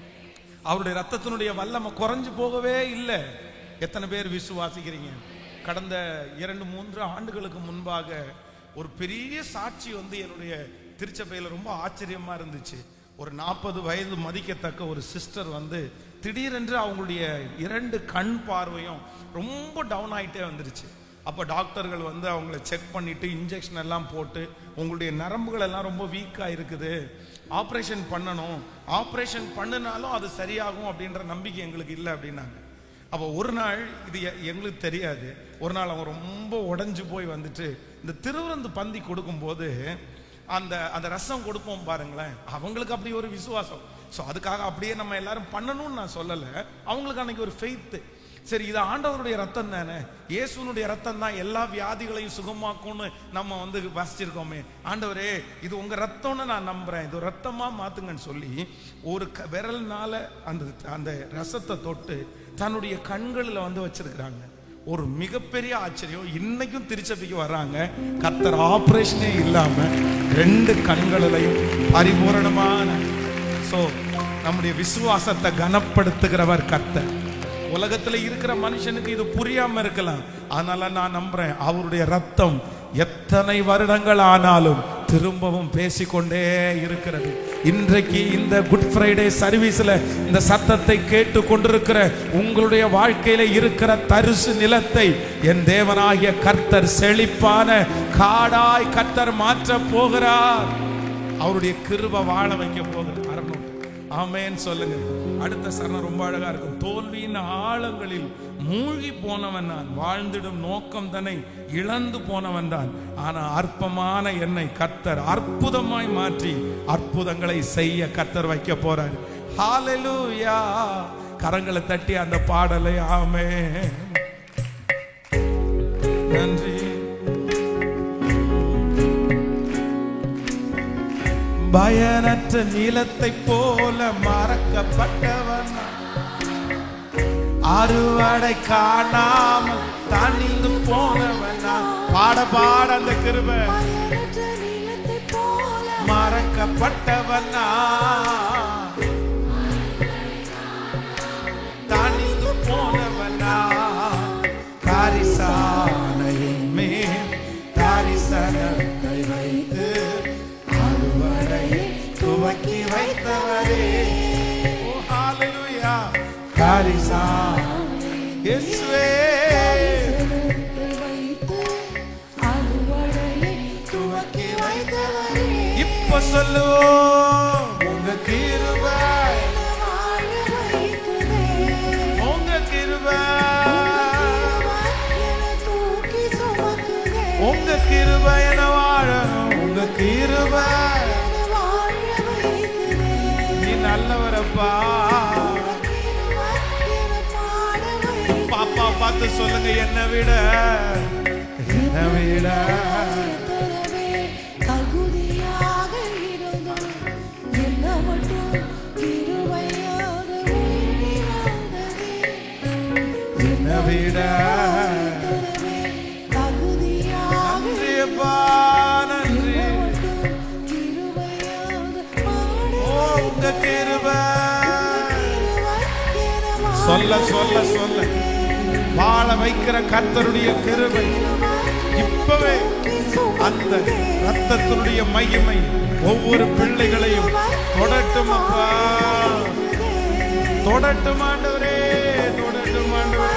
அவருடைய ரத்தத்தினுடைய வல்லமை குறைஞ்சு போகவே இல்லை எத்தனை பேர் விசுவாசிக்கிறீங்க கடந்த இரண்டு மூன்று ஆண்டுகளுக்கு முன்பாக ஒரு பெரிய சாட்சி வந்து என்னுடைய திருச்சபையில் ரொம்ப ஆச்சரியமா இருந்துச்சு ஒரு நாற்பது வயது மதிக்கத்தக்க ஒரு சிஸ்டர் வந்து திடீரென்று அவங்களுடைய இரண்டு கண் பார்வையும் ரொம்ப டவுன் ஆயிட்டே வந்துருச்சு அப்போ டாக்டர்கள் வந்து அவங்கள செக் பண்ணிட்டு இன்ஜெக்ஷன் எல்லாம் போட்டு உங்களுடைய நரம்புகள் எல்லாம் ரொம்ப வீக்காக இருக்குது ஆப்ரேஷன் பண்ணணும் ஆப்ரேஷன் பண்ணினாலும் அது சரியாகும் அப்படின்ற நம்பிக்கை எங்களுக்கு இல்லை அப்படின்னாங்க அப்போ ஒரு நாள் இது எ- எங்களுக்கு தெரியாது ஒரு நாள் அவங்க ரொம்ப உடைஞ்சு போய் வந்துட்டு இந்த திருவிருந்து பந்தி கொடுக்கும்போது அந்த அந்த ரசம் கொடுப்போம் பாருங்களேன் அவங்களுக்கு அப்படி ஒரு விசுவாசம் ஸோ அதுக்காக அப்படியே நம்ம எல்லாரும் பண்ணணும்னு நான் சொல்லலை அவங்களுக்கு அன்னைக்கு ஒரு ஃபெய்த்து சரி இது ஆண்டவருடைய ரத்தம் தானே இயேசுனுடைய ரத்தம் தான் எல்லா வியாதிகளையும் சுகமாக்கும்னு நம்ம வந்து வாசிச்சிருக்கோமே ஆண்டவரே இது உங்க ரத்தம்னு நான் நம்புறேன் இது ரத்தமா மாத்துங்கன்னு சொல்லி ஒரு க- விரல்னால அந்த அந்த ரசத்தை தொட்டு தன்னுடைய கண்களில் வந்து வச்சிருக்கிறாங்க ஒரு மிகப்பெரிய ஆச்சரியம் இன்னைக்கும் திருச்சபைக்கு வர்றாங்க கர்த்தர் ஆபரேஷனே இல்லாம ரெண்டு கண்களிலையும் பரிபூரணமான சோ நம்முடைய விசுவாசத்தை கனப்படுத்துகிறவர் கர்த்தர் உலகத்துல இருக்கிற மனுஷனுக்கு இது புரியாம இருக்கலாம் அதனால நான் நம்புறேன் அவருடைய ரத்தம் எத்தனை வருடங்கள் ஆனாலும் திரும்பவும் பேசிக்கொண்டே இருக்கிறது இன்றைக்கு இந்த குட் ஃப்ரைடே சர்வீஸ்ல இந்த சத்தத்தை கேட்டு கொண்டிருக்கிற உங்களுடைய வாழ்க்கையில இருக்கிற தரிசு நிலத்தை என் தேவனாகிய கர்த்தர் செழிப்பான காடாய் கர்த்தர் மாற்ற போகிறார் அவருடைய கிருப வாழ வைக்க போகிறார் அறநூறு ஆமேன்னு சொல்லுங்க அடுத்த சரணம் ரொம்ப அழகா இருக்கும் தோல்வியின் ஆழங்களில் மூழ்கி போனவன் நான் வாழ்ந்திடும் நோக்கம் தன்னை இழந்து போனவன் தான் ஆனா அற்பமான என்னை கர்த்தர் அற்புதமாய் மாற்றி அற்புதங்களை செய்ய கர்த்தர் வைக்க போறார் ஹalleluya கரங்களை தட்டி அந்த பாடலை ஆமே நன்றி பயனற்ற நீளத்தை போல மறக்கப்பட்டவன் நான். அறுவடை காணாமல் தனிந்து போனவன் நான். பாட பாட அந்த கிருபை பயனற்ற நீளத்தைப் போல மறக்கப்பட்டவன் நான். தனிந்து போனவன் நான். தாரிசானையின் மேல் தாரிசனத்தை வைத்து அறுவடையை துவக்கி வைத்தவரே ஓ ஹalleluya தாரிசா இயேசுவே சினத்தை வைத்து அறுவடையை துவக்கி வைத்தவரே இப்ப சொல்லுவோம் உங்க கிருபை என்னை வாழ வைக்கிறேன் உங்க கிருபை என்னை தூக்கி சுமக்கிறேன் உங்க கிருபை என வாழணும் உங்க கிருபை என்னை வாழ வைக்கிறேன் நீ நல்லவரப்பா என்னை பாட வைக்கிறேன் பாப்பா பார்த்து சொல்லுங்க என்ன விட என்ன விட தரவே தகுதியாக இருந்தும் என்ன மட்டும் கிருபையாக உயிரிழந்ததே. என்ன விட தரவே தகுதியாக நன்றி அப்பா நன்றி என்ன மட்டும் கிருபையாக ஓ பாட உங்க கிருபை கிருபை என சொல்ல சொல்ல சொல்ல வாழ வைக்கிற கர்த்தருடைய கிருபை கிருபை இப்பவே அந்த ரத்தத்தினுடைய மகிமை ஒவ்வொரு பிள்ளைகளையும் தொடட்டும் அப்பா தொடட்டும் ஆண்டவரே தொடட்டும் ஆண்டவரே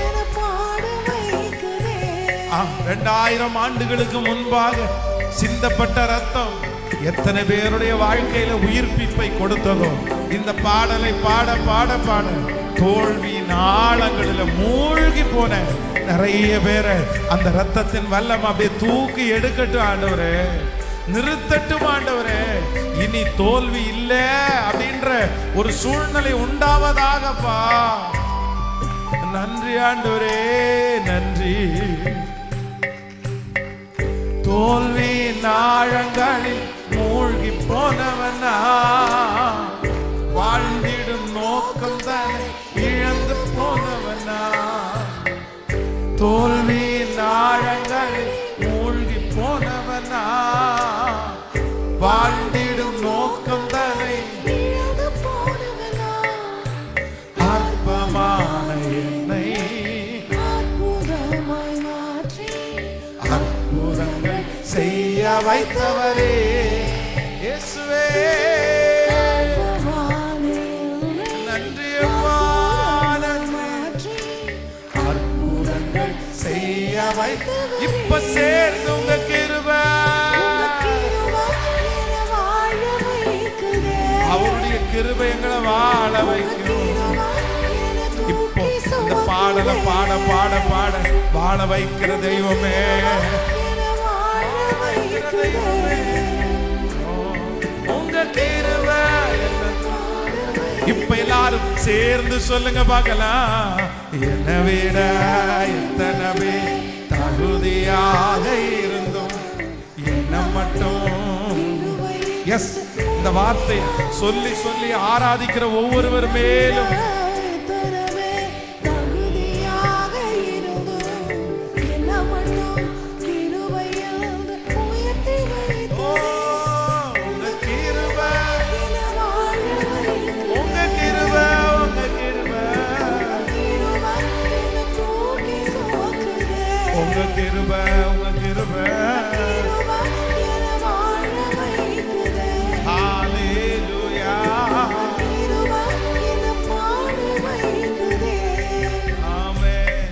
ஆ, ரெண்டாயிரம் ஆண்டுகளுக்கு முன்பாக சிந்தப்பட்ட ரத்தம் எத்தனை பேருடைய வாழ்க்கையில உயிர்ப்பிப்பை கொடுத்ததோ இந்த பாடலை பாட பாட பாட தோல்வியின் ஆழங்களில் மூழ்கி போன நிறைய பேரை அந்த ரத்தத்தின் வல்லம் அப்படியே தூக்கி எடுக்கட்டும் ஆண்டவரே நிறுத்தட்டும் ஆண்டவரே இனி தோல்வி இல்ல அப்படின்ற ஒரு சூழ்நிலை உண்டாவதாகப்பா நன்றி ஆண்டவரே நன்றி தோல்வி ஆழங்களில் மூழ்கி போனவனா வாழ்ந்திடும் நோக்கம் தானே இழந்து போனவனா தோல்வி ஆழங்களில் மூழ்கி போனவனா வாழ்ந்திடும் நோக்கம் தானே அற்பமான என்னை அற்புதங்கள் செய்ய வைத்தவரே இயேசுவே நன்றி அப்பா, நன்றி. அற்புதங்கள் செய்ய வை இப்ப சேர்ந்து உங்க கிருபை அவருடைய கிருபை எங்களை வாழ வைக்கும் இப்போ இந்த பாடல பாட பாட பாட வாழ வைக்கிற தெய்வமே உங்க கிருபை இப்ப எல்லாரும் சேர்ந்து சொல்லுங்க பார்க்கலாம் என்ன விட எத்தனை பேர் தகுதியாக இருந்தோம் என்ன மட்டும் எஸ் இந்த வார்த்தை சொல்லி சொல்லி ஆராதிக்கிற ஒவ்வொருவர் மேலும் ஓ, உங்க கிருபை உங்க கிருபை உங்க கிருபை உங்க கிருபை உங்க கிருபை ஹalleluya ஆமென்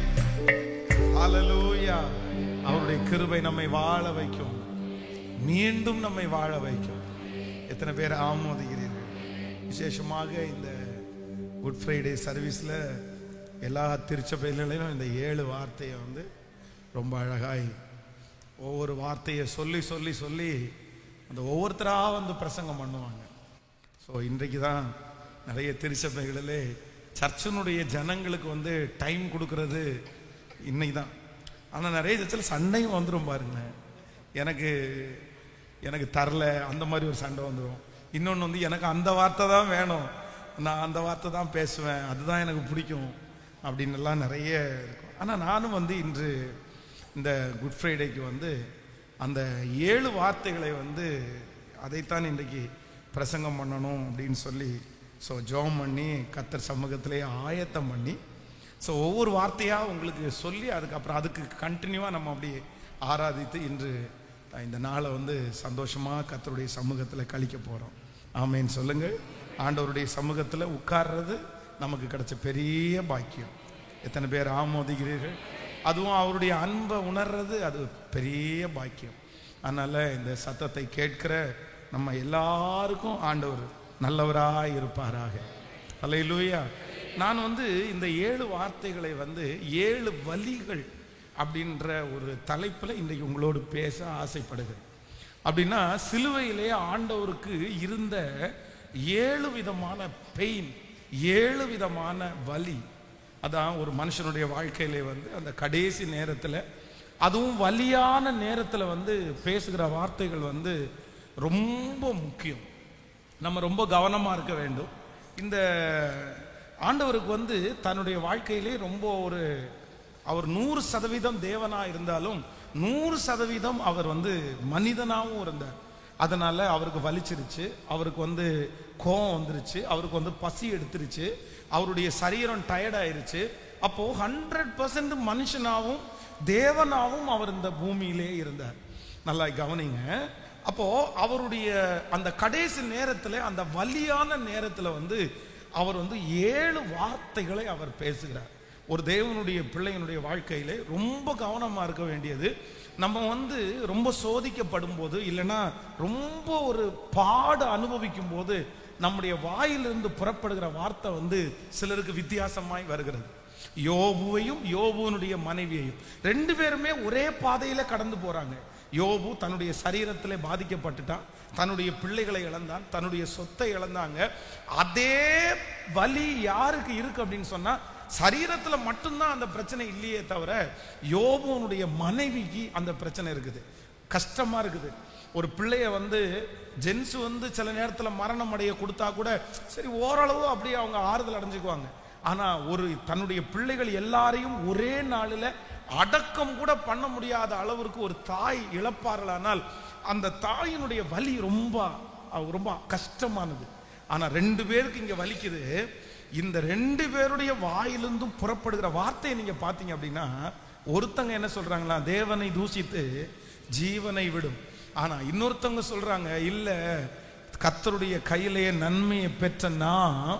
ஹalleluya அவருடைய கிருபை நம்மை வாழ வைக்கும் மீண்டும் நம்மை வாழ வைக்கும் எத்தனை பேர் ஆமோதுகிறீர்கள் விசேஷமாக இந்த குட் ஃப்ரைடே சர்வீஸில் எல்லா திருச்சபைகளிலும் இந்த ஏழு வார்த்தையை வந்து ரொம்ப அழகாய் ஒவ்வொரு வார்த்தையை சொல்லி சொல்லி சொல்லி அந்த ஒவ்வொருத்தராக வந்து பிரசங்கம் பண்ணுவாங்க ஸோ இன்றைக்கு தான் நிறைய திருச்சபைகளிலே சர்ச்சினுடைய ஜனங்களுக்கு வந்து டைம் கொடுக்கறது இன்னைக்கு தான் ஆனால் நிறைய சர்ச்சில் சண்டையும் வந்துடும் பாருங்க எனக்கு எனக்கு தரல அந்த மாதிரி ஒரு சண்டை வந்துடும் இன்னொன்று வந்து எனக்கு அந்த வார்த்தை தான் வேணும் நான் அந்த வார்த்தை தான் பேசுவேன் அதுதான் எனக்கு பிடிக்கும் அப்படின்னு எல்லாம் நிறைய இருக்கும் ஆனால் நானும் வந்து இன்று இந்த குட் ஃப்ரைடேக்கு வந்து அந்த ஏழு வார்த்தைகளை வந்து அதைத்தான் இன்றைக்கு பிரசங்கம் பண்ணணும் அப்படின்னு சொல்லி ஸோ ஜோம் பண்ணி கத்தர் சமூகத்திலே ஆயத்தம் பண்ணி ஸோ ஒவ்வொரு வார்த்தையாக உங்களுக்கு சொல்லி அதுக்கப்புறம் அதுக்கு கண்டினியூவாக நம்ம அப்படியே ஆராதித்து இன்று இந்த நாளை வந்து சந்தோஷமாக கத்தருடைய சமூகத்தில் கழிக்க போகிறோம் ஆமேன்னு சொல்லுங்கள் ஆண்டவருடைய சமூகத்தில் உட்கார்றது நமக்கு கிடைச்ச பெரிய பாக்கியம் எத்தனை பேர் ஆமோதிக்கிறீர்கள் அதுவும் அவருடைய அன்பை உணர்றது அது பெரிய பாக்கியம் அதனால் இந்த சத்தத்தை கேட்கிற நம்ம எல்லாருக்கும் ஆண்டவர் நல்லவராக இருப்பாராக அல்லையிலூயா நான் வந்து இந்த ஏழு வார்த்தைகளை வந்து ஏழு வலிகள் அப்படின்ற ஒரு தலைப்பில் இன்றைக்கு உங்களோடு பேச ஆசைப்படுகிறேன் அப்படின்னா சிலுவையிலே ஆண்டவருக்கு இருந்த ஏழு விதமான பெயின் ஏழு விதமான வலி அதான் ஒரு மனுஷனுடைய வாழ்க்கையிலே வந்து அந்த கடைசி நேரத்தில் அதுவும் வலியான நேரத்தில் வந்து பேசுகிற வார்த்தைகள் வந்து ரொம்ப முக்கியம் நம்ம ரொம்ப கவனமாக இருக்க வேண்டும் இந்த ஆண்டவருக்கு வந்து தன்னுடைய வாழ்க்கையிலே ரொம்ப ஒரு அவர் நூறு சதவீதம் தேவனாக இருந்தாலும் நூறு சதவீதம் அவர் வந்து மனிதனாகவும் இருந்தார் அதனால அவருக்கு வலிச்சிருச்சு அவருக்கு வந்து கோவம் வந்துருச்சு அவருக்கு வந்து பசி எடுத்துருச்சு அவருடைய சரீரம் டயர்ட் ஆயிருச்சு அப்போ ஹண்ட்ரட் பர்சன்ட் மனுஷனாகவும் தேவனாவும் அவர் இந்த பூமியிலே இருந்தார் நல்லா கவனிங்க அப்போ அவருடைய அந்த கடைசி நேரத்துல அந்த வலியான நேரத்துல வந்து அவர் வந்து ஏழு வார்த்தைகளை அவர் பேசுகிறார் ஒரு தேவனுடைய பிள்ளையினுடைய வாழ்க்கையிலே ரொம்ப கவனமா இருக்க வேண்டியது நம்ம வந்து ரொம்ப சோதிக்கப்படும் போது இல்லைன்னா ரொம்ப ஒரு பாடு அனுபவிக்கும் போது நம்முடைய வாயிலிருந்து புறப்படுகிற வார்த்தை வந்து சிலருக்கு வித்தியாசமாய் வருகிறது யோபுவையும் யோபுவனுடைய மனைவியையும் ரெண்டு பேருமே ஒரே பாதையில கடந்து போறாங்க யோபு தன்னுடைய சரீரத்திலே பாதிக்கப்பட்டுட்டான் தன்னுடைய பிள்ளைகளை இழந்தான் தன்னுடைய சொத்தை இழந்தாங்க அதே வலி யாருக்கு இருக்கு அப்படின்னு சொன்னா சரீரத்துல மட்டும்தான் அந்த பிரச்சனை இல்லையே தவிர யோபுவனுடைய மனைவிக்கு அந்த பிரச்சனை இருக்குது கஷ்டமா இருக்குது ஒரு பிள்ளைய வந்து ஜென்ஸ் வந்து சில நேரத்துல மரணம் அடைய கொடுத்தா கூட சரி ஓரளவு அப்படியே அவங்க ஆறுதல் அடைஞ்சுக்குவாங்க ஆனா ஒரு தன்னுடைய பிள்ளைகள் எல்லாரையும் ஒரே நாளில் அடக்கம் கூட பண்ண முடியாத அளவிற்கு ஒரு தாய் இழப்பார்களானால் அந்த தாயினுடைய வலி ரொம்ப அஹ், ரொம்ப கஷ்டமானது ஆனா ரெண்டு பேருக்கு இங்க வலிக்குது இந்த ரெண்டு பேருடைய வாயிலிருந்தும் புறப்படுகிற வார்த்தையை நீங்க பாத்தீங்க அப்படின்னா ஒருத்தங்க என்ன சொல்றாங்களா தேவனை தூஷித்து ஜீவனை விடும் ஆனா இன்னொருத்தவங்க சொல்றாங்க இல்ல கர்த்தருடைய கையிலேயே நன்மையை பெற்ற நான்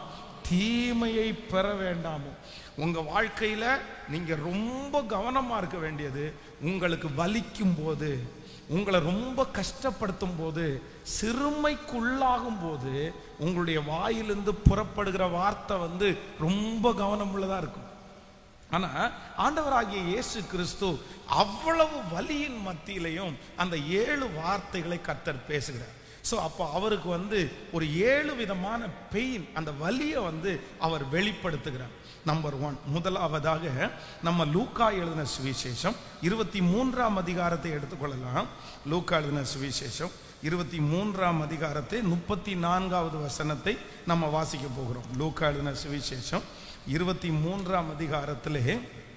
தீமையை பெற வேண்டாமோ உங்க வாழ்க்கையில நீங்க ரொம்ப கவனமா இருக்க வேண்டியது உங்களுக்கு வலிக்கும் போது உங்களை ரொம்ப கஷ்டப்படுத்தும் போது சிறுமைக்குள்ளாகும் போது உங்களுடைய வாயிலிருந்து புறப்படுகிற வார்த்தை வந்து ரொம்ப கவனமுள்ளதா இருக்கும் ஆனா ஆண்டவராகிய இயேசு கிறிஸ்து அவ்வளவு வலியின் மத்தியிலையும் அந்த ஏழு வார்த்தைகளை கர்த்தர் பேசுகிறார் சோ அப்போ அவருக்கு வந்து ஒரு ஏழு விதமான பெயின் அந்த வலியை வந்து அவர் வெளிப்படுத்துகிறார் நம்பர் ஒன் முதலாவதாக நம்ம லூக்கா எழுதின சுவிசேஷம் இருபத்தி மூன்றாம் அதிகாரத்தை எடுத்துக்கொள்ளலாம் லூக்கா எழுதின சுவிசேஷம் இருபத்தி மூன்றாம் அதிகாரத்தை முப்பத்தி நான்காவது வசனத்தை நம்ம வாசிக்க போகிறோம் லூக்கா எழுதின சுவிசேஷம் இருபத்தி மூன்றாம் அதிகாரத்திலே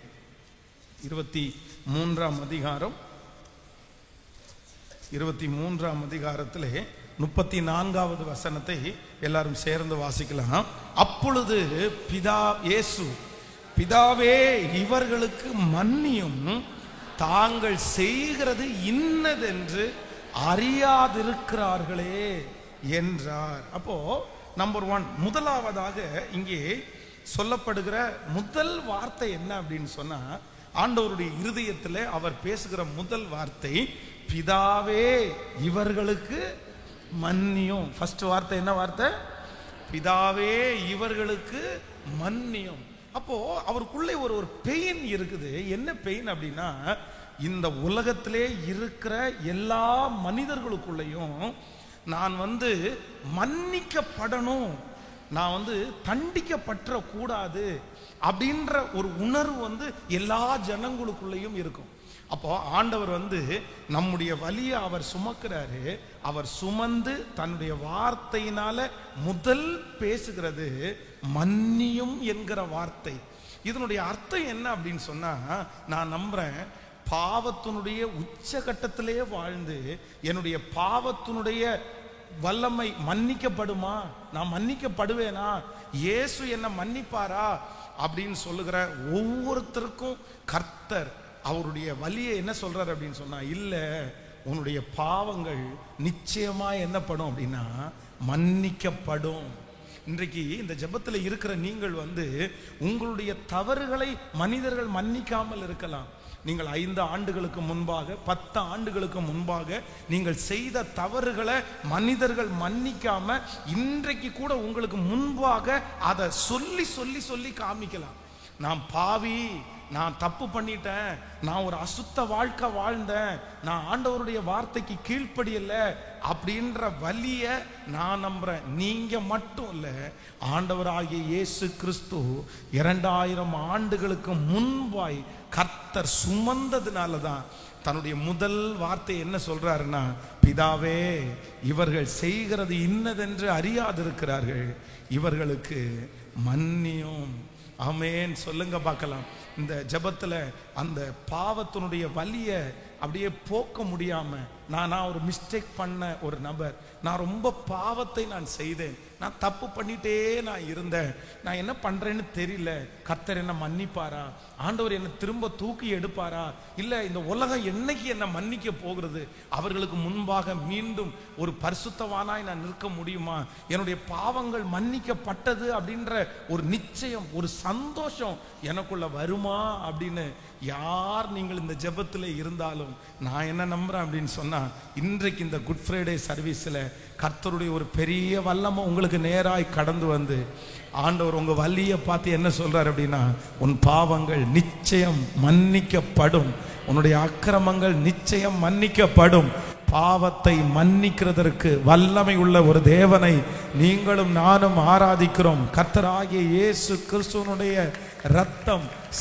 இருபத்தி மூன்றாம் அதிகாரம் இருபத்தி மூன்றாம் அதிகாரத்திலே முப்பத்தி நான்காவது வசனத்தை எல்லாரும் சேர்ந்து வாசிக்கலாம் அப்பொழுது பிதா இயேசு பிதாவே இவர்களுக்கு மன்னியும் தாங்கள் செய்கிறது இன்னதென்று அறியாதிருக்கிறார்களே என்றார் அப்போ நம்பர் ஒன் முதலாவதாக இங்கே சொல்லப்படுகிற முதல் வார்த்தை என்ன அப்படின்னு சொன்னா ஆண்டவருடைய இருதயத்தில் அவர் பேசுகிற முதல் வார்த்தை பிதாவே இவர்களுக்கு மன்னியும் ஃபர்ஸ்ட் வார்த்தை என்ன வார்த்தை பிதாவே இவர்களுக்கு மன்னியும் அப்போ அவருக்குள்ளே ஒரு ஒரு பெயின் இருக்குது என்ன பெயின் அப்படின்னா இந்த உலகத்திலே இருக்கிற எல்லா மனிதர்களுக்குள்ளேயும் நான் வந்து மன்னிக்கப்படணும் நான் வந்து தண்டிக்கப்பட்ட கூடாது அப்படின்ற ஒரு உணர்வு வந்து எல்லா ஜனங்களுக்குள்ளேயும் இருக்கும் அப்போ ஆண்டவர் வந்து நம்முடைய வலியை அவர் சுமக்கிறாரு அவர் சுமந்து தன்னுடைய வார்த்தையினால முதல் பேசுகிறது மன்னியும் என்கிற வார்த்தை இதனுடைய அர்த்தம் என்ன அப்படின்னு சொன்னா நான் நம்புறேன் பாவத்தினுடைய உச்சகட்டத்திலே வாழ்ந்து என்னுடைய பாவத்தினுடைய வல்லமை மன்னிக்கப்படுமா நான் மன்னிக்கப்படுவேனா இயேசு என்ன மன்னிப்பாரா அப்படின்னு சொல்லுகிற ஒவ்வொருத்தருக்கும் கர்த்தர் அவருடைய வலியை என்ன சொல்றாரு அப்படின்னு சொன்னா இல்ல உன்னுடைய பாவங்கள் நிச்சயமா என்னப்படும் அப்படின்னா மன்னிக்கப்படும் இன்றைக்கு இந்த ஜெபத்தில் இருக்கிற நீங்கள் வந்து உங்களுடைய தவறுகளை மனிதர்கள் மன்னிக்காமல் இருக்கலாம் நீங்கள் ஐந்து ஆண்டுகளுக்கு முன்பாக பத்து ஆண்டுகளுக்கு முன்பாக நீங்கள் செய்த தவறுகளை மனிதர்கள் மன்னிக்காம இன்றைக்கு கூட உங்களுக்கு முன்பாக அதை சொல்லி சொல்லி சொல்லி காமிக்கலாம் நான் பாவி நான் தப்பு பண்ணிட்டேன் நான் ஒரு அசுத்த வாழ்க்கை வாழ்ந்தேன் நான் ஆண்டவருடைய வார்த்தைக்கு கீழ்ப்படியல அப்படின்ற வலிய நான் நம்புறேன் நீங்க மட்டும் இல்ல ஆண்டவராகிய இயேசு கிறிஸ்து இரண்டாயிரம் ஆண்டுகளுக்கு முன்பாய் கர்த்தர் சுமந்ததுனால தான் தன்னுடைய முதல் வார்த்தை என்ன சொல்றாருன்னா பிதாவே இவர்கள் செய்கிறது இன்னதென்று அறியாதிருக்கிறார்கள் இவர்களுக்கு மன்னியும் ஆமென் சொல்லுங்க பார்க்கலாம் இந்த ஜெபத்துல அந்த பாவத்தினுடைய வலியை அப்படியே போக்க முடியாம நான் நான் ஒரு மிஸ்டேக் பண்ண ஒரு நபர் நான் ரொம்ப பாவத்தை நான் செய்தேன் நான் தப்பு பண்ணிட்டே நான் இருந்தேன் நான் என்ன பண்றேன்னு தெரியல கர்த்தர் என்ன மன்னிப்பாரா ஆண்டவர் என்ன திரும்ப தூக்கி எடுப்பாரா இல்ல இந்த உலகம் என்னைக்கு என்ன மன்னிக்க போகிறது அவர்களுக்கு முன்பாக மீண்டும் ஒரு பரிசுத்தவானாய் நான் நிற்க முடியுமா என்னுடைய பாவங்கள் மன்னிக்கப்பட்டது அப்படின்ற ஒரு நிச்சயம் ஒரு சந்தோஷம் எனக்குள்ள வருமா அப்படின்னு யார் நீங்கள் இந்த ஜெபத்தில் இருந்தாலும் நான் என்ன நம்புறேன் அப்படின்னு சொன்னா இன்றைக்கு இந்த குட் ஃப்ரைடே சர்வீஸ்ல கர்த்தருடைய ஒரு பெரிய வல்லமை உங்களுக்கு நேராய் கடந்து வந்து ஆண்டவர் உங்க வலியை பார்த்து என்ன சொல்றாரு அப்படின்னா உன் பாவங்கள் நிச்சயம் மன்னிக்கப்படும் உன்னுடைய அக்கிரமங்கள் நிச்சயம் மன்னிக்கப்படும் பாவத்தை மன்னிக்கிறதற்கு வல்லமை உள்ள ஒரு தேவனை நீங்களும் நானும் ஆராதிக்கிறோம் கர்த்தராகிய இயேசு கிறிஸ்துவனுடைய ரத்தம்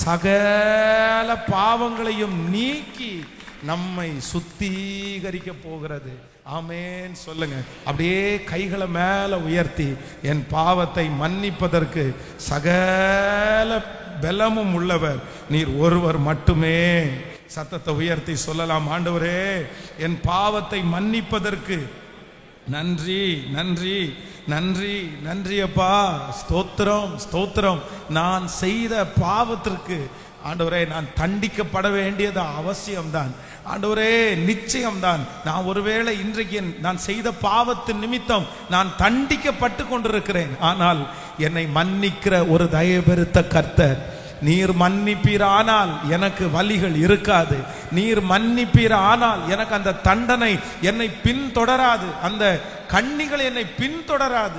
சகல பாவங்களையும் நீக்கி நம்மை சுத்திகரிக்க போகிறது ஆமேன் சொல்லுங்க அப்படியே கைகளை மேல உயர்த்தி என் பாவத்தை மன்னிப்பதற்கு சகல பலமும் உள்ளவர் நீர் ஒருவர் மட்டுமே சத்தத்தை உயர்த்தி சொல்லலாம் ஆண்டவரே என் பாவத்தை மன்னிப்பதற்கு நன்றி நன்றி நன்றி நன்றி அப்பா ஸ்தோத்திரம் ஸ்தோத்திரம் நான் செய்த பாவத்திற்கு ஆண்டவரே நான் தண்டிக்கப்பட வேண்டியது அவசியம்தான் ஆண்டவரே நிச்சயம்தான் நான் ஒருவேளை இன்றைக்கு நான் செய்த பாவத்தின் நிமித்தம் நான் தண்டிக்கப்பட்டு கொண்டிருக்கிறேன் ஆனால் என்னை மன்னிக்கிற ஒரு தயபெருத்த கர்த்தர் நீர் மன்னிப்பீர் ஆனால் எனக்கு வலிகள் இருக்காது நீர் மன்னிப்பீர் ஆனால் எனக்கு அந்த தண்டனை என்னை பின்தொடராது அந்த கண்ணிகள் என்னை பின்தொடராது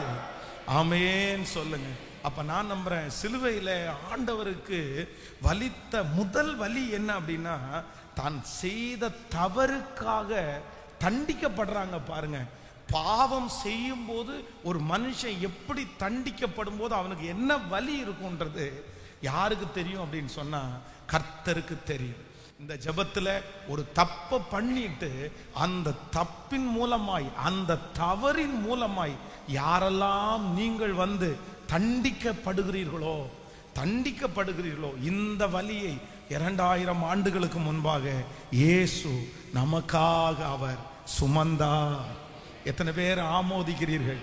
ஆமேன் சொல்லுங்க அப்ப நான் நம்புறேன் சிலுவையில ஆண்டவருக்கு வலித்த முதல் வலி என்ன அப்படின்னா தான் செய்த தவறுக்காக தண்டிக்கப்படுறாங்க பாருங்க பாவம் செய்யும் போது ஒரு மனுஷன் எப்படி தண்டிக்கப்படும் போது அவனுக்கு என்ன வலி இருக்கும்ன்றது யாருக்கு தெரியும் அப்படின்னு சொன்னா கர்த்தருக்கு தெரியும் இந்த ஜெபத்துல ஒரு தப்பை பண்ணிட்டு அந்த தப்பின் மூலமாய் அந்த தவறின் மூலமாய் யாரெல்லாம் நீங்கள் வந்து தண்டிக்கப்படுகிறீர்களோ தண்டிக்கப்படுகிறீர்களோ இந்த வலியை இரண்டாயிரம் ஆண்டுகளுக்கு முன்பாக இயேசு நமக்காக அவர் சுமந்தார் எத்தனை பேர் ஆமோதிக்கிறீர்கள்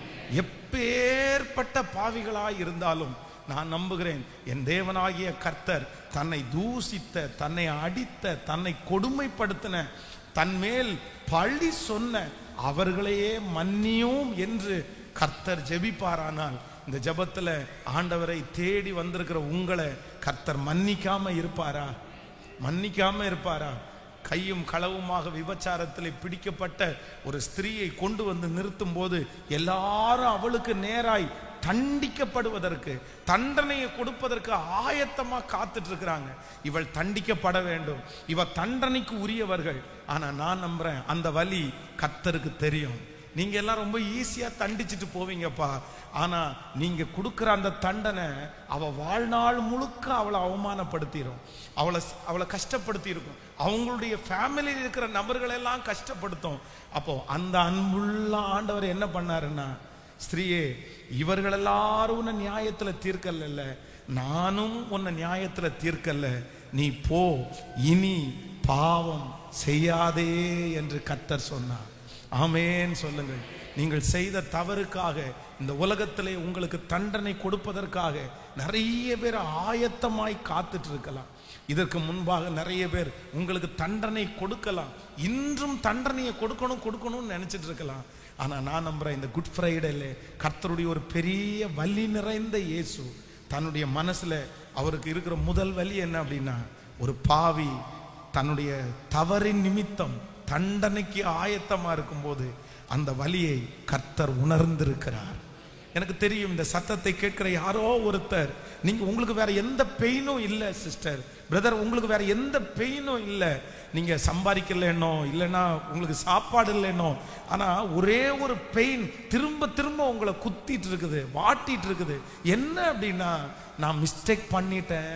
எப்பேற்பட்ட பாவிகளாய் இருந்தாலும் நான் நம்புகிறேன் என் தேவனாகிய கர்த்தர் தன்னை தூசித்த தன்னை அடித்த தன்னை கொடுமைப்படுத்தின தன் மேல் பழி சொன்ன அவர்களையே மன்னியும் என்று கர்த்தர் ஜெபிப்பாரானால் இந்த ஜெபத்துல ஆண்டவரை தேடி வந்திருக்கிற உங்களை கர்த்தர் மன்னிக்காம இருப்பாரா மன்னிக்காம இருப்பாரா கையும் களவுமாக விபச்சாரத்தில் பிடிக்கப்பட்ட ஒரு ஸ்திரீயை கொண்டு வந்து நிறுத்தும் போது எல்லாரும் அவளுக்கு நேராய் தண்டிக்கப்படுவதற்கு தண்டனையை கொடுப்பதற்கு ஆயத்தமா காத்துட்டு இருக்கிறாங்க இவள் தண்டிக்கப்பட வேண்டும் இவ தண்டனைக்கு உரியவர்கள் ஆனா நான் நம்புறேன் அந்த வலி கர்த்தருக்கு தெரியும் நீங்க எல்லாம் ரொம்ப ஈஸியா தண்டிச்சிட்டு போவீங்கப்பா ஆனா நீங்க கொடுக்கிற அந்த தண்டனை அவ வாழ்நாள் முழுக்க அவளை அவமானப்படுத்திடும் அவளை அவளை கஷ்டப்படுத்தி இருக்கும் அவங்களுடைய ஃபேமிலியில் இருக்கிற நபர்கள் எல்லாம் கஷ்டப்படுத்தும் அப்போ அந்த அன்புள்ள ஆண்டவர் என்ன பண்ணாருன்னா ஸ்திரீயே இவர்கள் எல்லாரும் உன்னை நியாயத்துல தீர்க்கல நானும் உன்னை நியாயத்துல தீர்க்கல நீ போ இனி பாவம் செய்யாதே என்று கத்தர் சொன்னார் ஆமேன் சொல்லுங்கள் நீங்கள் செய்த தவறுக்காக இந்த உலகத்திலே உங்களுக்கு தண்டனை கொடுப்பதற்காக நிறைய பேர் ஆயத்தமாய் காத்துட்டு இருக்கலாம் இதற்கு முன்பாக நிறைய பேர் உங்களுக்கு தண்டனை கொடுக்கலாம் இன்றும் தண்டனையை கொடுக்கணும் கொடுக்கணும்னு நினைச்சிட்டு இருக்கலாம் ஆனா நான் நம்புறேன் இந்த குட் ஃப்ரைடேல கர்த்தருடைய ஒரு பெரிய வலி நிறைந்த இயேசு தன்னுடைய மனசுல அவருக்கு இருக்கிற முதல் வலி என்ன அப்படின்னா ஒரு பாவி தன்னுடைய தவறின் நிமித்தம் தண்டனைக்கு ஆயத்தமா இருக்கும்போது அந்த வலியை கர்த்தர் உணர்ந்திருக்கிறார் எனக்கு தெரியும் இந்த சத்தத்தை கேட்கிற யாரோ ஒருத்தர் நீங்க உங்களுக்கு வேற எந்த பெயினும் இல்லை சிஸ்டர் பிரதர் உங்களுக்கு வேற எந்த பெயினும் இல்லை நீங்க சம்பாதிக்கலன்னோ இல்லைன்னா உங்களுக்கு சாப்பாடு இல்லைன்னோ ஆனா ஒரே ஒரு பெயின் திரும்ப திரும்ப உங்களை குத்திட்டு இருக்குது வாட்டிட்டு இருக்குது என்ன அப்படின்னா நான் மிஸ்டேக் பண்ணிட்டேன்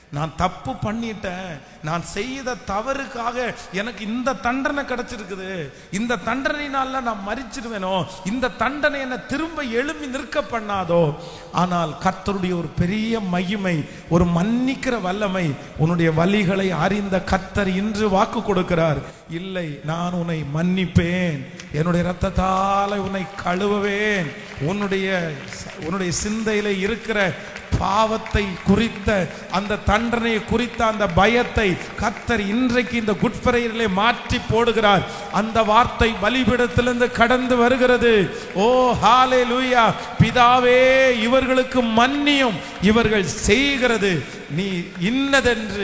நான் தப்பு பண்ணிட்டேன் நான் செய்த தவறுக்காக எனக்கு இந்த தண்டனை கிடைச்சிருக்குது இந்த தண்டனையினால நான் மறிச்சிடுவேனோ இந்த தண்டனை என்னை திரும்ப எழும்பி நிற்க பண்ணாதோ ஆனால் கர்த்தருடைய ஒரு பெரிய மகிமை ஒரு மன்னிக்கிற வல்லமை உன்னுடைய வழிகளை அறிந்த கர்த்தர் இன்று வாக்கு கொடுக்கிறார் இல்லை நான் உன்னை மன்னிப்பேன் என்னுடைய ரத்தத்தால உன்னை கழுவுவேன் உன்னுடைய உன்னுடைய சிந்தையில இருக்கிற பாவத்தை குறித்த அந்த தண்டனையை குறித்த அந்த பயத்தை கர்த்தர் இன்றைக்கு இந்த குட்ஃபரையிலே மாற்றி போடுகிறார் அந்த வார்த்தை பலிபீடத்திலிருந்து கடந்து வருகிறது ஓ ஹாலே லூயா பிதாவே இவர்களுக்கு மன்னியும் இவர்கள் செய்கிறது நீ இன்னதென்று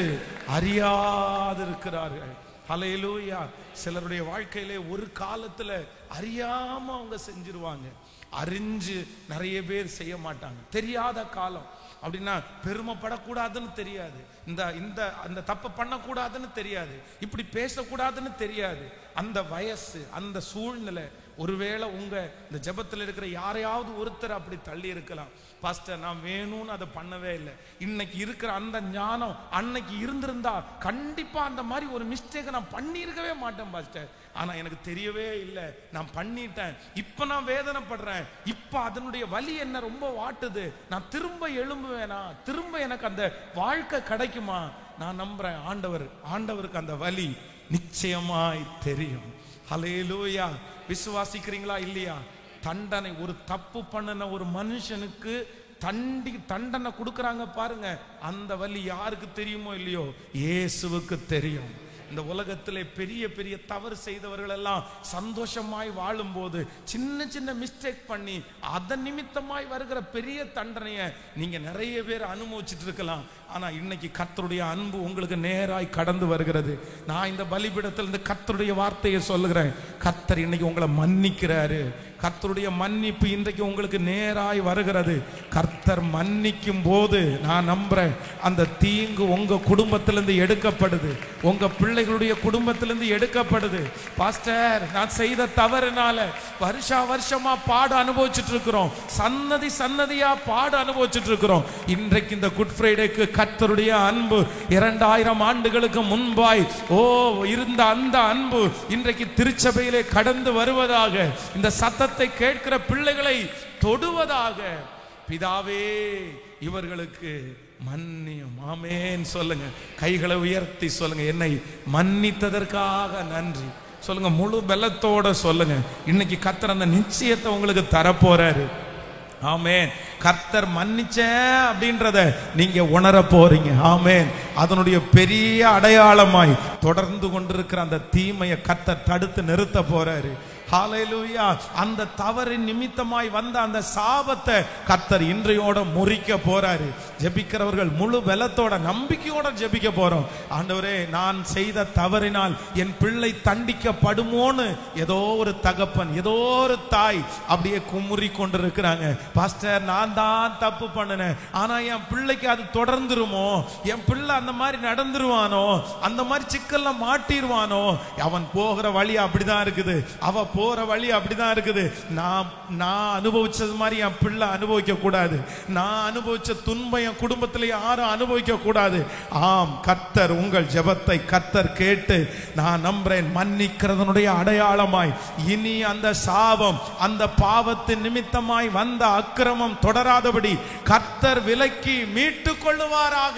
அறியாதிருக்கிறார்கள் ஹalleluya சிலருடைய வாழ்க்கையிலே ஒரு காலத்துல அறியாம அவங்க செஞ்சிருவாங்க அறிஞ்சு நிறைய பேர் செய்ய மாட்டாங்க தெரியாத காலம் அப்படின்னா பெருமைப்படக்கூடாதுன்னு தெரியாது இந்த இந்த அந்த தப்பை பண்ணக்கூடாதுன்னு தெரியாது இப்படி பேசக்கூடாதுன்னு தெரியாது அந்த வயசு அந்த சூழ்நிலை ஒருவேளை உங்க இந்த ஜெபத்தில் இருக்கிற யாரையாவது ஒருத்தர் அப்படி தள்ளி இருக்கலாம் பாஸ்டர் நான் வேணும்னு அதை பண்ணவே இல்லை இன்னைக்கு இருக்கிற அந்த ஞானம் அன்னைக்கு இருந்திருந்தா கண்டிப்பா அந்த மாதிரி ஒரு மிஸ்டேக்கை நான் பண்ணியிருக்கவே மாட்டேன் பாஸ்டர் ஆனா எனக்கு தெரியவே இல்லை நான் பண்ணிட்டேன் இப்ப நான் வேதனைப்படுறேன் இப்ப அதனுடைய வலி என்ன ரொம்ப வாட்டுது நான் திரும்ப எழும்புவேனா திரும்ப எனக்கு அந்த வாழ்க்கை கிடைக்குமா நான் நம்புறேன் ஆண்டவர் ஆண்டவருக்கு அந்த வலி நிச்சயமாய் தெரியும் ஹalleluya விசுவாசிக்கிறீங்களா இல்லையா தண்டனை ஒரு தப்பு பண்ணின ஒரு மனுஷனுக்கு தண்டி தண்டனை கொடுக்கறாங்க பாருங்க அந்த வலி யாருக்கு தெரியுமோ இல்லையோ இயேசுவுக்கு தெரியும் இந்த உலகத்திலே பெரிய பெரிய தவறு செய்தவர்கள் எல்லாம் சந்தோஷமாய் வாழும்போது சின்ன சின்ன மிஸ்டேக் பண்ணி அதன் நிமித்தமாய் வருகிற பெரிய தண்டனையை நீங்க நிறைய பேர் அனுபவிச்சுட்டு இருக்கலாம் ஆனா இன்னைக்கு கர்த்தருடைய அன்பு உங்களுக்கு நேராய் கடந்து வருகிறது நான் இந்த பலிபீடத்தில் இந்த கர்த்தருடைய வார்த்தையை சொல்லுகிறேன் கர்த்தர் இன்னைக்கு உங்களை மன்னிக்கிறாரு கர்த்தருடைய மன்னிப்பு இன்றைக்கு உங்களுக்கு நேராய் வருகிறது கர்த்தர் மன்னிக்கும் போது நான் நம்புறேன் அந்த தீங்கு உங்க குடும்பத்திலிருந்து எடுக்கப்படுது உங்க பிள்ளைகளுடைய குடும்பத்திலிருந்து எடுக்கப்படுது பாஸ்டர் நான் செய்த தவறுனால வருஷா வருஷமா பாடு அனுபவிச்சுட்டு இருக்கிறோம் சன்னதி சன்னதியா பாடு அனுபவிச்சுட்டு இருக்கிறோம் இன்றைக்கு இந்த குட் ஃப்ரைடேக்கு கர்த்தருடைய அன்பு இரண்டாயிரம் ஆண்டுகளுக்கு முன்பாய் ஓ இருந்த அந்த அன்பு இன்றைக்கு திருச்சபையிலே கடந்து வருவதாக இந்த சத்தத்தை கேட்கிற பிள்ளைகளை தொடுவதாக பிதாவே இவர்களுக்கு மன்னியும் ஆமேன் சொல்லுங்க கைகளை உயர்த்தி சொல்லுங்க என்னை மன்னித்ததற்காக நன்றி சொல்லுங்க முழு பலத்தோட சொல்லுங்க இன்னைக்கு கத்தர் அந்த நிச்சயத்தை உங்களுக்கு தரப்போறாரு ஆமேன் கர்த்தர் மன்னிச்சேன் அப்படின்றத நீங்க உணர போறீங்க ஆமேன் அதனுடைய பெரிய அடையாளமாய் தொடர்ந்து கொண்டிருக்கிற அந்த தீமையை கர்த்தர் தடுத்து நிறுத்த போறாரு ஹalleluya அந்த தவறின் நிமித்தமாய் வந்த அந்த சாபத்தை கர்த்தர் இன்றையோட முறிக்க போறாரு ஜெபிக்கிறவர்கள் முழு பலத்தோட நம்பிக்கையோட ஜெபிக்க போறோம் ஆண்டவரே நான் செய்த தவறினால் என் பிள்ளை தண்டிக்கப்படுமோன்னு ஏதோ ஒரு தகப்பன் ஏதோ ஒரு தாய் அப்படியே குமுறி கொண்டிருக்கிறாங்க பாஸ்டர் நான் தான் தப்பு பண்ணினேன் ஆனா என் பிள்ளைக்கு அது தொடர்ந்துருமோ என் பிள்ளை அந்த மாதிரி நடந்துருவானோ அந்த மாதிரி சிக்கல்ல மாட்டிருவானோ அவன் போகிற வழி அப்படிதான் இருக்குது அவ போற வழி அப்படிதான் இருக்குது நான் நான் அனுபவிச்சது மாதிரி என் பிள்ளை அனுபவிக்க கூடாது நான் அனுபவிச்ச துன்பம் என் குடும்பத்துல யாரும் அனுபவிக்க கூடாது ஆம் கர்த்தர் உங்கள் ஜெபத்தை கர்த்தர் கேட்டு நான் நம்புறேன் மன்னிக்கிறதனுடைய அடையாளமாய் இனி அந்த சாபம் அந்த பாவத்தின் நிமித்தமாய் வந்த அக்கிரமம் தொடராதபடி கர்த்தர் விலக்கி மீட்டுக் கொள்ளுவாராக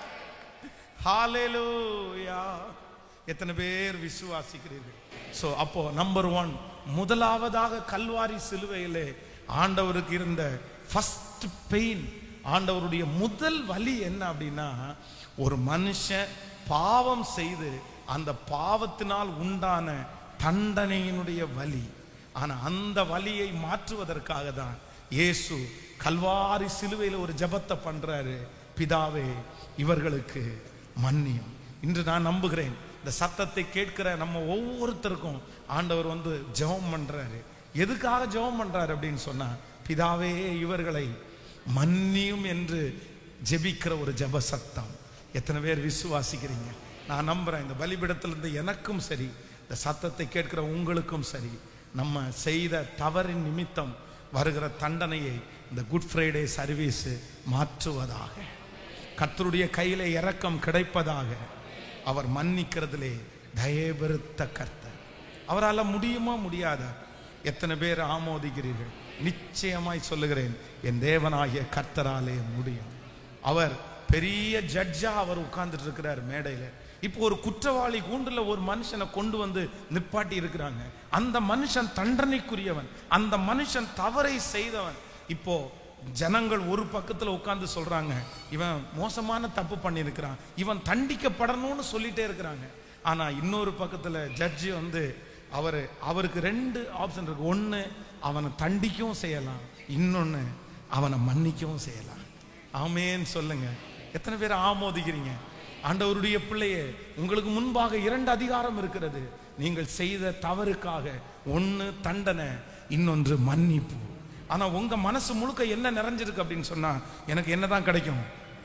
ஹalleluya எத்தனை பேர் விசுவாசிக்கிறீர்கள் சோ அப்போ நம்பர் ஒன் முதலாவதாக கல்வாரி சிலுவையிலே ஆண்டவருக்கு இருந்த ஃபர்ஸ்ட் பெயின் ஆண்டவருடைய முதல் வலி என்ன அப்படின்னா ஒரு மனுஷன் பாவம் செய்து அந்த பாவத்தினால் உண்டான தண்டனையினுடைய வலி ஆனா அந்த வலியை மாற்றுவதற்காக தான் இயேசு கல்வாரி சிலுவையில் ஒரு ஜெபத்தை பண்றாரு பிதாவே இவர்களுக்கு மன்னியும் இன்று நான் நம்புகிறேன் இந்த சத்தத்தை கேட்கிற நம்ம ஒவ்வொருத்தருக்கும் ஆண்டவர் வந்து ஜெபம் பண்றாரு எதுக்காக ஜெபம் பண்றாரு அப்படின்னு சொன்னா பிதாவே இவர்களை மன்னியும் என்று ஜெபிக்கிற ஒரு ஜெப சத்தம் எத்தனை பேர் விசுவாசிக்கிறீங்க நான் நம்புறேன் இந்த பலிபிடத்திலிருந்து எனக்கும் சரி இந்த சத்தத்தை கேட்கிற உங்களுக்கும் சரி நம்ம செய்த தவறின் நிமித்தம் வருகிற தண்டனையை இந்த குட் ஃப்ரைடே சர்வீஸ் மாற்றுவதாக கர்த்தருடைய கையில இரக்கம் கிடைப்பதாக அவர் மன்னிக்கிறதிலே தயபெருத்த கர்த்தர் அவரால் முடியுமா முடியாதா எத்தனை பேர் ஆமோதிக்கிறீர்கள் நிச்சயமாய் சொல்லுகிறேன் என் தேவனாகிய கர்த்தராலே முடியும் அவர் பெரிய ஜட்ஜா அவர் உட்கார்ந்துட்டு இருக்கிறார் மேடையில இப்போ ஒரு குற்றவாளி கூண்டுல ஒரு மனுஷனை கொண்டு வந்து நிப்பாட்டி இருக்கிறாங்க அந்த மனுஷன் தண்டனைக்குரியவன் அந்த மனுஷன் தவறை செய்தவன் இப்போ ஜனங்கள் ஒரு பக்கத்துல உட்கார்ந்து சொல்றாங்க இவன் மோசமான தப்பு பண்ணியிருக்கிறான் இவன் தண்டிக்கப்படணும்னு சொல்லிட்டே இருக்கிறாங்க ஆனா இன்னொரு பக்கத்துல ஜட்ஜி வந்து அவர் அவருக்கு ரெண்டு ஆப்ஷன் இருக்கு ஒண்ணு அவனை தண்டிக்கவும் செய்யலாம் இன்னொன்னு அவனை மன்னிக்கவும் செய்யலாம் ஆமேன்னு சொல்லுங்க எத்தனை பேர் ஆமோதிக்கிறீங்க ஆண்டவருடைய பிள்ளையே உங்களுக்கு முன்பாக இரண்டு அதிகாரம் இருக்கிறது நீங்கள் செய்த தவறுக்காக ஒண்ணு தண்டனை இன்னொன்று மன்னிப்பு ஆனா உங்க மனசு முழுக்க என்ன நிறைஞ்சிருக்கு அப்படின்னு சொன்னா எனக்கு என்னதான் கிடைக்கும்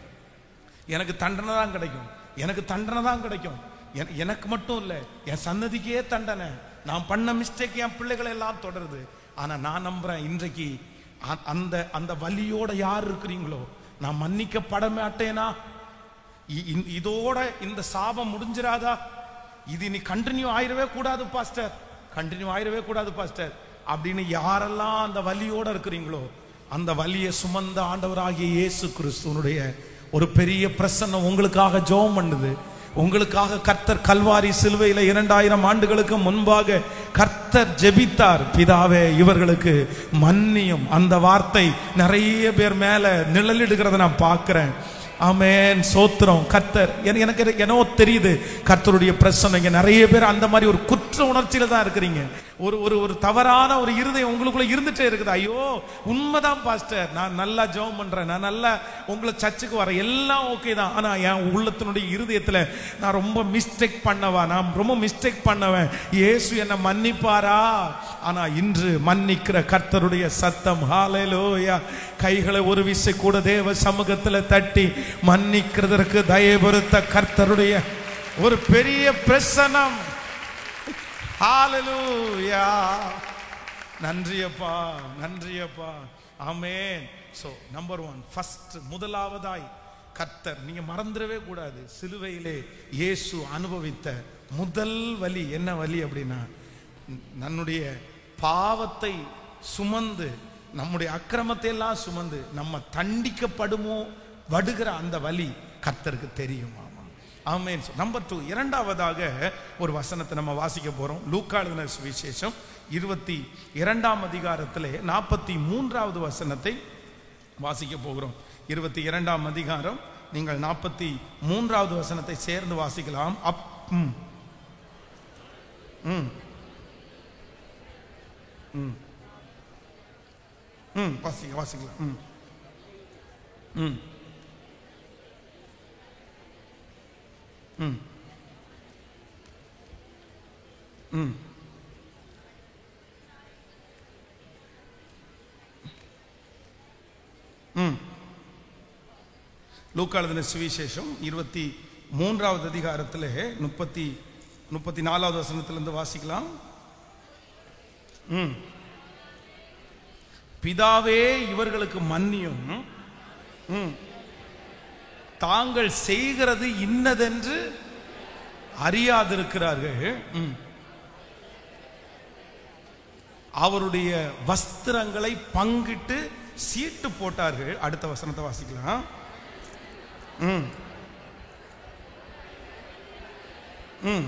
எனக்கு தண்டனை தான் கிடைக்கும் எனக்கு தண்டனை தான் கிடைக்கும் என- எனக்கு மட்டும் இல்லை என் சன்னதிக்கே தண்டனை நான் பண்ண மிஸ்டேக் என் பிள்ளைகளை எல்லாம் தொடருது ஆனா நான் நம்புறேன் இன்றைக்கு அ- அந்த அந்த வலியோட யார் இருக்கிறீங்களோ நான் மன்னிக்கப்பட மாட்டேனா இ- இ- இதோட இந்த சாபம் முடிஞ்சிராதா இது நீ கண்டினியூ ஆயிரவே கூடாது பாஸ்டர் கண்டினியூ ஆயிரவே கூடாது பாஸ்டர் அப்படின்னு யாரெல்லாம் அந்த வலியோட இருக்கிறீங்களோ அந்த வலியை சுமந்த ஆண்டவராகிய இயேசு கிறிஸ்துவனுடைய ஒரு பெரிய பிரசன்னம் உங்களுக்காக ஜெபம் பண்ணுது உங்களுக்காக கர்த்தர் கல்வாரி சிலுவையில இரண்டாயிரம் ஆண்டுகளுக்கு முன்பாக கர்த்தர் ஜெபித்தார் பிதாவே இவர்களுக்கு மன்னியும் அந்த வார்த்தை நிறைய பேர் மேல நிழலிடுகிறத நான் பார்க்கிறேன் ஆமென் சோத்திரம் கர்த்தர் என- எனக்கு எனக்கு என்னவோ தெரியுது கர்த்தருடைய பிரசனம் இங்க நிறைய பேர் அந்த மாதிரி ஒரு குற்ற உணர்ச்சியில தான் இருக்கிறீங்க ஒரு ஒரு ஒரு தவறான ஒரு இருதயம் உங்களுக்குள்ள இருந்துட்டே இருக்குது ஐயோ உண்மைதான் பாஸ்டர் நான் நல்லா ஜெபம் பண்றேன் நான் நல்லா உங்களை சர்ச்சுக்கு வரேன் எல்லாம் ஓகே தான் ஆனா என் உள்ளத்தினுடைய இருதயத்துல நான் ரொம்ப மிஸ்டேக் பண்ணவா நான் ரொம்ப மிஸ்டேக் பண்ணவன் இயேசு என்ன மன்னிப்பாரா ஆனா இன்று மன்னிக்கிற கர்த்தருடைய சத்தம் ஹalleluya கைகளை ஒரு விசை கூட தேவ சமூகத்துல தட்டி மன்னிக்கிறதற்கு தயபொருத்த கர்த்தருடைய ஒரு பெரிய பிரசனம் ஹalleluya நன்றியப்பா நன்றியப்பா ஆமென் சோ நம்பர் ஒன் ஃபர்ஸ்ட் முதலாவதாய் கர்த்தர் நீங்க மறந்துடவே கூடாது சிலுவையிலே இயேசு அனுபவித்த முதல் வலி என்ன வலி அப்படின்னா நம்முடைய பாவத்தை சுமந்து நம்முடைய அக்கிரமத்தை எல்லாம் சுமந்து நம்ம தண்டிக்கப்படுமோ வடுகிற அந்த வலி கர்த்தருக்கு தெரியும் ஆமா ஆமென் நம்பர் டூ இரண்டாவதாக ஒரு வசனத்தை நம்ம வாசிக்க போறோம் லூக்கா எழுதின சுவிசேஷம் இருபத்தி இரண்டாம் அதிகாரத்திலே நாற்பத்தி மூன்றாவது வசனத்தை வாசிக்க போகிறோம் இருபத்தி இரண்டாம் அதிகாரம் நீங்கள் நாற்பத்தி மூன்றாவது வசனத்தை சேர்ந்து வாசிக்கலாம் அப் ம். ம். ம். ம் வாசிக்க வாசிக்கலாம் ம் ம் ம் ம் ம் லூக்கா எழுதின சுவிசேஷம் இருபத்தி மூன்றாவது அதிகாரத்தில் முப்பத்தி முப்பத்தி நாலாவது வசனத்திலிருந்து வாசிக்கலாம் ம் பிதாவே இவர்களுக்கு மன்னியும் ம். தாங்கள் செய்கிறது இன்னதென்று அறியாதிருக்கிறார்கள் ம். அவருடைய வஸ்திரங்களை பங்கிட்டு சீட்டு போட்டார்கள் அடுத்த வசனத்தை வாசிக்கலாம் ம். ம்.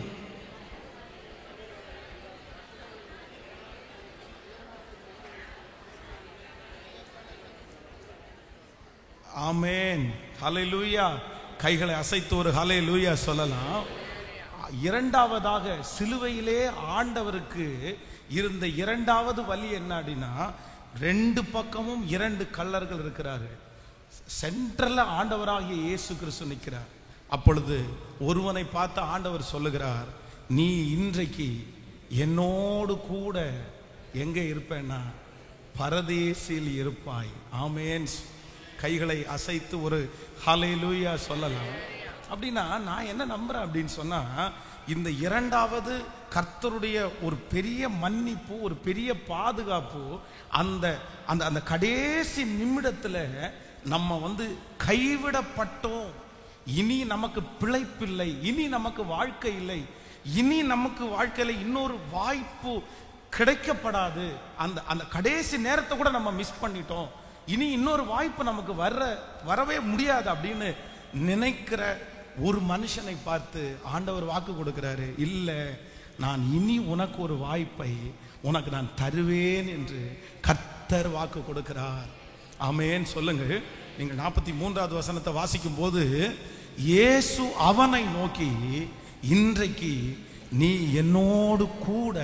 ஆமென் ஹalleluya கைகளை அசைத்து ஒரு ஹalleluya சொல்லலாம் இரண்டாவதாக சிலுவையிலே ஆண்டவருக்கு இருந்த இரண்டாவது வழி என்ன அப்படின்னா ரெண்டு பக்கமும் இரண்டு கல்லர்கள் இருக்கிறார்கள் சென்ட்ரல்ல ஆண்டவராகிய இயேசு கிறிஸ்து நிற்கிறார் அப்பொழுது ஒருவனை பார்த்து ஆண்டவர் சொல்லுகிறார் நீ இன்றைக்கு என்னோடு கூட எங்க இருப்பேன்னா பரதேசில் இருப்பாய் ஆமேன் கைகளை அசைத்து ஒரு ஹalleluya சொல்லலாம் அப்படின்னா நான் என்ன நம்புறேன் அப்படின்னு சொன்னா இந்த இரண்டாவது கர்த்தருடைய ஒரு பெரிய மன்னிப்பு ஒரு பெரிய பாதுகாப்பு அந்த அந்த அந்த கடைசி நிமிடத்துல நம்ம வந்து கைவிடப்பட்டோம் இனி நமக்கு பிழைப்பில்லை இனி நமக்கு வாழ்க்கை இல்லை இனி நமக்கு வாழ்க்கையில இன்னொரு வாய்ப்பு கிடைக்கப்படாது அந்த அந்த கடைசி நேரத்தை கூட நம்ம மிஸ் பண்ணிட்டோம் இனி இன்னொரு வாய்ப்பு நமக்கு வர்ற வரவே முடியாது அப்படின்னு நினைக்கிற ஒரு மனுஷனை பார்த்து ஆண்டவர் வாக்கு கொடுக்கிறாரு இல்ல நான் இனி உனக்கு ஒரு வாய்ப்பை உனக்கு நான் தருவேன் என்று கர்த்தர் வாக்கு கொடுக்கிறார் ஆமென் சொல்லுங்க நீங்க நாற்பத்தி மூன்றாவது வசனத்தை வாசிக்கும் போது இயேசு அவனை நோக்கி இன்றைக்கு நீ என்னோடு கூட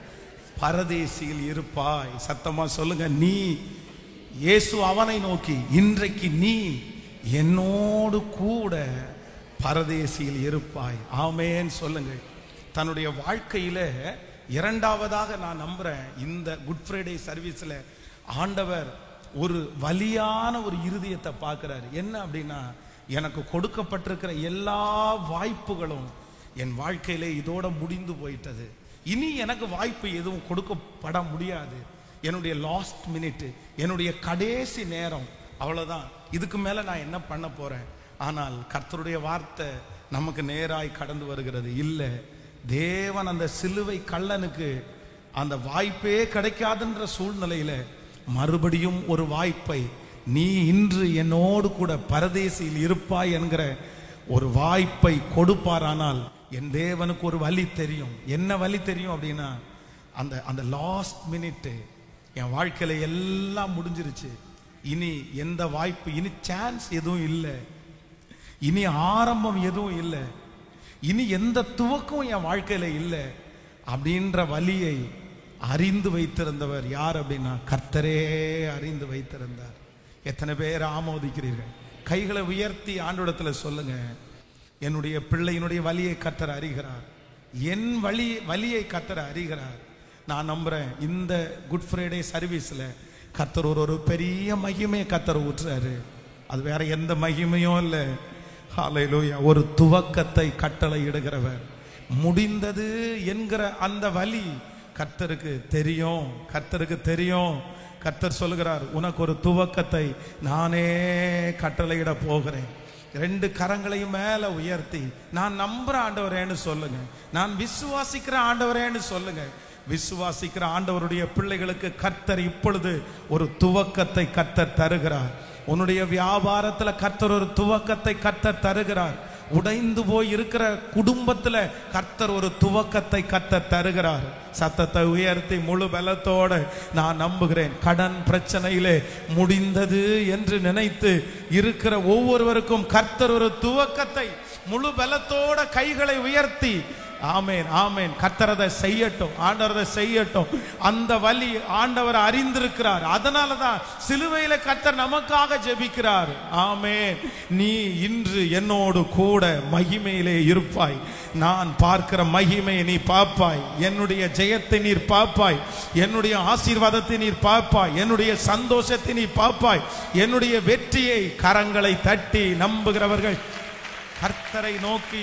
பரதேசியில் இருப்பாய் சத்தமா சொல்லுங்க நீ இயேசு அவனை நோக்கி இன்றைக்கு நீ என்னோடு கூட பரதேசியில் இருப்பாய் ஆமேன் சொல்லுங்க தன்னுடைய வாழ்க்கையில இரண்டாவதாக நான் நம்புறேன் இந்த குட் ஃப்ரைடே சர்வீஸ்ல ஆண்டவர் ஒரு வலியான ஒரு இருதயத்தை பார்க்கிறார் என்ன அப்படின்னா எனக்கு கொடுக்கப்பட்டிருக்கிற எல்லா வாய்ப்புகளும் என் வாழ்க்கையிலே இதோட முடிந்து போயிட்டது இனி எனக்கு வாய்ப்பு எதுவும் கொடுக்கப்பட முடியாது என்னுடைய லாஸ்ட் மினிட் என்னுடைய கடைசி நேரம் அவ்வளவுதான் இதுக்கு மேல நான் என்ன பண்ண போறேன் ஆனால் கர்த்தருடைய வார்த்தை நமக்கு நேராய் கடந்து வருகிறது இல்ல தேவன் அந்த சிலுவை கள்ளனுக்கு அந்த வாய்ப்பே கிடைக்காதுன்ற சூழ்நிலையில மறுபடியும் ஒரு வாய்ப்பை நீ இன்று என்னோடு கூட பரதேசியில் இருப்பாய் என்கிற ஒரு வாய்ப்பை கொடுப்பாரானால் என் தேவனுக்கு ஒரு வழி தெரியும் என்ன வழி தெரியும் அப்படின்னா அந்த அந்த லாஸ்ட் மினிட் என் வாழ்க்கையில எல்லாம் முடிஞ்சிருச்சு இனி எந்த வாய்ப்பு இனி சான்ஸ் எதுவும் இல்லை இனி ஆரம்பம் எதுவும் இல்லை இனி எந்த துவக்கம் என் வாழ்க்கையில இல்லை அப்படின்ற வழியை அறிந்து வைத்திருந்தவர் யார் அப்படின்னா கர்த்தரே அறிந்து வைத்திருந்தார் எத்தனை பேர் ஆமோதிக்கிறீர்கள் கைகளை உயர்த்தி ஆண்டோடத்துல சொல்லுங்க என்னுடைய பிள்ளையினுடைய வழியை கர்த்தர் அறிகிறார் என் வழி வழியை கர்த்தர் அறிகிறார் நான் நம்புறேன் இந்த குட் ஃப்ரைடே சர்வீஸ்ல கர்த்தர் ஒரு ஒரு பெரிய மகிமையை கர்த்தர் ஊற்றுறாரு அது வேற எந்த மகிமையும் இல்லை ஹalleluya ஒரு துவக்கத்தை கட்டளை இடுகிறவர் முடிந்தது என்கிற அந்த வழி கர்த்தருக்கு தெரியும் கர்த்தருக்கு தெரியும் கர்த்தர் சொல்லுகிறார் உனக்கு ஒரு துவக்கத்தை நானே கட்டளையிட போகிறேன் ரெண்டு கரங்களையும் மேல உயர்த்தி நான் நம்புற ஆண்டவரேன்னு சொல்லுங்க நான் விசுவாசிக்கிற ஆண்டவரேன்னு சொல்லுங்க விசுவாசிக்கிற ஆண்டவருடைய பிள்ளைகளுக்கு கர்த்தர் இப்பொழுது ஒரு துவக்கத்தை கர்த்தர் தருகிறார் உன்னுடைய வியாபாரத்துல கர்த்தர் ஒரு துவக்கத்தை கர்த்தர் தருகிறார் உடைந்து போய் இருக்கிற குடும்பத்துல கர்த்தர் ஒரு துவக்கத்தை கர்த்தர் தருகிறார் சத்தத்தை உயர்த்தி முழு பலத்தோட நான் நம்புகிறேன் கடன் பிரச்சனையிலே முடிந்தது என்று நினைத்து இருக்கிற ஒவ்வொருவருக்கும் கர்த்தர் ஒரு துவக்கத்தை முழு பலத்தோட கைகளை உயர்த்தி ஆமேன் ஆமேன் கர்த்தர் அதை செய்யட்டும் ஆண்டவர் அதை செய்யட்டும் அந்த வழி ஆண்டவர் அறிந்திருக்கிறார் அதனால தான் சிலுவையில கர்த்தர் நமக்காக ஜெபிக்கிறார் ஆமேன் நீ இன்று என்னோடு கூட மகிமையிலே இருப்பாய் நான் பார்க்கிற மகிமையை நீ பார்ப்பாய் என்னுடைய ஜெயத்தை நீர் பார்ப்பாய் என்னுடைய ஆசீர்வாதத்தை நீர் பார்ப்பாய் என்னுடைய சந்தோஷத்தை நீ பார்ப்பாய் என்னுடைய வெற்றியை கரங்களை தட்டி நம்புகிறவர்கள் கர்த்தரை நோக்கி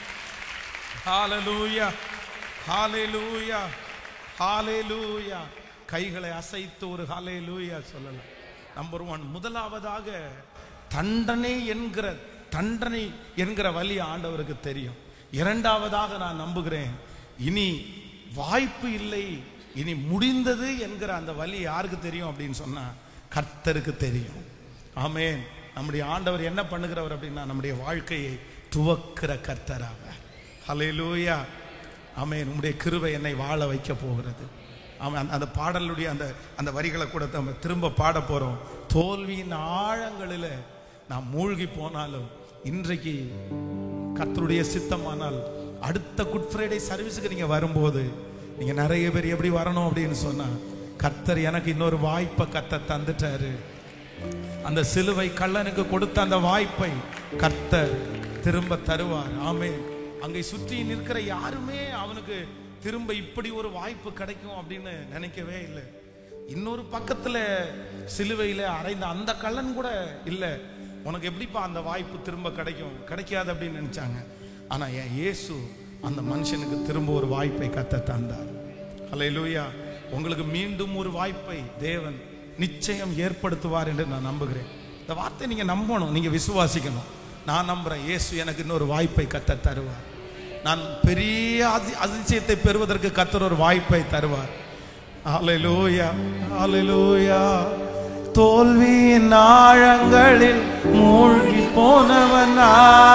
ஹalleluya ஹalleluya ஹalleluya கைகளை அசைத்து ஒரு ஹalleluya சொல்லலாம் நம்பர் ஒன் முதலாவதாக தண்டனை என்கிற தண்டனை என்கிற வழி ஆண்டவருக்கு தெரியும் இரண்டாவதாக நான் நம்புகிறேன் இனி வாய்ப்பு இல்லை இனி முடிந்தது என்கிற அந்த வழி யாருக்கு தெரியும் அப்படின்னு சொன்னா கர்த்தருக்கு தெரியும் ஆமென் நம்முடைய ஆண்டவர் என்ன பண்ணுகிறவர் அப்படின்னா நம்முடைய வாழ்க்கையை துவக்கிற கர்த்தராக ஹalleluya ஆமென் உம்முடைய கிருபை என்னை வாழ வைக்க போகிறது ஆமென் அந்த- அந்த பாடலுடைய அந்த அந்த வரிகளை கூட நம்ம திரும்ப பாட போறோம் தோல்வியின் ஆழங்களில் நாம் மூழ்கி போனாலும் இன்றைக்கு கர்த்தருடைய சித்தமானால் அடுத்த குட் ஃப்ரைடே சர்வீஸுக்கு நீங்க வரும்போது நீங்க நிறைய பேர் எப்படி வரணும் அப்படின்னு சொன்னா கர்த்தர் எனக்கு இன்னொரு வாய்ப்பை கர்த்தர் தந்துட்டாரு அந்த சிலுவை கள்ளனுக்கு கொடுத்த அந்த வாய்ப்பை கர்த்தர் திரும்ப தருவார் ஆமென் அங்கே சுற்றி நிற்கிற யாருமே அவனுக்கு திரும்ப இப்படி ஒரு வாய்ப்பு கிடைக்கும் அப்படின்னு நினைக்கவே இல்லை இன்னொரு பக்கத்துல சிலுவையில அறைந்த அந்த கள்ளன் கூட இல்லை உனக்கு எப்படிப்பா அந்த வாய்ப்பு திரும்ப கிடைக்கும் கிடைக்காது அப்படின்னு நினைச்சாங்க ஆனா என் இயேசு அந்த மனுஷனுக்கு திரும்ப ஒரு வாய்ப்பை கத்த தந்தார் அல்லேலூயா உங்களுக்கு மீண்டும் ஒரு வாய்ப்பை தேவன் நிச்சயம் ஏற்படுத்துவார் என்று நான் நம்புகிறேன் இந்த வார்த்தை நீங்க நம்பணும் நீங்க விசுவாசிக்கணும் நான் நம்புறேன் இயேசு எனக்கு இன்னொரு வாய்ப்பை கத்த தருவார் நான் பெரிய அதி- அதிசயத்தை பெறுவதற்கு கத்தர் ஒரு வாய்ப்பை தருவார் ஹalleluya ஹalleluya தோல்வியின் ஆழங்களில் மூழ்கி போனவனா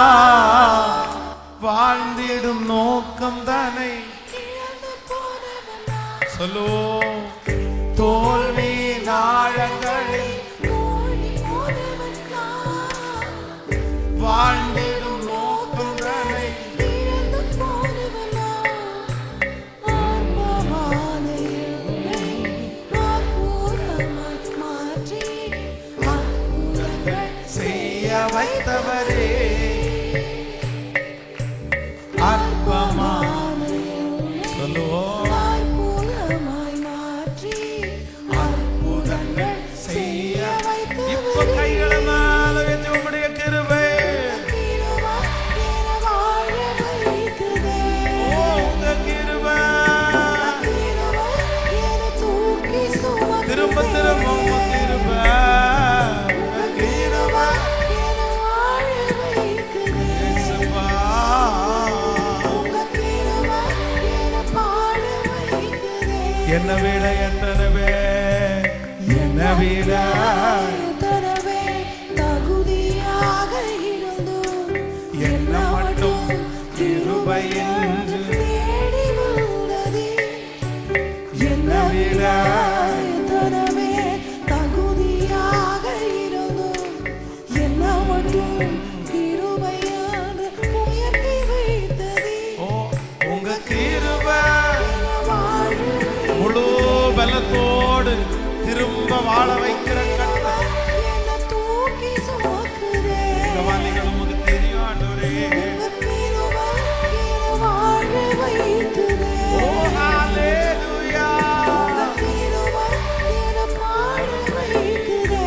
வாழ்ந்திடும் நோக்கம் தானே சொல்லுவோம் தோல்வியின் ஆழங்களில் வாழ்ந்திடும் நோக்கம் தானே செய்ய வைத்தவரே அற்பமா சொல்லுவோம் அற்புதங்கள் செய்ய இப்ப கைகளை மேல வச்சு உம்முடைய கிருபை ஓ, உங்க கிருபை திரும்ப திரும்ப உங்க கிருபை உங்க கிருபை இயேசுவா. என்னை விட எத்தனை பேர் என்னை விட தகுதியாக இருந்தும் என்ன மட்டும் கிருபை என்று தேடி வந்ததே என்னை விட தரவே தகுதியாக இருந்தும் என்ன மட்டும் கிருபையாக உயர்த்தி வைத்ததே ஓ உங்க கிருபை என வாழ்வு முழு பலத்தோடு திரும்ப வாழ வைக்கிற கட்டை என்னை தூக்கி சுமக்குதே இந்த வாலிகள் உமக்கு தெரியும் ஆண்டவரே உங்க கிருபை என வாழ வைத்ததே ஓ ஹalleluya உங்க கிருபை என பாட வைத்ததே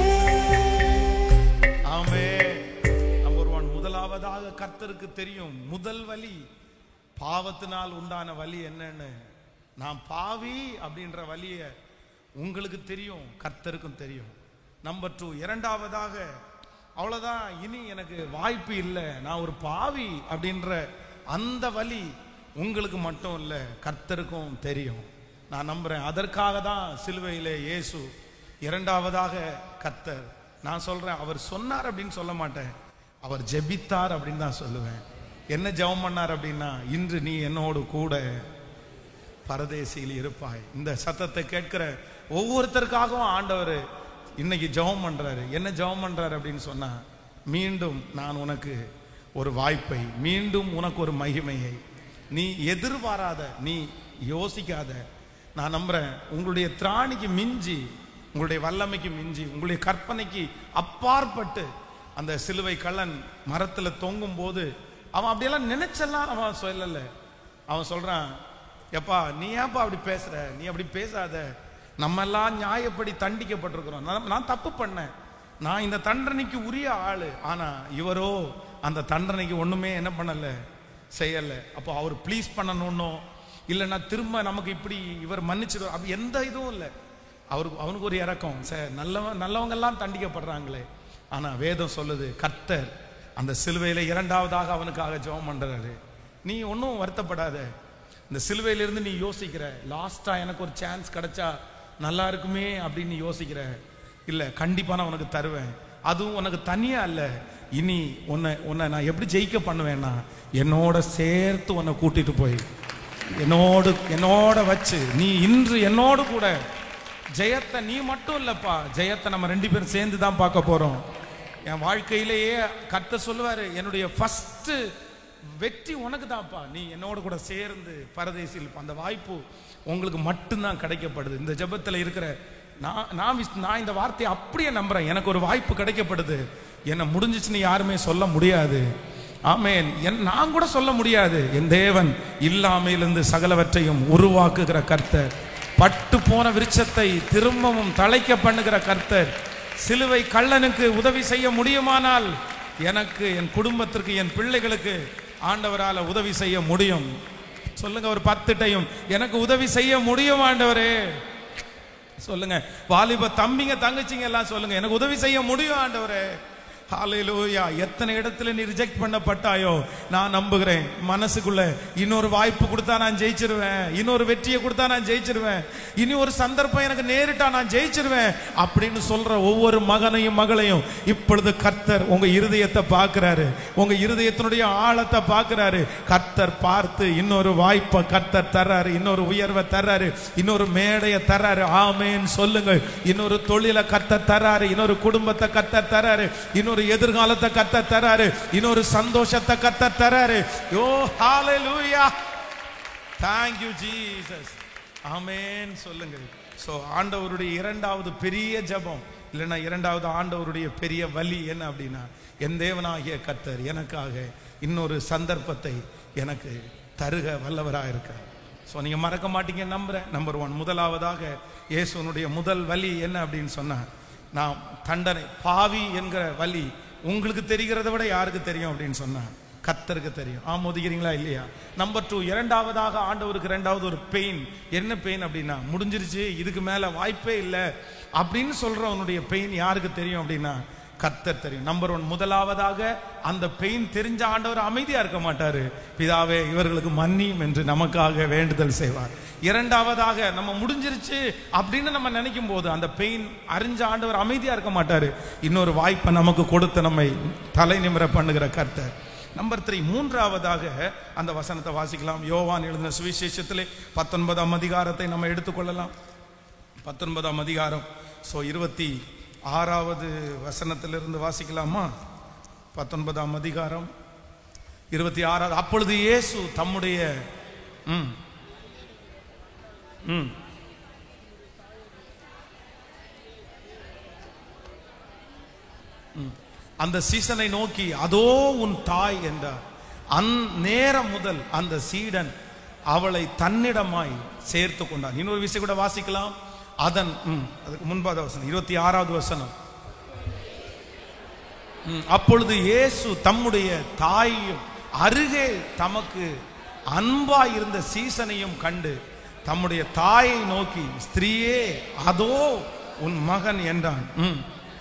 ஆமே நம்பர் ஒன் முதலாவதாக கர்த்தருக்கு தெரியும் முதல் வலி பாவத்தினால் உண்டான வலி என்னன்னு நான் பாவி அப்படின்ற வலிய உங்களுக்கு தெரியும் கர்த்தருக்கும் தெரியும் நம்பர் டூ இரண்டாவதாக அவ்வளவுதான் இனி எனக்கு வாய்ப்பு இல்லை நான் ஒரு பாவி அப்படின்ற அந்த வலி உங்களுக்கு மட்டும் இல்லை கர்த்தருக்கும் தெரியும் நான் நம்புறேன் அதற்காக தான் சிலுவையிலே இயேசு இரண்டாவதாக கர்த்தர் நான் சொல்றேன் அவர் சொன்னார் அப்படின்னு சொல்ல மாட்டேன் அவர் ஜெபித்தார் அப்படின்னு தான் சொல்லுவேன் என்ன ஜெபம் பண்ணார் அப்படின்னா இன்று நீ என்னோடு கூட பரதேசியில் இருப்பாய் இந்த சத்தத்தை கேட்கிற ஒவ்வொருத்தருக்காகவும் ஆண்டவர் இன்னைக்கு ஜெபம் பண்றாரு என்ன ஜெபம் பண்றாரு அப்படின்னு சொன்னா மீண்டும் நான் உனக்கு ஒரு வாய்ப்பை மீண்டும் உனக்கு ஒரு மகிமையை நீ எதிர்பாராத நீ யோசிக்காத நான் நம்புறேன் உங்களுடைய திராணிக்கு மிஞ்சி உங்களுடைய வல்லமைக்கு மிஞ்சி உங்களுடைய கற்பனைக்கு அப்பாற்பட்டு அந்த சிலுவை கள்ளன் மரத்துல தொங்கும் போது அவன் அப்படியெல்லாம் நினைச்செல்லாம் அவன் சொல்லல அவன் சொல்றான் எப்பா நீ ஏன்பா அப்படி பேசுற நீ அப்படி பேசாத நம்ம எல்லாம் நியாயப்படி தண்டிக்கப்பட்டிருக்கிறோம் நான் நான் தப்பு பண்ணேன் நான் இந்த தண்டனைக்கு உரிய ஆளு ஆனா இவரோ அந்த தண்டனைக்கு ஒண்ணுமே என்ன பண்ணல செய்யல அப்போ அவர் ப்ளீஸ் பண்ணணும்னோ இல்லைன்னா திரும்ப நமக்கு இப்படி இவர் மன்னிச்சிடும் அப்படி எந்த இதுவும் இல்லை அவருக்கு அவனுக்கு ஒரு இறக்கம் சார் நல்லவன் நல்லவங்க எல்லாம் தண்டிக்கப்படுறாங்களே ஆனா வேதம் சொல்லுது கர்த்தர் அந்த சிலுவையில இரண்டாவதாக அவனுக்காக ஜெபம் பண்றாரு நீ ஒன்றும் வருத்தப்படாத இந்த சிலுவையிலிருந்து நீ யோசிக்கிற லாஸ்டா எனக்கு ஒரு சான்ஸ் கிடைச்சா நல்லா இருக்குமே அப்படின்னு நீ யோசிக்கிற இல்ல கண்டிப்பா நான் உனக்கு தருவேன் அதுவும் உனக்கு தனியா இல்ல இனி உன்னை உன்னை நான் எப்படி ஜெயிக்க பண்ணுவேன்னா என்னோட சேர்த்து உன்னை கூட்டிட்டு போய் என்னோடு என்னோட வச்சு நீ இன்று என்னோடு கூட ஜெயத்தை நீ மட்டும் இல்லப்பா ஜெயத்தை நம்ம ரெண்டு பேரும் சேர்ந்து தான் பார்க்க போறோம் என் வாழ்க்கையிலேயே கத்த சொல்லுவாரு என்னுடைய ஃபர்ஸ்ட் வெற்றி உனக்கு தான்ப்பா நீ என்னோட கூட சேர்ந்து பரதேசில் அந்த வாய்ப்பு உங்களுக்கு மட்டும்தான் கிடைக்கப்படுது இந்த ஜெபத்துல இருக்கிற நான் நான் விஸ்- நான் இந்த வார்த்தையை அப்படியே நம்புறேன் எனக்கு ஒரு வாய்ப்பு கிடைக்கப்படுது என்ன முடிஞ்சிச்சுன்னு யாருமே சொல்ல முடியாது ஆமென் என் நான் கூட சொல்ல முடியாது என் தேவன் இல்லாமையிலிருந்து சகலவற்றையும் உருவாக்குகிற கர்த்தர் பட்டு போன விருட்சத்தை திரும்பவும் தழைக்க பண்ணுகிற கர்த்தர் சிலுவை கள்ளனுக்கு உதவி செய்ய முடியுமானால் எனக்கு என் குடும்பத்திற்கு என் பிள்ளைகளுக்கு ஆண்டவரால உதவி செய்ய முடியும் சொல்லுங்க ஒரு பத்து டைம் எனக்கு உதவி செய்ய முடியும் ஆண்டவரே சொல்லுங்க வாலிப தம்பிங்க தங்கச்சிங்க எல்லாம் சொல்லுங்க எனக்கு உதவி செய்ய முடியும் ஆண்டவரே ஹalleluya எத்தனை இடத்துல நீ ரிஜெக்ட் பண்ணப்பட்டாயோ நான் நம்புகிறேன் மனசுக்குள்ள இன்னொரு வாய்ப்பு கொடுத்தா நான் ஜெயிச்சிருவேன் இன்னொரு வெற்றியை கொடுத்தா நான் ஜெயிச்சிருவேன் இனி ஒரு சந்தர்ப்பம் எனக்கு நேரிட்டா நான் ஜெயிச்சிருவேன் அப்படின்னு சொல்ற ஒவ்வொரு மகனையும் மகளையும் இப்பொழுது கர்த்தர் உங்க இருதயத்தை பார்க்கிறாரு உங்க இருதயத்தினுடைய ஆழத்தை பார்க்கிறாரு கர்த்தர் பார்த்து இன்னொரு வாய்ப்பை கர்த்தர் தர்றாரு இன்னொரு உயர்வை தர்றாரு இன்னொரு மேடையை தர்றாரு ஆமேன்னு சொல்லுங்க இன்னொரு தொழிலை கர்த்தர் தர்றாரு இன்னொரு குடும்பத்தை கர்த்தர் தர்றாரு இன்னொரு எதிர்காலத்தை கர்த்தர் தர்றாரு இன்னொரு சந்தோஷத்தை கர்த்தர் தர்றாரு யோ ஹalleluya thank you jesus ஆமென் சொல்லுங்க சோ ஆண்டவருடைய இரண்டாவது பெரிய ஜெபம் இல்லைன்னா இரண்டாவது ஆண்டவருடைய பெரிய வலி என்ன அப்படின்னா என் தேவனாகிய கர்த்தர் எனக்காக இன்னொரு சந்தர்ப்பத்தை எனக்கு தருக வல்லவராக இருக்கிறார் ஸோ நீங்க மறக்க மாட்டீங்க நம்புறேன் நம்பர் ஒன் முதலாவதாக இயேசுனுடைய முதல் வலி என்ன அப்படின்னு சொன்னா நான் தண்டனை பாவி என்கிற வலி உங்களுக்கு தெரிகிறத விட யாருக்கு தெரியும் அப்படின்னு சொன்னா கத்தருக்கு தெரியும் ஆ ஒதுக்கிறீங்களா இல்லையா நம்பர் டூ இரண்டாவதாக ஆண்டவருக்கு இரண்டாவது ஒரு பெயின் என்ன பெயின் அப்படின்னா முடிஞ்சிருச்சு இதுக்கு மேல வாய்ப்பே இல்லை அப்படின்னு சொல்றவனுடைய பெயின் யாருக்கு தெரியும் அப்படின்னா கர்த்தர் தெரியும் நம்பர் ஒன் முதலாவதாக அந்த பெயின் தெரிஞ்ச ஆண்டவர் அமைதியா இருக்க மாட்டாரு பிதாவே இவர்களுக்கு மன்னியும் என்று நமக்காக வேண்டுதல் செய்வார் இரண்டாவதாக நம்ம முடிஞ்சிருச்சு அப்படின்னு நம்ம நினைக்கும் போது அந்த பெயின் அறிஞ்ச ஆண்டவர் அமைதியா இருக்க மாட்டாரு இன்னொரு வாய்ப்பை நமக்கு கொடுத்து நம்மை தலை நிமிர பண்ணுகிற கர்த்தர் நம்பர் த்ரீ மூன்றாவதாக அந்த வசனத்தை வாசிக்கலாம் யோவான் எழுதின சுவிசேஷத்திலே பத்தொன்பதாம் அதிகாரத்தை நம்ம எடுத்துக்கொள்ளலாம் பத்தொன்பதாம் அதிகாரம் ஸோ இருபத்தி ஆறாவது வசனத்திலிருந்து வாசிக்கலாமா பத்தொன்பதாம் அதிகாரம் இருபத்தி ஆறாவது அப்பொழுது இயேசு தம்முடைய ம் ம் ம். அந்த சீசனை நோக்கி அதோ உன் தாய் என்றார் அந்நேரம் முதல் அந்த சீடன் அவளை தன்னிடமாய் சேர்த்து கொண்டான் இன்னொரு விஷயம் கூட வாசிக்கலாம் அதன் ம், அதுக்கு முன்பாத வசனம் இருபத்தி ஆறாவது வசனம் ம், அப்பொழுது இயேசு தம்முடைய தாயையும் அருகே தமக்கு அன்பாய் இருந்த சீசனையும் கண்டு தம்முடைய தாயை நோக்கி ஸ்திரீயே அதோ உன் மகன் என்றான் ம்.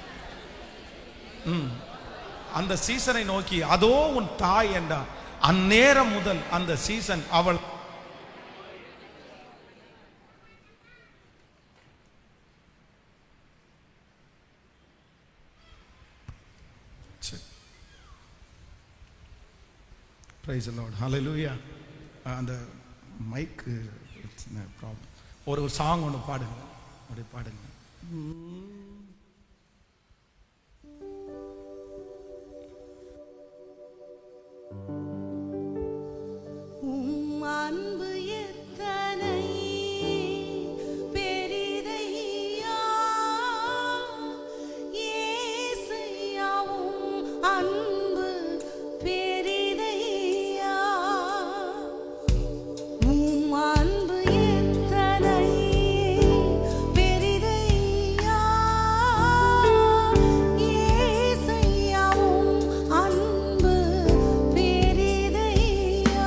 ம். அந்த சீசனை நோக்கி அதோ உன் தாய் என்றான் அந்நேரம் முதல் அந்த சீசன் அவள் பிரைஸ் லார்ட் ஹalleluya அந்த மைக் ப்ராப்ளம் ஒரு ஒரு சாங் ஒன்று பாடுங்க அப்படியே பாடுங்க உம் அன்பு எத்தனை பெரிதையா இயேசையா உம் அன்பு பெரிதையா உம் அன்பு எத்தனை பெரிதையா இயேசையா உம் அன்பு பெரிதையா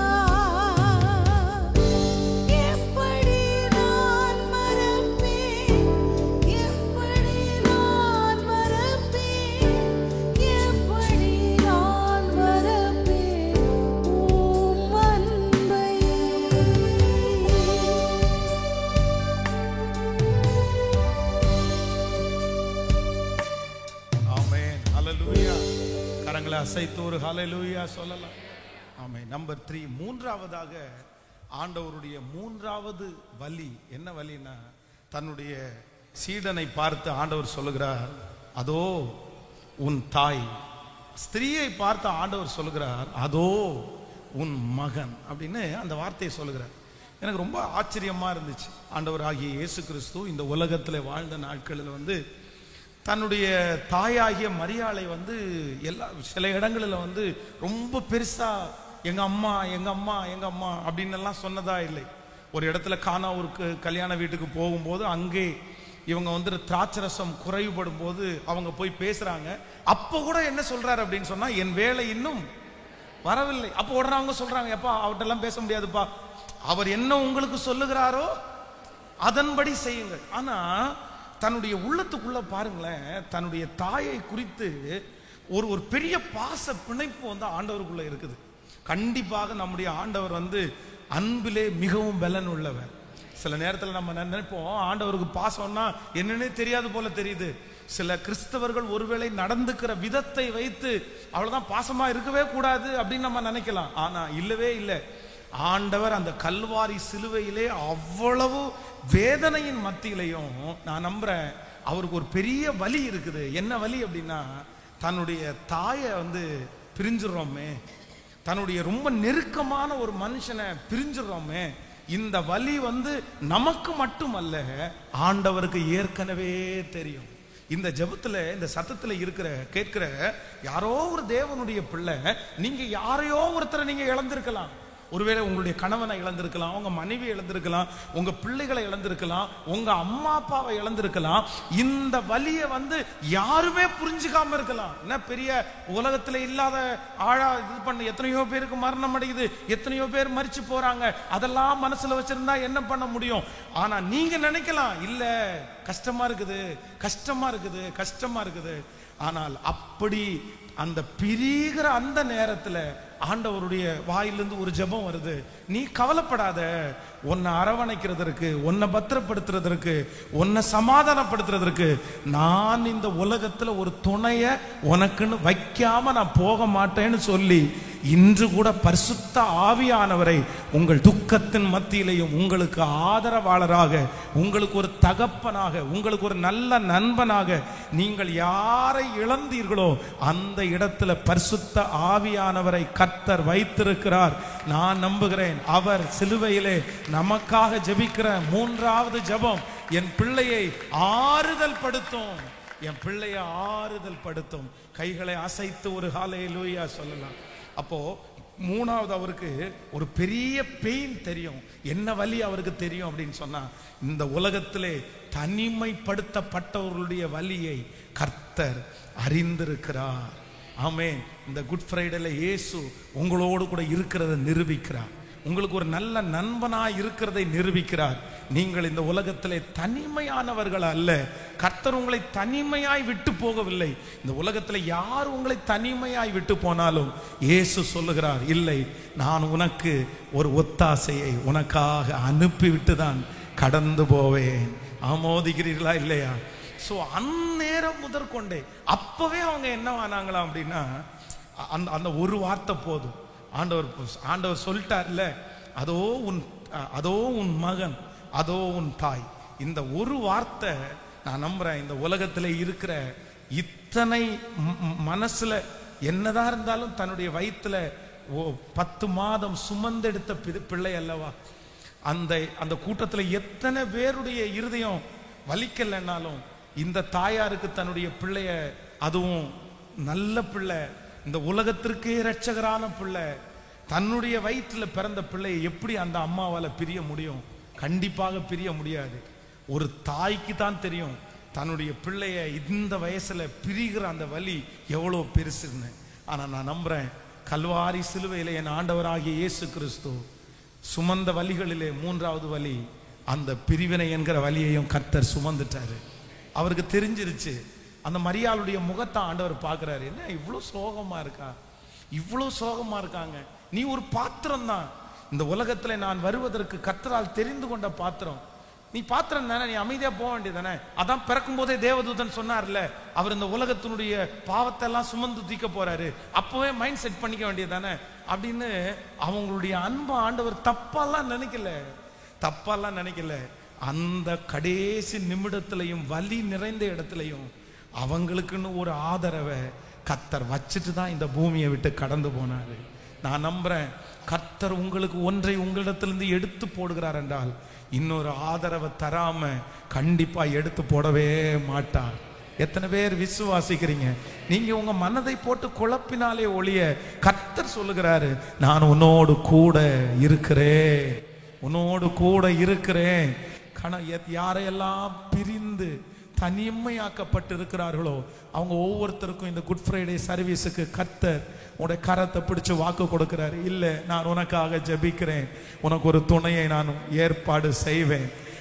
எப்படி நான் மறப்பேன் எப்படி நான் மறப்பேன் எப்படி நான் மறப்பேன் உம் அன்பை ஆமென் ஹalleluya கரங்களை அசைத்து ஒரு ஹalleluya சொல்லலாம் ஆமென் நம்பர் த்ரீ மூன்றாவதாக ஆண்டவருடைய மூன்றாவது வலி என்ன வலின்னா தன்னுடைய சீடனை பார்த்து ஆண்டவர் சொல்லுகிறார் அதோ உன் தாய் ஸ்திரீயை பார்த்து ஆண்டவர் சொல்லுகிறார் அதோ உன் மகன் அப்படின்னு அந்த வார்த்தையை சொல்லுகிறார் எனக்கு ரொம்ப ஆச்சரியமா இருந்துச்சு ஆண்டவர் ஆகிய இயேசு கிறிஸ்து இந்த உலகத்தில் வாழ்ந்த நாட்களில் வந்து தன்னுடைய தாயாகிய மரியாளை வந்து எல்லா சில இடங்களில் வந்து ரொம்ப பெருசா எங்க அம்மா எங்க அம்மா எங்க அம்மா அப்படின்னு எல்லாம் சொன்னதா இல்லை ஒரு இடத்துல கானாவூருக்கு கல்யாண வீட்டுக்கு போகும்போது அங்கே இவங்க வந்து திராட்சரசம் குறைவுபடும் போது அவங்க போய் பேசுறாங்க அப்ப கூட என்ன சொல்றாரு அப்படின்னு சொன்னா என் வேலை இன்னும் வரவில்லை அப்போ உடனே அவங்க சொல்றாங்க எப்பா அவர்கிட்ட எல்லாம் பேச முடியாதுப்பா அவர் என்ன உங்களுக்கு சொல்லுகிறாரோ அதன்படி செய்யுங்கள் ஆனா தன்னுடைய உள்ளத்துக்குள்ள பாருங்களேன் தன்னுடைய தாயை குறித்து ஒரு ஒரு பெரிய பாச பிணைப்பு வந்து ஆண்டவருக்குள்ள இருக்குது கண்டிப்பாக நம்முடைய ஆண்டவர் வந்து அன்பிலே மிகவும் பலன் உள்ளவர் சில நேரத்தில் நம்ம என்ன நினைப்போம் ஆண்டவருக்கு பாசம்னா என்னன்னே தெரியாது போல தெரியுது சில கிறிஸ்தவர்கள் ஒருவேளை நடந்துக்கிற விதத்தை வைத்து அவ்வளவுதான் பாசமா இருக்கவே கூடாது அப்படின்னு நம்ம நினைக்கலாம் ஆனா இல்லவே இல்லை ஆண்டவர் அந்த கல்வாரி சிலுவையிலே அவ்வளவு வேதனையின் மத்தியிலையும் நான் நம்புறேன் அவருக்கு ஒரு பெரிய வலி இருக்குது என்ன வலி அப்படின்னா தன்னுடைய தாயை வந்து பிரிஞ்சிடுறோமே தன்னுடைய ரொம்ப நெருக்கமான ஒரு மனுஷனை பிரிஞ்சிடுறோமே இந்த வலி வந்து நமக்கு மட்டுமல்ல ஆண்டவருக்கு ஏற்கனவே தெரியும் இந்த ஜெபத்துல இந்த சத்தத்துல இருக்கிற கேட்கிற யாரோ ஒரு தேவனுடைய பிள்ளை நீங்க யாரையோ ஒருத்தரை நீங்க இழந்திருக்கலாம் ஒருவேளை உங்களுடைய கணவனை இழந்திருக்கலாம் உங்க மனைவி இழந்திருக்கலாம் உங்க பிள்ளைகளை இழந்திருக்கலாம் உங்க அம்மா அப்பாவை இழந்திருக்கலாம் இந்த வலியை வந்து யாருமே புரிஞ்சுக்காம இருக்கலாம் என்ன பெரிய உலகத்துல இல்லாத ஆழா இது பண்ண எத்தனையோ பேருக்கு மரணம் அடையுது எத்தனையோ பேர் மரிச்சு போறாங்க அதெல்லாம் மனசுல வச்சிருந்தா என்ன பண்ண முடியும் ஆனா நீங்க நினைக்கலாம் இல்ல கஷ்டமா இருக்குது கஷ்டமா இருக்குது கஷ்டமா இருக்குது ஆனால் அப்படி அந்த பிரிகிற அந்த நேரத்துல ஆண்டவருடைய வாயிலிருந்து ஒரு ஜெபம் வருது நீ கவலைப்படாத உன்னை அரவணைக்கிறதற்கு உன்னை பத்திரப்படுத்துறதற்கு உன்னை சமாதானப்படுத்துறதற்கு நான் இந்த உலகத்துல ஒரு துணைய உனக்குன்னு வைக்காம நான் போக மாட்டேன்னு சொல்லி இன்று கூட பரிசுத்த ஆவியானவரை உங்கள் துக்கத்தின் மத்தியிலையும் உங்களுக்கு ஆதரவாளராக உங்களுக்கு ஒரு தகப்பனாக உங்களுக்கு ஒரு நல்ல நண்பனாக நீங்கள் யாரை இழந்தீர்களோ அந்த இடத்துல பரிசுத்த ஆவியானவரை கர்த்தர் வைத்திருக்கிறார் நான் நம்புகிறேன் அவர் சிலுவையிலே நமக்காக ஜெபிக்கிற மூன்றாவது ஜெபம் என் பிள்ளையை ஆறுதல் படுத்தும் என் பிள்ளையை ஆறுதல் படுத்தும் கைகளை அசைத்து ஒரு ஹாலையை லூயா சொல்லலாம் அப்போ மூணாவது அவருக்கு ஒரு பெரிய பெயின் தெரியும் என்ன வலி அவருக்கு தெரியும் அப்படின்னு சொன்னா இந்த உலகத்திலே தனிமைப்படுத்தப்பட்டவர்களுடைய வலியை கர்த்தர் அறிந்திருக்கிறார் ஆமென் இந்த குட் ஃப்ரைடேல இயேசு உங்களோடு கூட இருக்கிறத நிரூபிக்கிறார் உங்களுக்கு ஒரு நல்ல நண்பனா இருக்கிறதை நிரூபிக்கிறார் நீங்கள் இந்த உலகத்திலே தனிமையானவர்கள் அல்ல கர்த்தர் உங்களை தனிமையாய் விட்டு போகவில்லை இந்த உலகத்துல யார் உங்களை தனிமையாய் விட்டு போனாலும் இயேசு சொல்லுகிறார் இல்லை நான் உனக்கு ஒரு ஒத்தாசையை உனக்காக அனுப்பிவிட்டு தான் கடந்து போவேன் ஆமோதிக்கிறீர்களா இல்லையா சோ அந்நேரம் முதற்கொண்டே அப்பவே அவங்க என்னவானாங்களாம் அப்படின்னா அந்த அந்த ஒரு வார்த்தை போதும் ஆண்டவர் ஆண்டவர் சொல்லிட்டார்ல அதோ உன் அதோ உன் மகன் அதோ உன் தாய் இந்த ஒரு வார்த்தை நான் நம்புறேன் இந்த உலகத்துல இருக்கிற இத்தனை ம- ம- மனசுல என்னதான் இருந்தாலும் தன்னுடைய வயித்துல ஓ பத்து மாதம் சுமந்தெடுத்த பி- பிள்ளை அல்லவா அந்த அந்த கூட்டத்துல எத்தனை பேருடைய இருதயம் வலிக்கலைன்னாலும் இந்த தாயாருக்கு தன்னுடைய பிள்ளைய அதுவும் நல்ல பிள்ளை இந்த உலகத்திற்கே இரட்சகரான பிள்ளை தன்னுடைய வயிற்றுல பிறந்த பிள்ளையை எப்படி அந்த அம்மாவால பிரிய முடியும் கண்டிப்பாக பிரிய முடியாது ஒரு தாய்க்கு தான் தெரியும் தன்னுடைய பிள்ளைய இந்த வயசுல பிரிகிற அந்த வலி எவ்வளவு பெருசுன்னு ஆனா நான் நம்புறேன் கல்வாரி சிலுவையில என் ஆண்டவராகிய இயேசு கிறிஸ்து சுமந்த வலிகளிலே மூன்றாவது வலி அந்த பிரிவினை என்கிற வலியையும் கர்த்தர் சுமந்துட்டாரு அவருக்கு தெரிஞ்சிருச்சு அந்த மரியாளுடைய முகத்தை ஆண்டவர் பார்க்கறாரு என்ன இவ்வளோ சோகமா இருக்கா இவ்வளோ சோகமா இருக்காங்க நீ ஒரு பாத்திரம் தான் இந்த உலகத்துல நான் வருவதற்கு கர்த்தரால் தெரிந்து கொண்ட பாத்திரம் நீ பாத்திரம் தானே நீ அமைதியா போக வேண்டியதானே அதான் பிறக்கும் போதே தேவதூதன் சொன்னார்ல அவர் இந்த உலகத்தினுடைய பாவத்தை எல்லாம் சுமந்து தீக்க போறாரு அப்பவே மைண்ட் செட் பண்ணிக்க வேண்டியதானே அப்படின்னு அவங்களுடைய அன்பு ஆண்டவர் தப்பாலாம் நினைக்கல தப்பாலாம் நினைக்கல அந்த கடைசி நிமிடத்திலையும் வலி நிறைந்த இடத்துலையும் அவங்களுக்குன்னு ஒரு ஆதரவை கத்தர் வச்சுட்டு தான் இந்த பூமியை விட்டு கடந்து போனாரு நான் நம்புறேன் கர்த்தர் உங்களுக்கு ஒன்றை உங்களிடத்திலிருந்து எடுத்து போடுகிறார் என்றால் இன்னொரு ஆதரவை தராம கண்டிப்பா எடுத்து போடவே மாட்டார் எத்தனை பேர் விசுவாசிக்கிறீங்க நீங்க உங்க மனதை போட்டு குழப்பினாலே ஒழிய கர்த்தர் சொல்லுகிறாரு நான் உன்னோடு கூட இருக்கிறேன் உன்னோடு கூட இருக்கிறேன் கண எத்- யாரையெல்லாம் பிரிந்து தனிமையாக்கப்பட்டு இருக்கிறார்களோ அவங்க ஒவ்வொருத்தருக்கும் இந்த குட் ஃப்ரைடே சர்வீஸுக்கு கர்த்தர் உடைய கரத்தை பிடிச்சு வாக்கு கொடுக்கிறாரு இல்லை நான் உனக்காக ஜெபிக்கிறேன் உனக்கு ஒரு துணையை நான் ஏற்பாடு செய்வேன்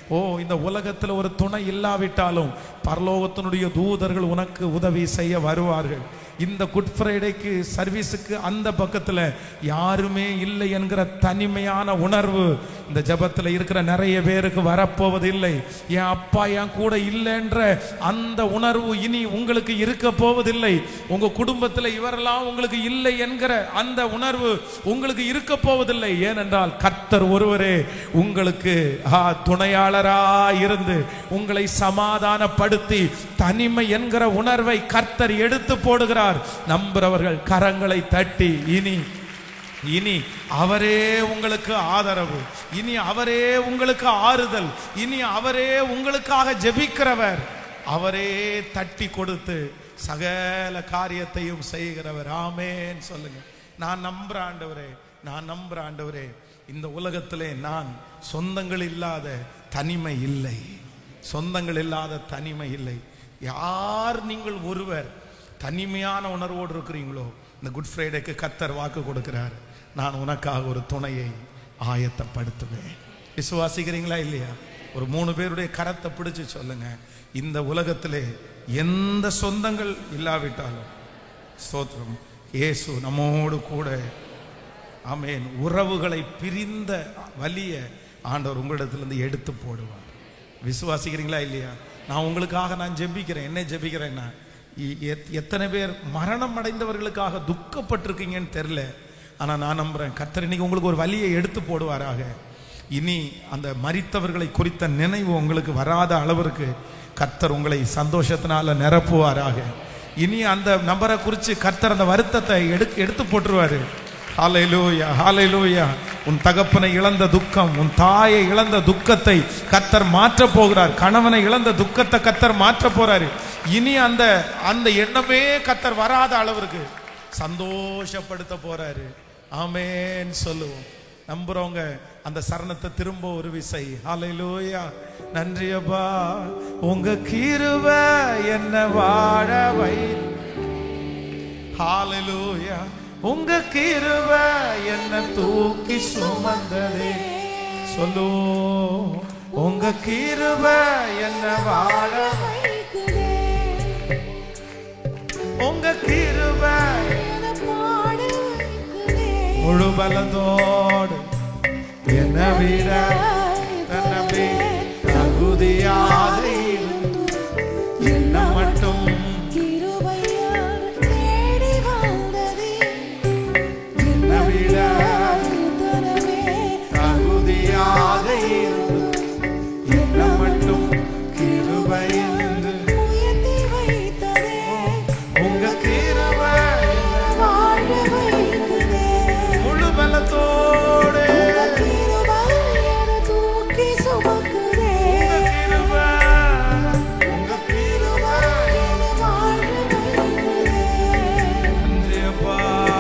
ஓ இந்த உலகத்துல ஒரு துணை இல்லாவிட்டாலும் பரலோகத்தினுடைய தூதர்கள் உனக்கு உதவி செய்ய வருவார்கள் இந்த குட் ஃப்ரைடேக்கு சர்வீஸுக்கு அந்த பக்கத்துல யாருமே இல்லை என்கிற தனிமையான உணர்வு இந்த ஜெபத்துல இருக்கிற நிறைய பேருக்கு வரப்போவது இல்லை என் அப்பா என் கூட இல்லைன்ற அந்த உணர்வு இனி உங்களுக்கு இருக்க போவதில்லை உங்க குடும்பத்துல இவரெல்லாம் உங்களுக்கு இல்லை என்கிற அந்த உணர்வு உங்களுக்கு இருக்க போவதில்லை ஏனென்றால் கர்த்தர் ஒருவரே உங்களுக்கு ஆ, துணையாளரா இருந்து உங்களை சமாதானப்படுத்தி தனிமை என்கிற உணர்வை கர்த்தர் எடுத்து போடுகிறார் நம்புறவர்கள் கரங்களை தட்டி இனி இனி அவரே உங்களுக்கு ஆதரவு இனி அவரே உங்களுக்கு ஆறுதல் இனி அவரே உங்களுக்காக ஜெபிக்கிறவர் அவரே தட்டி கொடுத்து சகல காரியத்தையும் செய்கிறவர் ஆமேன் சொல்லுங்க நான் நம்புற ஆண்டவரே நான் நம்புற ஆண்டவரே இந்த உலகத்திலே நான் சொந்தங்கள் இல்லாத தனிமை இல்லை சொந்தங்கள் இல்லாத தனிமை இல்லை யார் நீங்கள் ஒருவர் தனிமையான உணர்வோடு இருக்கிறீங்களோ இந்த குட் ஃப்ரைடேக்கு கத்தர் வாக்கு கொடுக்கிறார் நான் உனக்காக ஒரு துணையை ஆயத்தப்படுத்துவேன் விசுவாசிக்கிறீங்களா இல்லையா ஒரு மூணு பேருடைய கரத்தை பிடிச்சு சொல்லுங்க இந்த உலகத்திலே எந்த சொந்தங்கள் இல்லாவிட்டாலும் ஸ்தோத்திரம் இயேசு நம்மோடு கூட ஆமென் உறவுகளை பிரிந்த வலிய ஆண்டவர் உங்களிடத்திலிருந்து எடுத்து போடுவார் விசுவாசிக்கிறீங்களா இல்லையா நான் உங்களுக்காக நான் ஜெபிக்கிறேன் என்ன ஜெபிக்கிறேன்னா இ- எத்- எத்தனை பேர் மரணம் அடைந்தவர்களுக்காக துக்கப்பட்டிருக்கீங்கன்னு தெரில ஆனா நான் நம்புறேன் கர்த்தர் இன்னைக்கு உங்களுக்கு ஒரு வலியை எடுத்து போடுவாராக இனி அந்த மரித்தவர்களை குறித்த நினைவு உங்களுக்கு வராத அளவிற்கு கர்த்தர் உங்களை சந்தோஷத்தினால நிரப்புவாராக இனி அந்த நபரை குறித்து கர்த்தர் அந்த வருத்தத்தை எடுக்க எடுத்து போட்டுருவாரு ஹalleluya ஹalleluya உன் தகப்பனை இழந்த துக்கம் உன் தாயை இழந்த துக்கத்தை கத்தர் மாற்ற போகிறார் கணவனை இழந்த துக்கத்தை கத்தர் மாற்ற போறாரு இனி அந்த அந்த எண்ணமே கத்தர் வராத அளவிற்கு சந்தோஷப்படுத்த போறாரு ஆமென் சொல்லுவோம் நம்புறவங்க அந்த சரணத்தை திரும்ப ஒரு விசை ஹalleluya நன்றி அப்பா உங்க கிருபை என்ன வாழ வை ஹalleluya உங்க கிருபை என்ன தூக்கி சுமந்ததே சொல்லு உங்க கிருபை என்ன வாழ உங்க கிருபை முழு பலத்தோடு என்ன விட தன்னபி தகுதியாக இருந்து என்ன மட்டும் என்ன விட தகுதியாக இருந்து என்ன மட்டும் கிருபை என்று உங்க கிருபை முழு பலத்தோடு உங்க கிருபை உங்க கிருபை நன்றி அப்பா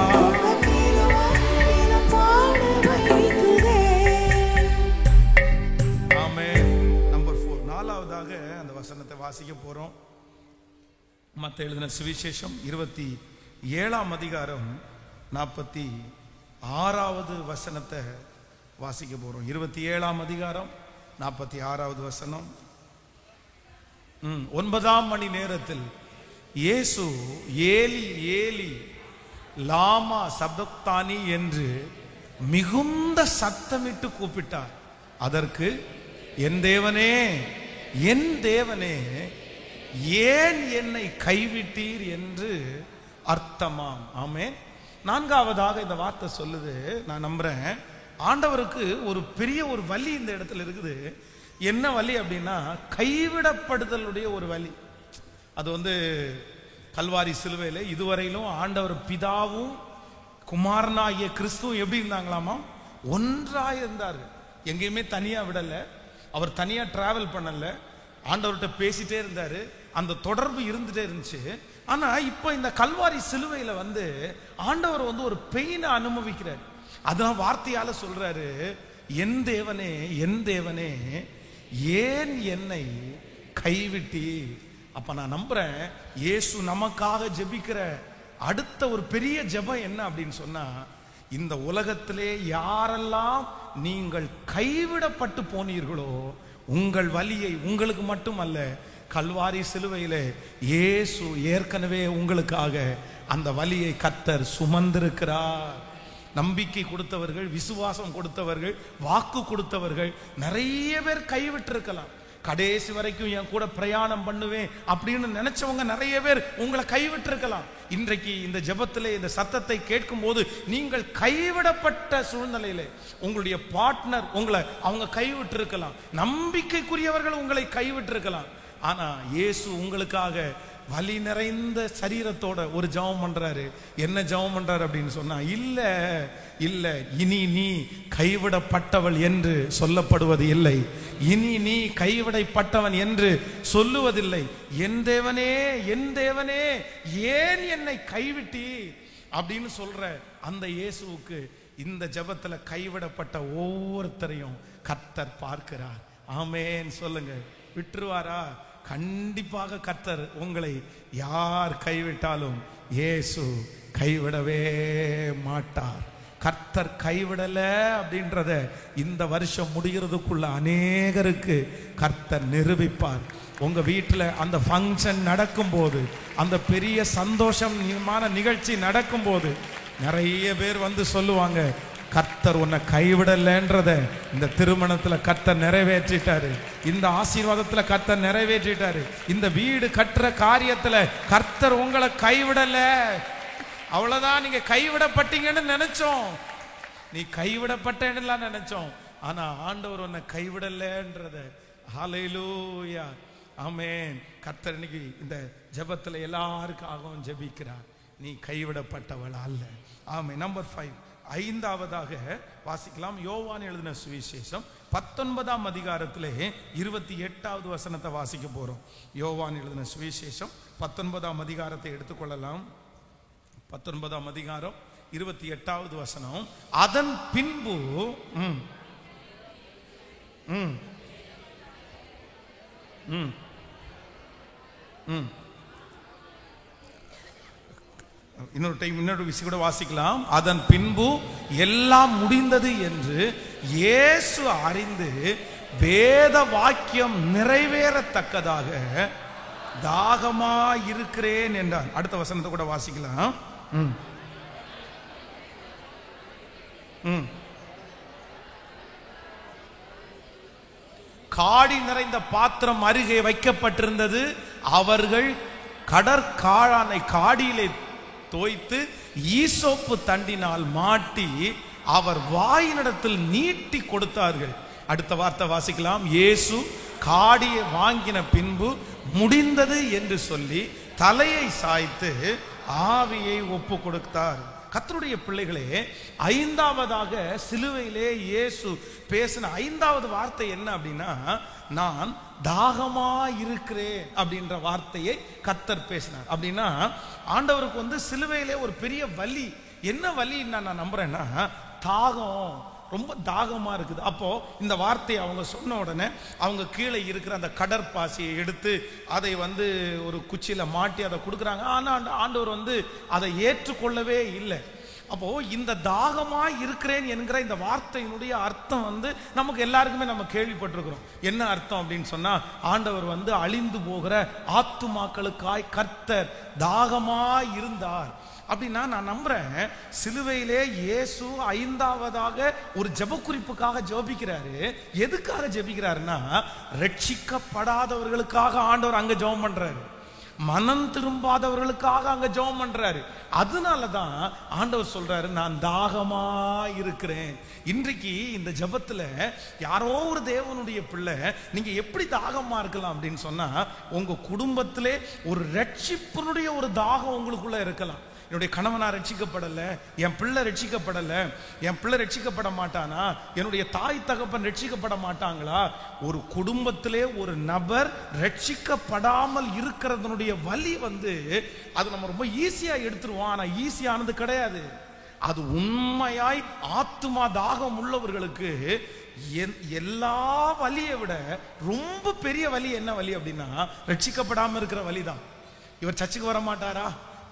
ஆமென் நம்பர் ஃபோர் நாலாவதாக அந்த வசனத்தை வாசிக்க போறோம் மத்த எழுதின சுவிசேஷம் இருபத்தி ஏழாம் அதிகாரம் நாற்பத்தி ஆறாவது வசனத்தை வாசிக்க போறோம் இருபத்தி ஏழாம் அதிகாரம் நாற்பத்தி ஆறாவது வசனம் ம், ஒன்பதாம் மணி நேரத்தில் இயேசு ஏலி ஏலி லாமா சப்தத்தானி என்று மிகுந்த சத்தமிட்டு கூப்பிட்டார் அதற்கு என் தேவனே என் தேவனே ஏன் என்னை கைவிட்டீர் என்று அர்த்தமாம் ஆமென் நான்காவதாக இந்த வார்த்தை சொல்லுது நான் நம்புறேன் ஆண்டவருக்கு ஒரு பெரிய ஒரு வலி இந்த இடத்துல இருக்குது என்ன வலி அப்படின்னா கைவிடப்படுதலுடைய ஒரு வலி அது வந்து கல்வாரி சிலுவையில் இதுவரையிலும் ஆண்டவர் பிதாவும் குமாரனாகிய கிறிஸ்துவும் எப்படி இருந்தாங்களாமா ஒன்றாக இருந்தார் எங்கேயுமே தனியா விடல அவர் தனியா டிராவல் பண்ணல ஆண்டவர்கிட்ட பேசிட்டே இருந்தாரு அந்த தொடர்பு இருந்துட்டே இருந்துச்சு ஆனா இப்போ இந்த கல்வாரி சிலுவையில வந்து ஆண்டவர் வந்து ஒரு பெயினை அனுபவிக்கிறார் அதான் வார்த்தையால சொல்றாரு என் தேவனே என் தேவனே ஏன் என்னை கைவிட்டி அப்ப நான் நம்புறேன் இயேசு நமக்காக ஜெபிக்கிற அடுத்த ஒரு பெரிய ஜெபம் என்ன அப்படின்னு சொன்னா இந்த உலகத்திலே யாரெல்லாம் நீங்கள் கைவிடப்பட்டு போனீர்களோ உங்கள் வலியை உங்களுக்கு மட்டுமல்ல கல்வாரி சிலுவையிலே இயேசு ஏற்கனவே உங்களுக்காக அந்த வலியை கத்தர் சுமந்திருக்கிறார் நம்பிக்கை கொடுத்தவர்கள் விசுவாசம் கொடுத்தவர்கள் வாக்கு கொடுத்தவர்கள் நிறைய பேர் கைவிட்டிருக்கலாம் கடைசி வரைக்கும் என் கூட பிரயாணம் பண்ணுவேன் அப்படின்னு நினைச்சவங்க நிறைய பேர் உங்களை கைவிட்டிருக்கலாம் இன்றைக்கு இந்த ஜெபத்திலே இந்த சத்தத்தை கேட்கும் போது நீங்கள் கைவிடப்பட்ட சூழ்நிலையிலே உங்களுடைய பார்ட்னர் உங்களை அவங்க கைவிட்டிருக்கலாம் நம்பிக்கைக்குரியவர்கள் உங்களை கைவிட்டிருக்கலாம் ஆனா இயேசு உங்களுக்காக வலி நிறைந்த சரீரத்தோட ஒரு ஜெபம் பண்றாரு என்ன ஜெபம் பண்றாரு அப்படின்னு சொன்னா இல்ல இல்ல இனி நீ கைவிடப்பட்டவள் என்று சொல்லப்படுவது இல்லை இனி நீ கைவிடப்பட்டவன் என்று சொல்லுவதில்லை என் தேவனே என் தேவனே ஏன் என்னை கைவிட்டி அப்படின்னு சொல்ற அந்த இயேசுவுக்கு இந்த ஜெபத்துல கைவிடப்பட்ட ஒவ்வொருத்தரையும் கர்த்தர் பார்க்கிறார் ஆமேன் சொல்லுங்க விட்டுருவாரா கண்டிப்பாக கர்த்தர் உங்களை யார் கைவிட்டாலும் இயேசு கைவிடவே மாட்டார் கர்த்தர் கைவிடல அப்படின்றத இந்த வருஷம் முடிகிறதுக்குள்ள அநேகருக்கு கர்த்தர் நிரூபிப்பார் உங்க வீட்டில் அந்த ஃபங்க்ஷன் நடக்கும்போது அந்த பெரிய சந்தோஷமான நிகழ்ச்சி நடக்கும்போது நிறைய பேர் வந்து சொல்லுவாங்க கர்த்தர் உன்னை கைவிடலன்றத இந்த திருமணத்துல கர்த்தர் நிறைவேற்றிட்டாரு இந்த ஆசீர்வாதத்துல கர்த்தர் நிறைவேற்றிட்டாரு இந்த வீடு கட்டுற காரியத்துல கர்த்தர் உங்களை கைவிடல அவ்வளவுதான் நீங்க கைவிடப்பட்டீங்கன்னு நினைச்சோம் நீ கைவிடப்பட்டேன்னுலாம் நினைச்சோம் ஆனா ஆண்டவர் உன்னை கைவிடலன்றத ஹalleluya ஆமென் கர்த்தர் இன்னைக்கு இந்த ஜெபத்துல எல்லாருக்காகவும் ஜெபிக்கிறார் நீ கைவிடப்பட்டவள் அல்ல ஆமென் நம்பர் ஃபைவ் ஐந்தாவதாக வாசிக்கலாம் யோவான் எழுதின சுவிசேஷம் பத்தொன்பதாம் அதிகாரத்திலே இருபத்தி எட்டாவது வசனத்தை வாசிக்க போறோம் யோவான் எழுதின சுவிசேஷம் பத்தொன்பதாம் அதிகாரத்தை எடுத்துக்கொள்ளலாம் பத்தொன்பதாம் அதிகாரம் இருபத்தி எட்டாவது வசனம் அதன் பின்பு ம், ம், ம், ம். இன்னொரு டைம் இன்னொரு விஷயம் கூட வாசிக்கலாம் அதன் பின்பு எல்லாம் முடிந்தது என்று இயேசு அறிந்து வேத வாக்கியம் நிறைவேறத்தக்கதாக தாகமா இருக்கிறேன் என்றான் அடுத்த வசனத்தை கூட வாசிக்கலாம் ம். ம். காடி நிறைந்த பாத்திரம் அருகே வைக்கப்பட்டிருந்தது அவர்கள் கடற்காளானை காடியிலே தோய்த்து ஈசோப்பு தண்டினால் மாட்டி அவர் வாயினிடத்தில் நீட்டி கொடுத்தார்கள் அடுத்த வார்த்தை வாசிக்கலாம் இயேசு காடியை வாங்கின பின்பு முடிந்தது என்று சொல்லி தலையை சாய்த்து ஆவியை ஒப்பு கொடுத்தார் கர்த்தருடைய பிள்ளைகளே ஐந்தாவதாக சிலுவையிலே இயேசு பேசின ஐந்தாவது வார்த்தை என்ன அப்படின்னா நான் தாகமா இருக்கிறேன் அப்படின்ற வார்த்தையை கர்த்தர் பேசினார் அப்படின்னா ஆண்டவருக்கு வந்து சிலுவையிலே ஒரு பெரிய வலி என்ன வலின்னு நான் நம்புறேன்னா தாகம் ரொம்ப தாகமா இருக்குது அப்போ இந்த வார்த்தையை அவங்க சொன்ன உடனே அவங்க கீழே இருக்கிற அந்த கடற்பாசியை எடுத்து அதை வந்து ஒரு குச்சியில மாட்டி அதை கொடுக்குறாங்க ஆனா அந்த ஆண்டவர் வந்து அதை ஏற்றுக்கொள்ளவே இல்லை அப்போ இந்த தாகமா இருக்கிறேன் என்கிற இந்த வார்த்தையினுடைய அர்த்தம் வந்து நமக்கு எல்லாருக்குமே நம்ம கேள்விப்பட்டிருக்கிறோம் என்ன அர்த்தம் அப்படின்னு சொன்னா ஆண்டவர் வந்து அழிந்து போகிற ஆத்துமாக்களுக்காய் கர்த்தர் தாகமா இருந்தார் அப்படின்னா நான் நம்புறேன் சிலுவையிலே இயேசு ஐந்தாவதாக ஒரு ஜெபக்குறிப்புக்காக ஜெபிக்கிறாரு எதுக்காக ஜெபிக்கிறாருன்னா ரட்சிக்கப்படாதவர்களுக்காக ஆண்டவர் அங்க ஜெபம் பண்றாரு மனம் திரும்பாதவர்களுக்காக அங்க ஜெபம் பண்றாரு அதனால தான் ஆண்டவர் சொல்றாரு நான் தாகமா இருக்கிறேன் இன்றைக்கு இந்த ஜெபத்துல யாரோ ஒரு தேவனுடைய பிள்ளை நீங்க எப்படி தாகமா இருக்கலாம் அப்படின்னு சொன்னா உங்க குடும்பத்திலே ஒரு ரட்சிப்பினுடைய ஒரு தாகம் உங்களுக்குள்ள இருக்கலாம் என்னுடைய கணவனா ரட்சிக்கப்படல என் பிள்ளை ரட்சிக்கப்படல என் பிள்ளை ரட்சிக்கப்பட மாட்டானா என்னுடைய தாய் தகப்பன் ரட்சிக்கப்பட மாட்டாங்களா ஒரு குடும்பத்திலே ஒரு நபர் ரட்சிக்கப்படாமல் இருக்கிறதனுடைய வலி வந்து அது நம்ம ரொம்ப ஈஸியா எடுத்துருவோம் ஆனா ஈஸியானது கிடையாது அது உண்மையாய் ஆத்துமா தாகம் உள்ளவர்களுக்கு என்- எல்லா வலியை விட ரொம்ப பெரிய வலி என்ன வலி அப்படின்னா ரட்சிக்கப்படாம இருக்கிற வலிதான் இவர் சர்ச்சுக்கு வர மாட்டாரா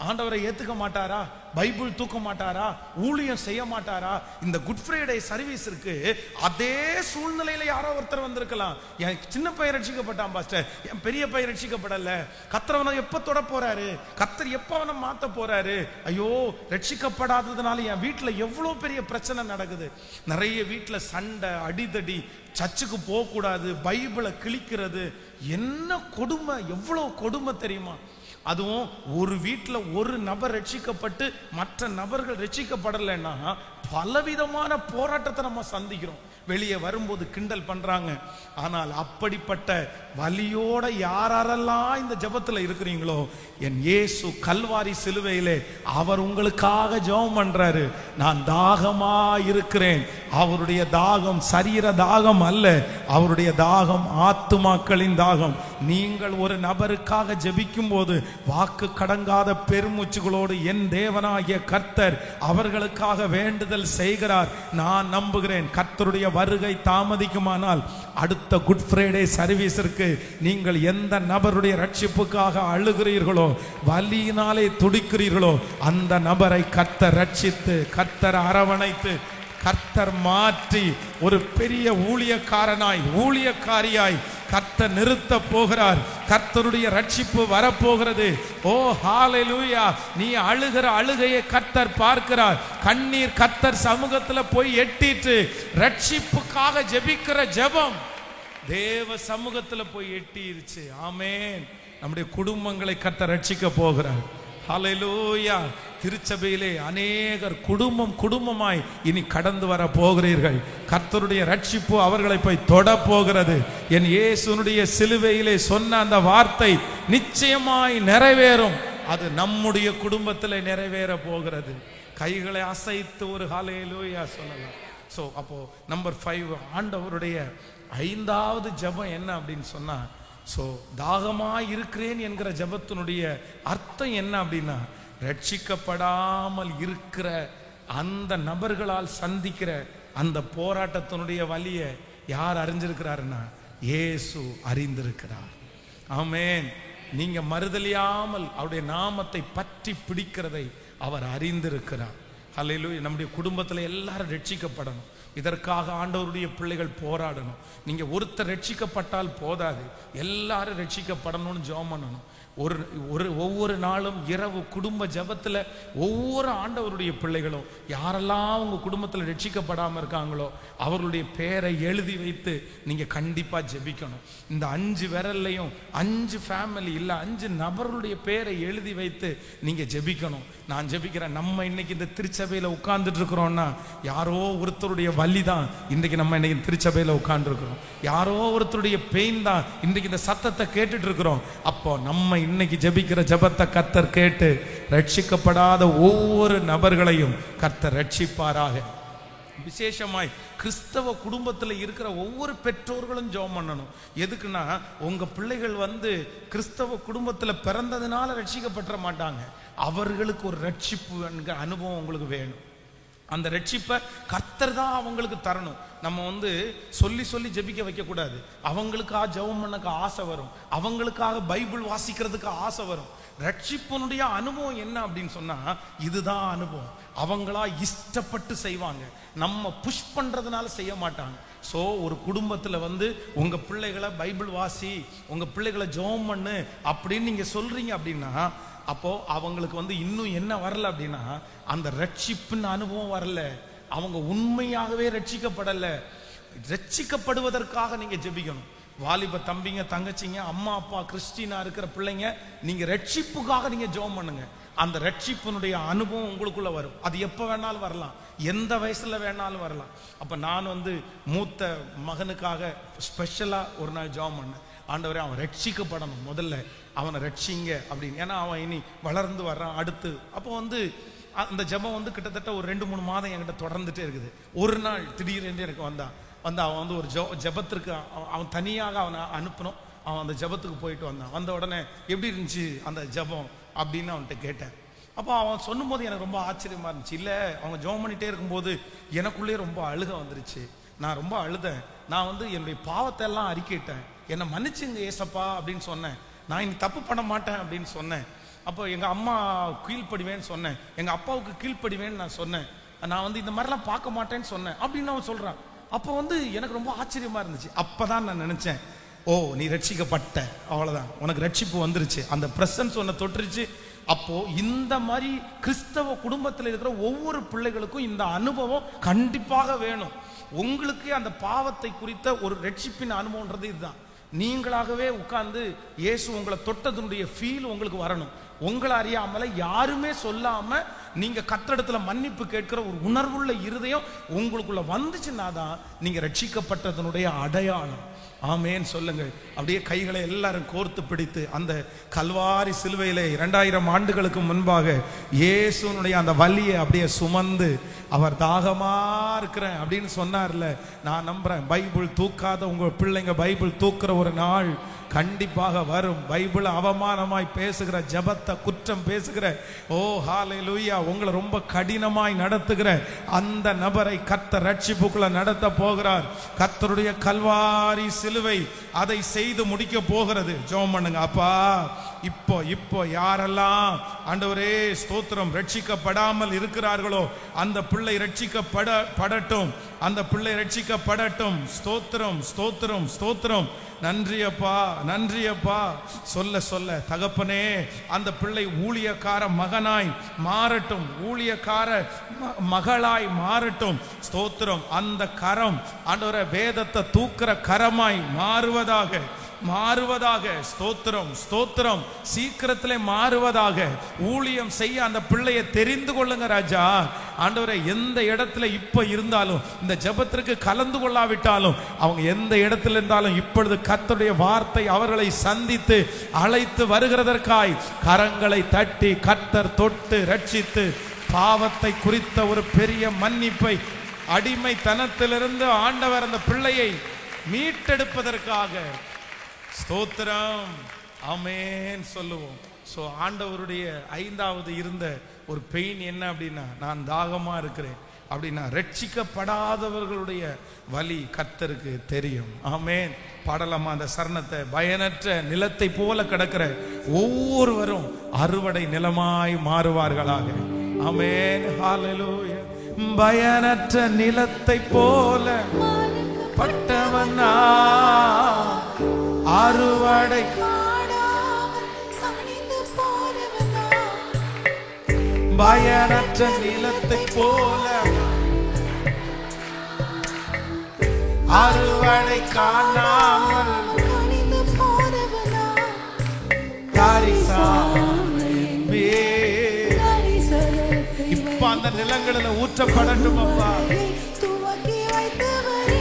ஆண்டவரை ஏத்துக்க மாட்டாரா பைபிள் தூக்க மாட்டாரா ஊழியம் செய்ய மாட்டாரா இந்த குட் ஃப்ரைடே சர்வீஸ் இருக்கு அதே சூழ்நிலையில யாரோ ஒருத்தர் வந்திருக்கலாம் என் சின்ன பையன் ரட்சிக்கப்பட்டான் பாஸ்டர் என் பெரிய பையன் ரட்சிக்கப்படல கத்திரவனை எப்ப தொட போறாரு கத்தர் எப்ப அவனை மாத்த போறாரு ஐயோ ரட்சிக்கப்படாததுனால என் வீட்டுல எவ்வளவு பெரிய பிரச்சனை நடக்குது நிறைய வீட்டுல சண்டை அடிதடி சர்ச்சுக்கு போக கூடாது பைபிளை கிழிக்கிறது என்ன கொடுமை எவ்வளவு கொடுமை தெரியுமா அதுவும் ஒரு வீட்டில் ஒரு நபர் ரட்சிக்கப்பட்டு மற்ற நபர்கள் ரட்சிக்கப்படலைன்னா பலவிதமான போராட்டத்தை நம்ம சந்திக்கிறோம் வெளியே வரும்போது கிண்டல் பண்றாங்க ஆனால் அப்படிப்பட்ட வலியோட யாரெல்லாம் இந்த ஜெபத்துல இருக்கிறீங்களோ என் இயேசு கல்வாரி சிலுவையிலே அவர் உங்களுக்காக ஜெபம் பண்றாரு நான் தாகமா இருக்கிறேன் அவருடைய தாகம் சரீர தாகம் அல்ல அவருடைய தாகம் ஆத்துமாக்களின் தாகம் நீங்கள் ஒரு நபருக்காக ஜெபிக்கும் போது வாக்கு கடங்காத பெருமூச்சுகளோடு என் தேவனாகிய கர்த்தர் அவர்களுக்காக வேண்டுதல் செய்கிறார் நான் நம்புகிறேன் கர்த்தருடைய வருகை தாமதிக்குமானால் அடுத்த குட் ஃப்ரைடே சர்வீஸிற்கு நீங்கள் எந்த நபருடைய ரட்சிப்புக்காக அழுகிறீர்களோ வலியினாலே துடிக்கிறீர்களோ அந்த நபரை கர்த்தர் ரட்சித்து கர்த்தர் அரவணைத்து கர்த்தர் மாற்றி ஒரு பெரிய ஊழியக்காரனாய் ஊழியக்காரியாய் கர்த்தர் நிறுத்த போகிறார் கர்த்தருடைய ரட்சிப்பு வரப்போகிறது ஓ ஹalleluya நீ அழுகிற அழுகையை கர்த்தர் பார்க்கிறார் கண்ணீர் கர்த்தர் சமூகத்துல போய் எட்டிட்டு ரட்சிப்புக்காக ஜெபிக்கிற ஜெபம் தேவ சமூகத்துல போய் எட்டிருச்சு ஆமென் நம்முடைய குடும்பங்களை கர்த்தர் ரட்சிக்க போகிறார் ஹalleluya திருச்சபையிலே அநேகர் குடும்பம் குடும்பமாய் இனி கடந்து வர போகிறீர்கள் கர்த்தருடைய ரட்சிப்பு அவர்களை போய் தொட போகிறது என் இயேசுனுடைய சிலுவையிலே சொன்ன அந்த வார்த்தை நிச்சயமாய் நிறைவேறும் அது நம்முடைய குடும்பத்தில் நிறைவேற போகிறது கைகளை அசைத்து ஒரு ஹalleluya சொல்லலாம் ஸோ அப்போ நம்பர் ஃபைவ் ஆண்டவருடைய ஐந்தாவது ஜெபம் என்ன அப்படின்னு சொன்னா ஸோ தாகமாய் இருக்கிறேன் என்கிற ஜெபத்தினுடைய அர்த்தம் என்ன அப்படின்னா ரட்சிக்கப்படாமல் இருக்கிற அந்த நபர்களால் சந்திக்கிற அந்த போராட்டத்தினுடைய வலியை யார் அறிஞ்சிருக்கிறாருன்னா இயேசு அறிந்திருக்கிறார் ஆமென் நீங்க மறுதலியாமல் அவருடைய நாமத்தை பற்றி பிடிக்கிறதை அவர் அறிந்திருக்கிறார் ஹalleluya நம்முடைய குடும்பத்தில் எல்லாரும் ரட்சிக்கப்படணும் இதற்காக ஆண்டவருடைய பிள்ளைகள் போராடணும் நீங்க ஒருத்தர் ரட்சிக்கப்பட்டால் போதாது எல்லாரும் ரட்சிக்கப்படணும்னு ஜெபம் பண்ணணும் ஒரு ஒரு ஒவ்வொரு நாளும் இரவு குடும்ப ஜெபத்துல ஒவ்வொரு ஆண்டவருடைய பிள்ளைகளும் யாரெல்லாம் உங்க குடும்பத்தில் ரட்சிக்கப்படாம இருக்காங்களோ அவர்களுடைய பேரை எழுதி வைத்து நீங்க கண்டிப்பா ஜெபிக்கணும் இந்த அஞ்சு விரல்லையும் அஞ்சு ஃபேமிலி இல்ல அஞ்சு நபர்களுடைய பேரை எழுதி வைத்து நீங்க ஜெபிக்கணும் நான் ஜெபிக்கிறேன் நம்ம இன்னைக்கு இந்த திருச்சபையில உட்கார்ந்துட்டு இருக்கிறோம்னா யாரோ ஒருத்தருடைய வலி தான் இன்றைக்கு நம்ம இன்னைக்கு திருச்சபையில உட்கார்ந்துருக்கிறோம் யாரோ ஒருத்தருடைய பெயின் தான் இன்றைக்கு இந்த சத்தத்தை கேட்டுட்டு இருக்கிறோம் அப்போ நம்ம இன்னைக்கு ஜெபிக்கிற ஜெபத்தை கர்த்தர் கேட்டு ரட்சிக்கப்படாத ஒவ்வொரு நபர்களையும் கர்த்தர் ரட்சிப்பாராக விசேஷமாய் கிறிஸ்தவ குடும்பத்தில் இருக்கிற ஒவ்வொரு பெற்றோர்களும் ஜெபம் பண்ணணும் எதுக்குன்னா உங்க பிள்ளைகள் வந்து கிறிஸ்தவ குடும்பத்தில் பிறந்ததுனால ரட்சிக்கப்பட்டுற மாட்டாங்க அவர்களுக்கு ஒரு ரட்சிப்பு என்கிற அனுபவம் உங்களுக்கு வேணும் அந்த ரட்சிப்பை கர்த்தர் தான் அவங்களுக்கு தரணும் நம்ம வந்து சொல்லி சொல்லி ஜெபிக்க வைக்கக்கூடாது அவங்களுக்காக ஜெபம் பண்ணக்கு ஆசை வரும் அவங்களுக்காக பைபிள் வாசிக்கிறதுக்கு ஆசை வரும் ரட்சிப்பனுடைய அனுபவம் என்ன அப்படின்னு சொன்னா இதுதான் அனுபவம் அவங்களா இஷ்டப்பட்டு செய்வாங்க நம்ம புஷ் பண்றதுனால செய்ய மாட்டாங்க ஸோ ஒரு குடும்பத்துல வந்து உங்க பிள்ளைகளை பைபிள் வாசி உங்க பிள்ளைகளை ஜெபம் பண்ணு அப்படின்னு நீங்க சொல்றீங்க அப்படின்னா அப்போ அவங்களுக்கு வந்து இன்னும் என்ன வரல அப்படின்னா அந்த ரட்சிப்பின் அனுபவம் வரல அவங்க உண்மையாகவே ரட்சிக்கப்படல ரட்சிக்கப்படுவதற்காக நீங்க ஜெபிக்கணும் வாலிப தம்பிங்க தங்கச்சிங்க அம்மா அப்பா கிறிஸ்டினா இருக்கிற பிள்ளைங்க நீங்க ரட்சிப்புக்காக நீங்க ஜெபம் பண்ணுங்க அந்த ரட்சிப்பினுடைய அனுபவம் உங்களுக்குள்ள வரும் அது எப்ப வேணாலும் வரலாம் எந்த வயசுல வேணாலும் வரலாம் அப்ப நான் வந்து மூத்த மகனுக்காக ஸ்பெஷலா ஒரு நாள் ஜெபம் பண்ணேன் ஆண்டவரே அவன் ரட்சிக்கப்படணும் முதல்ல அவனை ரட்சிங்க அப்படின்னு ஏன்னா அவன் இனி வளர்ந்து வர்றான் அடுத்து அப்போ வந்து அந்த ஜெபம் வந்து கிட்டத்தட்ட ஒரு ரெண்டு மூணு மாதம் என்கிட்ட தொடர்ந்துட்டே இருக்குது ஒரு நாள் திடீரென்று எனக்கு வந்தான் வந்து அவன் வந்து ஒரு ஜெப ஜெபத்திற்கு அவன் அவன் தனியாக அவனை அனுப்பணும் அவன் அந்த ஜெபத்துக்கு போயிட்டு வந்தான் வந்த உடனே எப்படி இருந்துச்சு அந்த ஜெபம் அப்படின்னு அவன்கிட்ட கேட்டேன் அப்போ அவன் சொல்லும்போது எனக்கு ரொம்ப ஆச்சரியமா இருந்துச்சு இல்லை அவங்க ஜெபம் பண்ணிட்டே இருக்கும்போது எனக்குள்ளேயே ரொம்ப அழுக வந்துருச்சு நான் ரொம்ப அழுதேன் நான் வந்து என்னுடைய பாவத்தை எல்லாம் அறிக்கிட்டேன் என்னை மன்னிச்சுங்க ஏசப்பா அப்படின்னு சொன்னேன் நான் இனி தப்பு பண்ண மாட்டேன் அப்படின்னு சொன்னேன் அப்போ எங்க அம்மா கீழ்ப்படிவேன்னு சொன்னேன் எங்க அப்பாவுக்கு கீழ்ப்படிவேன்னு நான் சொன்னேன் நான் வந்து இந்த மாதிரிலாம் பார்க்க மாட்டேன்னு சொன்னேன் அப்படின்னு அவன் சொல்றான் அப்போ வந்து எனக்கு ரொம்ப ஆச்சரியமா இருந்துச்சு அப்பதான் நான் நினைச்சேன் ஓ நீ ரட்சிக்கப்பட்ட அவ்வளவுதான் உனக்கு ரட்சிப்பு வந்துருச்சு அந்த பிரசன்ஸ் உன்னை தொட்டுருச்சு அப்போ இந்த மாதிரி கிறிஸ்தவ குடும்பத்தில் இருக்கிற ஒவ்வொரு பிள்ளைகளுக்கும் இந்த அனுபவம் கண்டிப்பாக வேணும் உங்களுக்கு அந்த பாவத்தை குறித்த ஒரு ரட்சிப்பின் அனுபவம்ன்றது இதுதான் நீங்களாகவே உட்கார்ந்து இயேசு உங்களை தொட்டதனுடைய ஃபீல் உங்களுக்கு வரணும் உங்களை அறியாமல யாருமே சொல்லாம நீங்க கத்தடத்துல மன்னிப்பு கேட்கிற ஒரு உணர்வுள்ள இருதயம் உங்களுக்குள்ள வந்துச்சுன்னா தான் நீங்க ரட்சிக்கப்பட்டதனுடைய அடையாளம் ஆமேன்னு சொல்லுங்கள் அப்படியே கைகளை எல்லாரும் கோர்த்து பிடித்து அந்த கல்வாரி சிலுவையிலே இரண்டாயிரம் ஆண்டுகளுக்கு முன்பாக இயேசுனுடைய அந்த வலியை அப்படியே சுமந்து அவர் தாகமா இருக்கிறேன் அப்படின்னு சொன்னார்ல நான் நம்புறேன் பைபிள் தூக்காத உங்க பிள்ளைங்க பைபிள் தூக்குற ஒரு நாள் கண்டிப்பாக வரும் பைபிள் அவமானமாய் பேசுகிற ஜபத்தை குற்றம் பேசுகிற ஓ ஹாலை லூயா உங்களை ரொம்ப கடினமாய் நடத்துகிற அந்த நபரை கத்த ரட்சிப்புக்குள்ள நடத்த போகிறார் கத்தருடைய கல்வாரி சிலுவை அதை செய்து முடிக்க போகிறது ஜோம் பண்ணுங்க அப்பா இப்போ இப்போ யாரெல்லாம் ஆண்டவரே ஸ்தோத்திரம் ரட்சிக்கப்படாமல் இருக்கிறார்களோ அந்த பிள்ளை ரட்சிக்கப்பட படட்டும் அந்த பிள்ளை ரட்சிக்கப்படட்டும் ஸ்தோத்திரம் ஸ்தோத்திரம் ஸ்தோத்திரம் நன்றியப்பா நன்றியப்பா சொல்ல சொல்ல தகப்பனே அந்த பிள்ளை ஊழியக்கார மகனாய் மாறட்டும் ஊழியக்கார ம- மகளாய் மாறட்டும் ஸ்தோத்திரம் அந்த கரம் ஆண்டவர வேதத்தை தூக்குற கரமாய் மாறுவதாக மாறுவதாக ஸ்தோத்திரம் ஸ்தோத்திரம் சீக்கிரத்திலே மாறுவதாக ஊழியம் செய்ய அந்த பிள்ளையை தெரிந்து கொள்ளுங்க ராஜா ஆண்டவரை எந்த இடத்துல இப்ப இருந்தாலும் இந்த ஜெபத்திற்கு கலந்து கொள்ளாவிட்டாலும் அவங்க எந்த இடத்துல இருந்தாலும் இப்பொழுது கர்த்தருடைய வார்த்தை அவர்களை சந்தித்து அழைத்து வருகிறதற்காய் கரங்களை தட்டி கர்த்தர் தொட்டு ரட்சித்து பாவத்தை குறித்த ஒரு பெரிய மன்னிப்பை அடிமைத்தனத்திலிருந்து ஆண்டவர் அந்த பிள்ளையை மீட்டெடுப்பதற்காக ஸ்தோத்திரம் ஆமென் சொல்லுவோம் ஸோ ஆண்டவருடைய ஐந்தாவது இருந்த ஒரு பெயின் என்ன அப்படின்னா நான் தாகமா இருக்கிறேன் அப்படின்னா ரட்சிக்கப்படாதவர்களுடைய வலி கர்த்தருக்கு தெரியும் ஆமென் பாடலாமா அந்த சரணத்தை பயனற்ற நிலத்தை போல கிடக்கிற ஒவ்வொருவரும் அறுவடை நிலமாய் மாறுவார்களாக ஆமென் ஹalleluya பயனற்ற நிலத்தை போல பட்டவனா அறுவடை பயனற்ற நிலத்தை போல அறுவடை காணாமல் காரிசாலையின் மேல். இப்ப அந்த நிலங்களில் ஊற்றப்படட்டும் அப்பா துவக்கி வைத்தவரே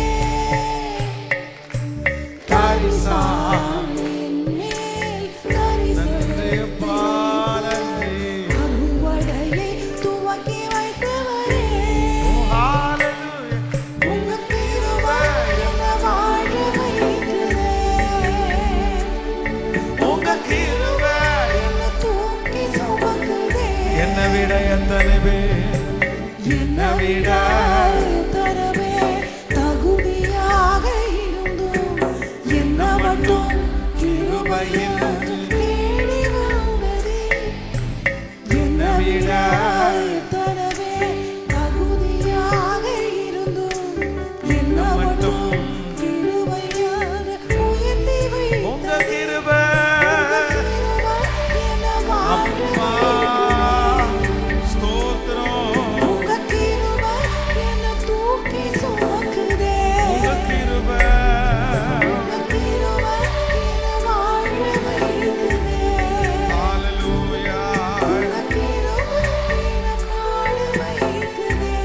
காரிசாலையின் மேல் கரிசல் நன்றி அப்பா நன்றி அறுவடையை துவக்கி வைத்தவரே ஹalleluya. உங்க கிருபை என்னை வாழ வைக்குதே. உங்க கிருபை என்னை தூக்கி சுமக்குதே. என்னை விட எத்தனை பேர் என்னை விட தரவே தகுதியாக இருந்தும் என்னை மட்டும் கிருபையில் தேடி வந்ததே. என்னை விட தரவே தகுதியாக இருந்தும் என்னை மட்டும் கிருபையாக உயர்த்தி உங்க வைத்ததே. கிருபை என்னை வாழ அப்பா ஸ்தோத்திரம் உங்க கிருபை என்னை தூக்கி சுமக்குதே. உங்க கிருபை உங்க கிருபை என்னை வாழ வைக்குதே. ஹalleluya உங்க கிருபை என்னை வாழ வைக்குதே.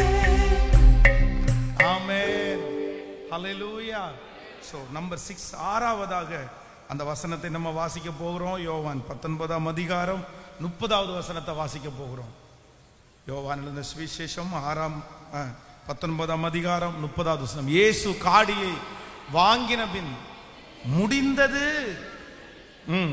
ஆமென் ஹalleluya சோ நம்பர் 6 ஆறாவதாக அந்த வசனத்தை நம்ம வாசிக்க போகிறோம் யோவான் பத்தொன்பதாம் அதிகாரம் முப்பதாவது வசனத்தை வாசிக்க போகிறோம் யோவான் எழுந்த சுவிசேஷம் ஆறாம் ஆ, பத்தொன்பதாம் அதிகாரம் முப்பதாவது வசனம் இயேசு காடியை வாங்கின பின் முடிந்தது ம்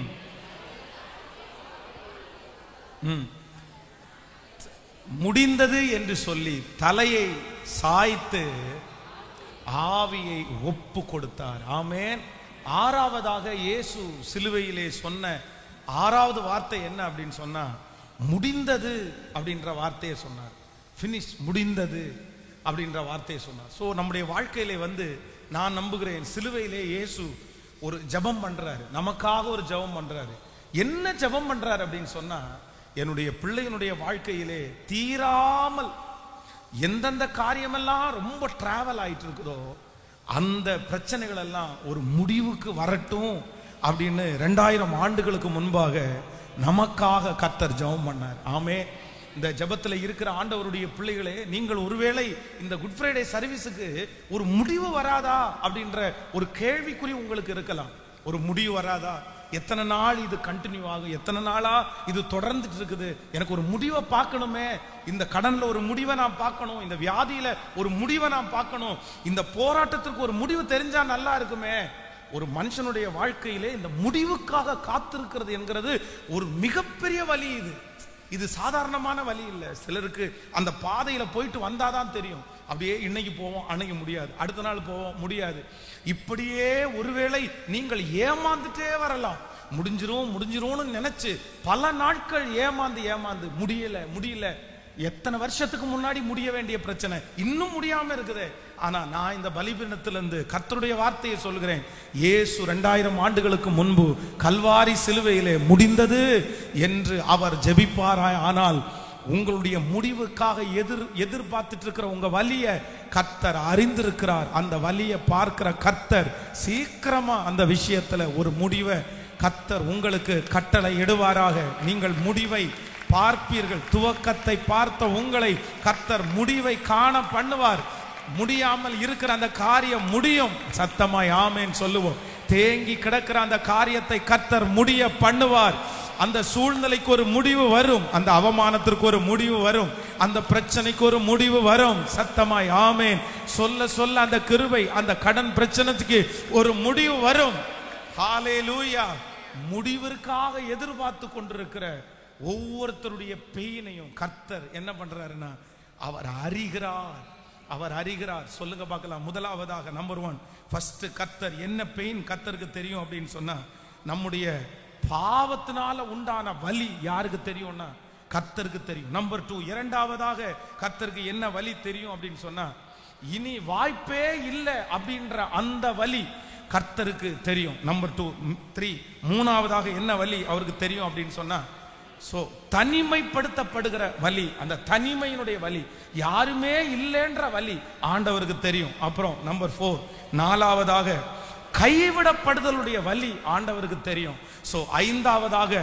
ம் முடிந்தது என்று சொல்லி தலையை சாய்த்து ஆவியை ஒப்பு கொடுத்தார் ஆமென் ஆறாவதாக இயேசு சிலுவையிலே சொன்ன ஆறாவது வார்த்தை என்ன அப்படின்னு சொன்னா முடிந்தது அப்படின்ற வார்த்தையை சொன்னார் ஃபினிஷ் முடிந்தது அப்படின்ற வார்த்தையை சொன்னார் ஸோ நம்முடைய வாழ்க்கையிலே வந்து நான் நம்புகிறேன் சிலுவையிலே இயேசு ஒரு ஜெபம் பண்றாரு நமக்காக ஒரு ஜெபம் பண்றாரு என்ன ஜெபம் பண்றாரு அப்படின்னு சொன்னா என்னுடைய பிள்ளையினுடைய வாழ்க்கையிலே தீராமல் எந்தெந்த காரியமெல்லாம் ரொம்ப டிராவல் ஆயிட்டு இருக்குதோ அந்த பிரச்சனைகள் எல்லாம் ஒரு முடிவுக்கு வரட்டும் அப்படின்னு ரெண்டாயிரம் ஆண்டுகளுக்கு முன்பாக நமக்காக கத்தர் ஜெபம் பண்ணார் ஆமே இந்த ஜெபத்துல இருக்கிற ஆண்டவருடைய பிள்ளைகளே நீங்கள் ஒருவேளை இந்த குட் ஃப்ரைடே சர்வீஸுக்கு ஒரு முடிவு வராதா அப்படின்ற ஒரு கேள்விக்குறி உங்களுக்கு இருக்கலாம் ஒரு முடிவு வராதா எத்தனை நாள் இது கண்டினியூ ஆகும் எத்தனை நாளா இது தொடர்ந்துட்டு இருக்குது எனக்கு ஒரு முடிவை பார்க்கணுமே இந்த கடன்ல ஒரு முடிவை நான் பார்க்கணும் இந்த வியாதியில ஒரு முடிவை நான் பார்க்கணும் இந்த போராட்டத்திற்கு ஒரு முடிவு தெரிஞ்சா நல்லா இருக்குமே ஒரு மனுஷனுடைய வாழ்க்கையிலே இந்த முடிவுக்காக காத்திருக்கிறது என்கிறது ஒரு மிகப்பெரிய வழி இது இது சாதாரணமான வழி இல்லை சிலருக்கு அந்த பாதையில போயிட்டு வந்தாதான் தெரியும் அப்படியே இன்னைக்கு போவோம் அன்னைக்கு முடியாது அடுத்த நாள் போவோம் முடியாது இப்படியே ஒருவேளை நீங்கள் ஏமாந்துட்டே வரலாம் முடிஞ்சிரும் முடிஞ்சிரும்னு நினைச்சு பல நாட்கள் ஏமாந்து ஏமாந்து முடியல முடியல எத்தனை வருஷத்துக்கு முன்னாடி முடிய வேண்டிய பிரச்சனை இன்னும் முடியாம இருக்குது ஆனா நான் இந்த பலிபீனத்திலிருந்து கர்த்தருடைய வார்த்தையை சொல்கிறேன் இயேசு ரெண்டாயிரம் ஆண்டுகளுக்கு முன்பு கல்வாரி சிலுவையிலே முடிந்தது என்று அவர் ஜெபிப்பாராய் ஆனால் உங்களுடைய முடிவுக்காக எதிர் எதிர்பார்த்துட்டு இருக்கிற உங்க வலிய கர்த்தர் அறிந்திருக்கிறார் அந்த வலியை பார்க்கிற கர்த்தர் சீக்கிரமா அந்த விஷயத்துல ஒரு முடிவை கர்த்தர் உங்களுக்கு கட்டளை இடுவாராக நீங்கள் முடிவை பார்ப்பீர்கள் துவக்கத்தை பார்த்த உங்களை கர்த்தர் முடிவை காண பண்ணுவார் முடியாமல் இருக்கிற அந்த காரியம் முடியும் சத்தமாய் ஆமேன்னு சொல்லுவோம் தேங்கி கிடக்கிற அந்த காரியத்தை கர்த்தர் முடிய பண்ணுவார் அந்த சூழ்நிலைக்கு ஒரு முடிவு வரும் அந்த அவமானத்திற்கு ஒரு முடிவு வரும் அந்த பிரச்சனைக்கு ஒரு முடிவு வரும் சத்தமாய் ஆமேன் சொல்ல சொல்ல அந்த கிருபை அந்த கடன் பிரச்சனைக்கு ஒரு முடிவு வரும் ஹalleluya முடிவிற்காக எதிர்பார்த்து கொண்டிருக்கிற ஒவ்வொருத்தருடைய பெயினையும் கர்த்தர் என்ன பண்றாருன்னா அவர் அறிகிறார் அவர் அறிகிறார் சொல்லுங்க பார்க்கலாம் முதலாவதாக நம்பர் ஒன் ஃபர்ஸ்ட் கர்த்தர் என்ன பெயின் கர்த்தருக்கு தெரியும் அப்படின்னு சொன்னா நம்முடைய பாவத்தினால உண்டான வலி யாருக்கு தெரியும்னா கர்த்தருக்கு தெரியும் நம்பர் டூ இரண்டாவதாக கர்த்தருக்கு என்ன வலி தெரியும் அப்படின்னு சொன்னா இனி வாய்ப்பே இல்லை அப்படின்ற அந்த வலி கர்த்தருக்கு தெரியும் நம்பர் டூ த்ரீ மூணாவதாக என்ன வலி அவருக்கு தெரியும் அப்படின்னு சொன்னா சோ தனிமைப்படுத்தப்படுகிற வலி அந்த தனிமையினுடைய வலி யாருமே இல்லைன்ற வலி ஆண்டவருக்கு தெரியும் அப்புறம் நம்பர் ஃபோர் நாலாவதாக கைவிடப்படுதலுடைய வலி ஆண்டவருக்கு தெரியும் சோ ஐந்தாவதாக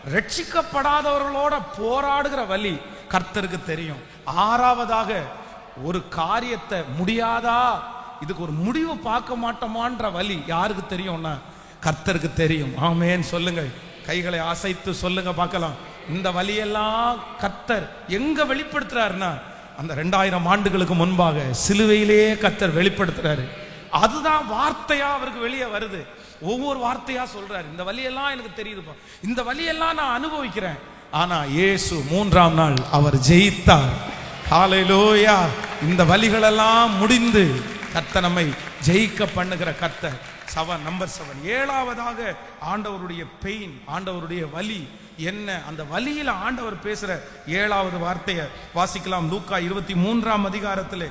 ரட்சிக்கப்படாதவர்களோட போராடுகிற வலி கர்த்தருக்கு தெரியும் ஆறாவதாக ஒரு காரியத்தை முடியாதா இதுக்கு ஒரு முடிவு பார்க்க மாட்டோமான்ற வலி யாருக்கு தெரியும்னா கர்த்தருக்கு தெரியும் ஆமேன்னு சொல்லுங்க கைகளை அசைத்து சொல்லுங்க பார்க்கலாம் இந்த வலியெல்லாம் கர்த்தர் எங்க வெளிப்படுத்துறாருன்னா அந்த ரெண்டாயிரம் ஆண்டுகளுக்கு முன்பாக சிலுவையிலேயே கர்த்தர் வெளிப்படுத்துறாரு அதுதான் வார்த்தையா அவருக்கு வெளியே வருது ஒவ்வொரு வார்த்தையா சொல்றாரு இந்த வலியெல்லாம் எனக்கு தெரியுதுப்பா இந்த வலியெல்லாம் நான் அனுபவிக்கிறேன் ஆனா இயேசு மூன்றாம் நாள் அவர் ஜெயித்தார் ஹalleluya இந்த வலிகளெல்லாம் முடிந்து கர்த்தர் நம்மை ஜெயிக்க பண்ணுகிற கர்த்தர் செவன் நம்பர் செவன் ஏழாவதாக ஆண்டவருடைய பெயின் ஆண்டவருடைய வலி என்ன அந்த வலியில ஆண்டவர் பேசுற ஏழாவது வார்த்தையை வாசிக்கலாம் லூக்கா இருபத்தி மூன்றாம் அதிகாரத்திலே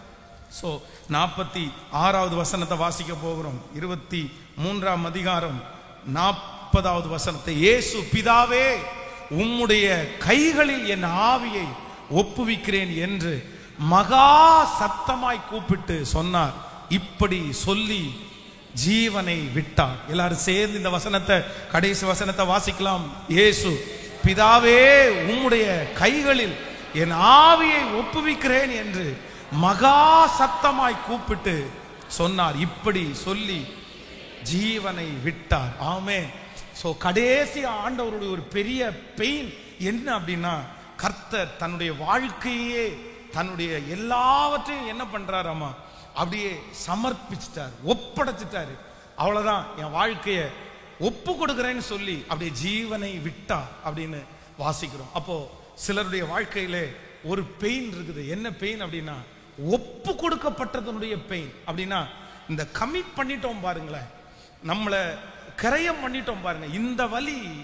சோ நாற்பத்தி ஆறாவது வசனத்தை வாசிக்க போகிறோம் இருபத்தி மூன்றாம் அதிகாரம் நாற்பதாவது வசனத்தை இயேசு பிதாவே உம்முடைய கைகளில் என் ஆவியை ஒப்புவிக்கிறேன் என்று மகா சத்தமாய் கூப்பிட்டு சொன்னார் இப்படி சொல்லி ஜீவனை விட்டார் எல்லாரும் சேர்ந்து இந்த வசனத்தை கடைசி வசனத்தை வாசிக்கலாம் இயேசு பிதாவே உம்முடைய கைகளில் என் ஆவியை ஒப்புவிக்கிறேன் என்று மகா சத்தமாய் கூப்பிட்டு சொன்னார் இப்படி சொல்லி ஜீவனை விட்டார் ஆமே சோ கடைசி ஆண்டவருடைய ஒரு பெரிய பெயின் என்ன அப்படின்னா கர்த்தர் தன்னுடைய வாழ்க்கையே தன்னுடைய எல்லாவற்றையும் என்ன பண்றாராமா அப்படியே சமர்ப்பிச்சிட்டார் ஒப்படைச்சிட்டாரு அவ்வளவுதான் என் வாழ்க்கைய ஒப்பு கொடுக்கிறேன்னு சொல்லி அப்படியே ஜீவனை விட்டார் அப்படின்னு வாசிக்கிறோம் அப்போ சிலருடைய வாழ்க்கையிலே ஒரு பெயின் இருக்குது என்ன பெயின் அப்படின்னா ஒப்பு கொடுக்கப்பட்டதனுடைய பெயின் அப்படின்னா இந்த கமிட் பண்ணிட்டோம் பாருங்களேன் நம்மளை கரையம் பண்ணிட்டோம் பாருங்க இந்த வலி